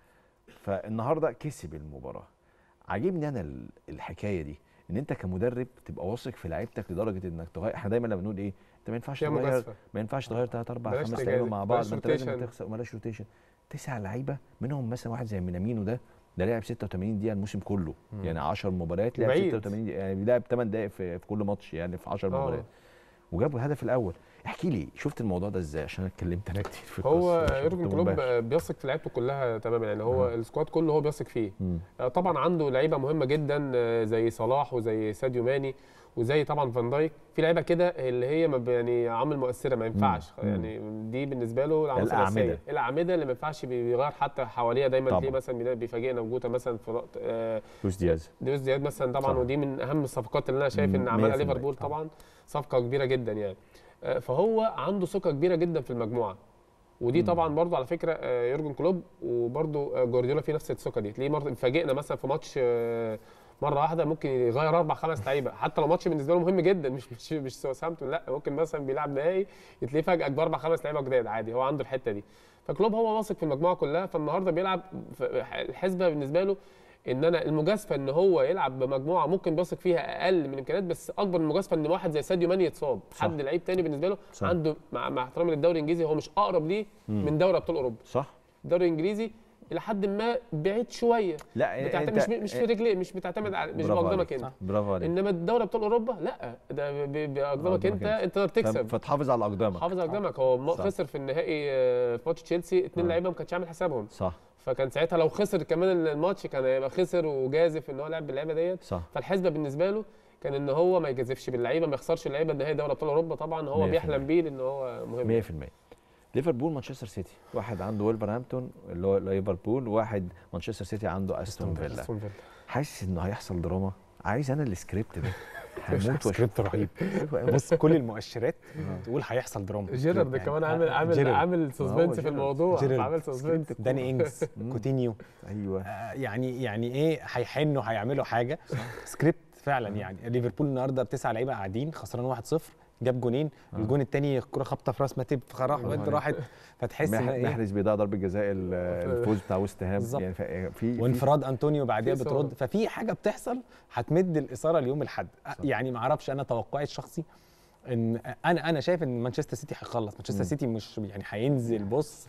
فالنهارده كسب المباراه عاجبني انا ال- الحكايه دي ان انت كمدرب تبقى واثق في لعيبتك لدرجه انك تغير احنا دايما لما بنقول ايه انت ما ينفعش فيها تغير مجازفة. ما ينفعش تغير ثلاث اربع بلاش خمس تجازف، لعيبه مع بعض بلاش ما انت لازم روتيشن. تخسر وبلاش روتيشن تسع لعيبه منهم مثلا واحد زي مينامينو ده ده لعب 86 دقيقه الموسم كله يعني 10 مباريات لعب بعيد. 86 دقيقه يعني لعب 8 دقائق في, في كل ماتش يعني في 10 آه. مباريات وجابوا الهدف الاول احكي لي شفت الموضوع ده ازاي عشان انا اتكلمت انا كتير في هو القصة عشان يورجن كنت كلوب منبهر. بيثق في لعيبته كلها تماما يعني هو مم. السكواد كله هو بيثق فيه مم. آه، طبعا عنده لعيبه مهمه جدا آه، زي صلاح وزي ساديو ماني وزي طبعا فان دايك في لعيبه كده اللي هي ما ب- يعني عامل مؤثره ما ينفعش مم. يعني دي بالنسبه له العناصر الأعمدة. الاساسيه الاعمده اللي ما ينفعش بيغير حتى حواليها دايما طبعاً. تلاقيه مثلا بيلاقي- بيفاجئنا بوجوده مثلا في لقط- آه، لويس دياز لويس دياز مثلا طبعا صح. ودي من اهم الصفقات اللي انا شايف مم، ان عملها 100% ليفربول طبعاً. طبعا صفقه كبيره جدا يعني آه، فهو عنده ثقه كبيره جدا في المجموعه ودي مم. طبعا برضو على فكره آه، يورجن كلوب وبرضو آه، جوارديولا في نفس الثقه دي تلاقيه مرة فاجئنا مثلا في ماتش آه، مره واحده ممكن يغير اربع خمس لعيبه حتى لو ماتش بالنسبه له مهم جدا مش مش مش ساوثهامبتون لا ممكن مثلا بيلعب نهائي تلاقيه فاجئك باربع خمس لعيبه جداد عادي هو عنده الحته دي فكلوب هو واثق في المجموعه كلها فالنهارده بيلعب في- الحسبه بالنسبه له ان انا المجازفه ان هو يلعب بمجموعه ممكن بيثق فيها اقل من الامكانيات بس اكبر من المجازفه ان واحد زي ساديو ماني يتصاب صح. حد لعيب تاني بالنسبه له صح. عنده مع, مع احترامي للدوري الانجليزي هو مش اقرب ليه مم. من دوري ابطال اوروبا صح الدوري الانجليزي الى حد ما بعيد شويه لا بتعت... انت مش مش في رجليه مش بتعتمد على مش برافو باقدامك عليك. انت برافو عليك انما الدوري ابطال اوروبا لا ده ب- ب- باقدامك انت انت تقدر تكسب فتحافظ على اقدامك حافظ على قدامك هو ما صح. خسر في النهائي آه، في ماتش تشيلسي اثنين آه. لعيبه ما كانش عامل حسابهم صح فكان ساعتها لو خسر كمان الماتش كان هيبقى خسر وجازف ان هو لعب باللعيبه ديت صح فالحسبه بالنسبه له كان ان هو ما يجازفش باللعيبه ما يخسرش اللعيبه نهائي دوري ابطال اوروبا طبعا هو 100%. بيحلم بيه لان هو مهم 100% ليفربول مانشستر سيتي واحد عنده ولفرهامبتون اللي هو ليفربول واحد مانشستر سيتي عنده استون فيلا أستون فيلا. حاسس انه هيحصل دراما عايز انا السكريبت ده هموت واشوف سكريبت رهيب بص كل المؤشرات تقول هيحصل دراما جيرارد كمان عامل عامل جيرارد. عامل سسبنس في جيرارد. الموضوع جيرارد. عامل سسبنس داني انجز كوتينيو ايوه آه، يعني يعني ايه هيحنوا هيعملوا حاجه سكريبت فعلا يعني ليفربول النهارده بتسع لعيبه قاعدين خسران 1-0 جاب جونين الجون الثاني الكره خبطه في راس ماتيب فراح برافو عليك. راحت فتحس ان مح- ايه محرز بيضيع ضربه جزاء ال- الفوز بتاع ويست هام بالظبط. يعني ف- في في وانفراد انطونيو بعديها في بترد صور. ففي حاجه بتحصل هتمد الاثاره ليوم الاحد يعني ما اعرفش انا توقعي الشخصي ان انا انا شايف ان مانشستر سيتي هيخلص مانشستر سيتي مش يعني هينزل بص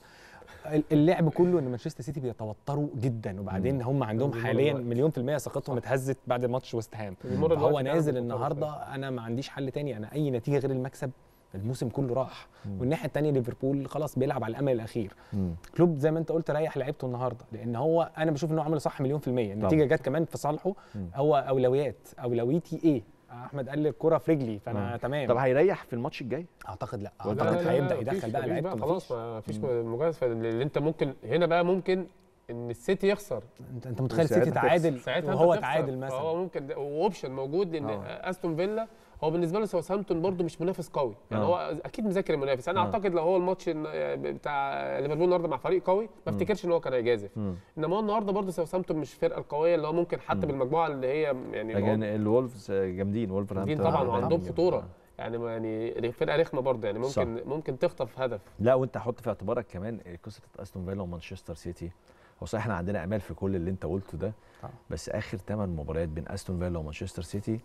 اللعب كله ان مانشستر سيتي بيتوتروا جدا وبعدين هم عندهم بيمر حاليا الوقت. مليون في المية ثقتهم اتهزت بعد ماتش ويست هام بيمر فهو الوقت فعلاً نازل بيتوتروا النهارده انا ما عنديش حل تاني انا اي نتيجه غير المكسب الموسم كله راح والناحيه الثانيه ليفربول خلاص بيلعب على الامل الاخير مم. كلوب زي ما انت قلت ريح لعيبته النهارده لان هو انا بشوف ان هو عمل صح مليون في الميه النتيجه جت كمان في صالحه مم. هو اولويات اولويتي ايه احمد قال لي الكره في رجلي فانا آه. تمام طب هيريح في الماتش الجاي اعتقد لا ولا اعتقد لا، لا، هيبدا لا، يدخل مفيش- بقى مفيش لعيبته خلاص مفيش. ما فيش مجازفه اللي انت ممكن هنا بقى ممكن ان السيتي يخسر انت انت متخيل وساعتها سيتي تكسب. تعادل ساعتها أنت وهو بتخسر. تعادل مثلا فهو ممكن ده- واوبشن موجود لان آه. استون فيلا هو بالنسبه له ساوثهامبتون برده مش منافس قوي يعني آه. هو اكيد مذاكر المنافس انا آه. اعتقد لو هو الماتش الن- بتاع ليفربول النهارده مع فريق قوي ما افتكرش ان هو كان هيجازف مم. انما هو النهارده برده ساوثهامبتون مش الفرقه القويه اللي هو ممكن حتى مم. بالمجموعه اللي هي يعني اللي هو لكن الولفز جامدين ولفرهامبتون جامدين طبعا عندهم- وعندهم خطوره يعني يعني فرقه رخمه برده يعني صح. ممكن ممكن تخطف هدف لا وانت حط في اعتبارك كمان قصه استون فيلا ومانشستر سيتي هو صحيح احنا عندنا امال في كل اللي انت قلته ده طبعا. بس اخر 8 مباريات بين استون فيلا ومانشستر سيتي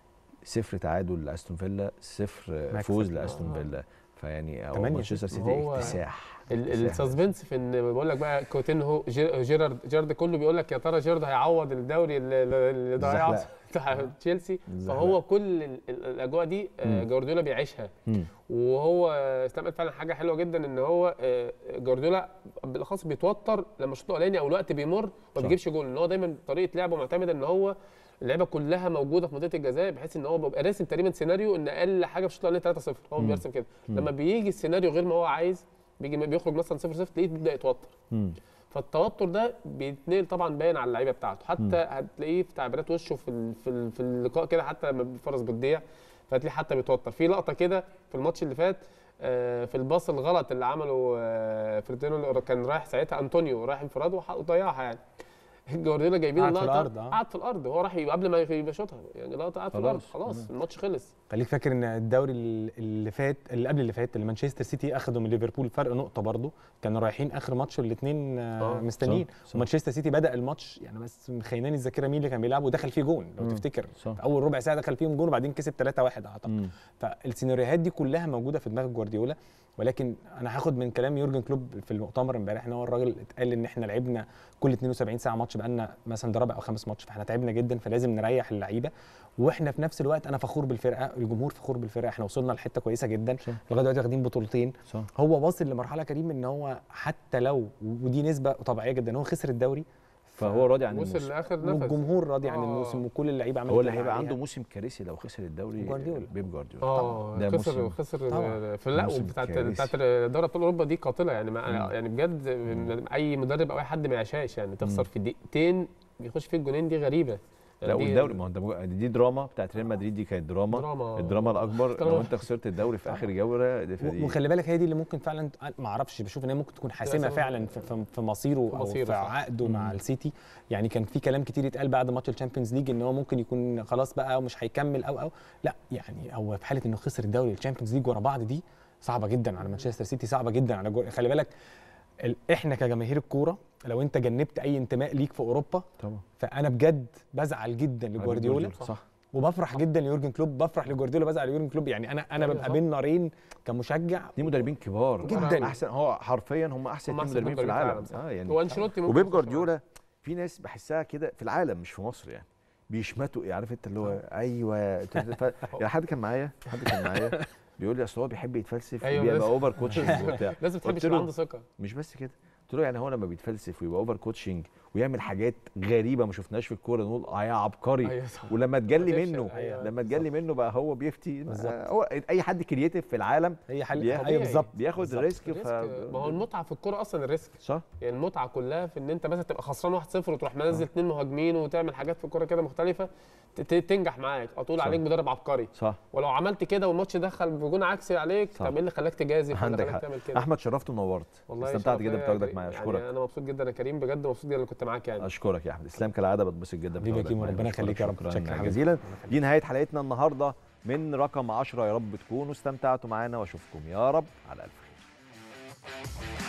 صفر تعادل لاستون فيلا صفر مكسب. فوز لاستون آه. فيلا فيعني هو تمانية مانشستر ستة. سيتي هو اكتساح ال- اكتساح. السسبنس في ان بقول لك بقى كوتينهو جير- جيرارد جيرارد كله بيقول لك يا ترى جيرارد هيعوض الدوري اللي- اللي ضيعه الزحلقة. بتاع تشيلسي الزحلقة. فهو كل ال- ال- الاجواء دي آه، مم. جوارديولا بيعيشها مم. وهو استعمل فعلا حاجه حلوه جدا ان هو آه، جوارديولا بالاخص بيتوتر لما الشوط الاولاني او الوقت بيمر ما بيجيبش جول ان هو دايما طريقه لعبه معتمده ان هو اللعيبه كلها موجوده في منطقه الجزاء بحيث ان هو بيبقى راسم تقريبا سيناريو ان اقل حاجه في الشوط الاولاني 3-0 هو مم. بيرسم كده مم. لما بيجي السيناريو غير ما هو عايز بيجي بيخرج مثلا 0-0 تلاقيه بيبدا يتوتر مم. فالتوتر ده بيتنقل طبعا باين على اللعيبه بتاعته حتى مم. هتلاقيه في تعبيرات وشه في ال- في ال- في اللقاء كده حتى لما الفرص بتضيع فهتلاقيه حتى بيتوتر في لقطه كده في الماتش اللي فات آه، في الباص الغلط اللي عمله آه، فردينو كان رايح ساعتها انطونيو رايح انفراد وح- وضيعها يعني جوارديولا جايبين قعد في اللقطه الأرض، آه. قعد في الارض هو راح يبقى قبل ما يبقى شوطها يعني لقطه قعد في الارض خلاص. خلاص الماتش خلص خليك فاكر ان الدوري اللي فات اللي قبل اللي فات اللي مانشستر سيتي اخده من ليفربول فرق نقطه برضه كانوا رايحين اخر ماتش الاثنين آه، مستنيين صح، صح. ومانشستر سيتي بدا الماتش يعني بس خيناني الذاكره مين اللي كان بيلعب ودخل فيه جون لو مم. تفتكر صح. في اول ربع ساعه دخل فيهم جون وبعدين كسب 3-1 اعتقد مم. فالسيناريوهات دي كلها موجوده في دماغ جوارديولا ولكن انا هاخد من كلام يورجن كلوب في المؤتمر امبارح ان هو الراجل اتقال ان احنا لعبنا كل 72 ساعه ماتش بقالنا مثلا ده رابع او خامس ماتش فاحنا تعبنا جدا فلازم نريح اللعيبه واحنا في نفس الوقت انا فخور بالفرقه الجمهور فخور بالفرقه احنا وصلنا لحته كويسه جدا صح. لغايه دلوقتي واخدين بطولتين صح هو واصل لمرحله كريم ان هو حتى لو ودي نسبه طبيعيه جدا ان هو خسر الدوري فهو راضي عن وصل الموسم لاخر نفس والجمهور راضي عن آه. الموسم وكل اللعيبه عملت هو اللي اللي هيبقى عليها. عنده موسم كارثي لو خسر الدوري جوارديولا. بيب جوارديولا اه ده خسر موسم خسر طبعاً. في لا موسم بتاعت كارثي. بتاعت دوري ابطال اوروبا دي قاتله يعني ما مم. يعني بجد اي مدرب او اي حد ما يعيشهاش يعني مم. تخسر في دقيقتين بيخش فيك الجونين دي غريبه لا يعني دي والدوري ما هو انت مو- دي دراما بتاعت ريال مدريد دي كانت دراما دراما الدراما الاكبر دراما. لو انت خسرت الدوري في اخر جوله دي فدي وخلي بالك هي دي اللي ممكن فعلا ما اعرفش بشوف ان هي ممكن تكون حاسمه سبب- فعلا في, في, في مصيره في او مصيره، في صح. عقده مع مم. السيتي يعني كان في كلام كتير اتقال بعد ماتش الشامبيونز ليج ان هو ممكن يكون خلاص بقى ومش هيكمل او او لا يعني هو في حاله انه خسر الدوري الشامبيونز ليج ورا بعض دي صعبه جدا على مانشستر سيتي صعبه جدا على جو... خلي بالك ال... احنا كجماهير الكوره لو انت جنبت اي انتماء ليك في اوروبا طبعا فانا بجد بزعل جدا لجوارديولا صح وبفرح جدا ليورجن كلوب بفرح لجوارديولا بزعل ليورجن كلوب يعني انا انا أيوة ببقى صح. بين نارين كمشجع اتنين مدربين كبار جداً. احسن هو حرفيا هم احسن هم اتنين أحسن مدربين في مدربين في العالم العالم، صح. اه يعني هو انشيلوتي ممكن وبيب يخش جوارديولا في ناس بحسها كده في العالم مش في مصر يعني بيشمتوا إيه، عارف انت اللي هو ايوه ف... يعني حد كان معايا حد كان معايا بيقول لي اصل هو بيحب يتفلسف أيوة، بيبقى لازم. اوفر كوتشنج وبتاع لازم تحب قلت يكون له عنده ثقه مش بس كده قلت له يعني هو لما بيتفلسف ويبقى اوفر كوتشنج ويعمل حاجات غريبه ما شفناش في الكوره نقول اه يا عبقري ايوه صح ولما تجلي بتفشل، منه أيوة. لما تجلي منه بقى هو بيفتي بالظبط. آه، هو اي حد كرييتيف في العالم هي حل بياخد- ايوه بالظبط بياخد بالظبط. ريسك ف الريسك ما هو المتعه في الكوره اصلا الريسك صح يعني المتعه كلها في ان انت مثلا تبقى خسران 1-0 وتروح منزل اثنين مهاجمين وتعمل حاجات في الكوره كده مختلفه ت- ت- تنجح معاك او تقول صح. عليك مدرب عبقري صح ولو عملت كده والماتش دخل بجون عكسي عليك صح. طب ايه اللي خلاك تجازف ولا عندك خلاك حق تعمل كده احمد شرفت ونورت والله استمتعت شرف جدا ليا يا بتواجدك كريم. معايا يعني اشكرك انا مبسوط جدا يا كريم بجد مبسوط جدا اللي كنت معاك يعني اشكرك يا احمد اسلام كالعاده بتبسط جدا حبيبي يا بتواجدك كيمو، معايا. ربنا بشكرك يخليك يا رب. شكرا شكرا حبيبي. جزيلا دي نهايه حلقتنا النهارده من رقم 10 يا رب تكونوا استمتعتوا معانا واشوفكم يا رب على الف خير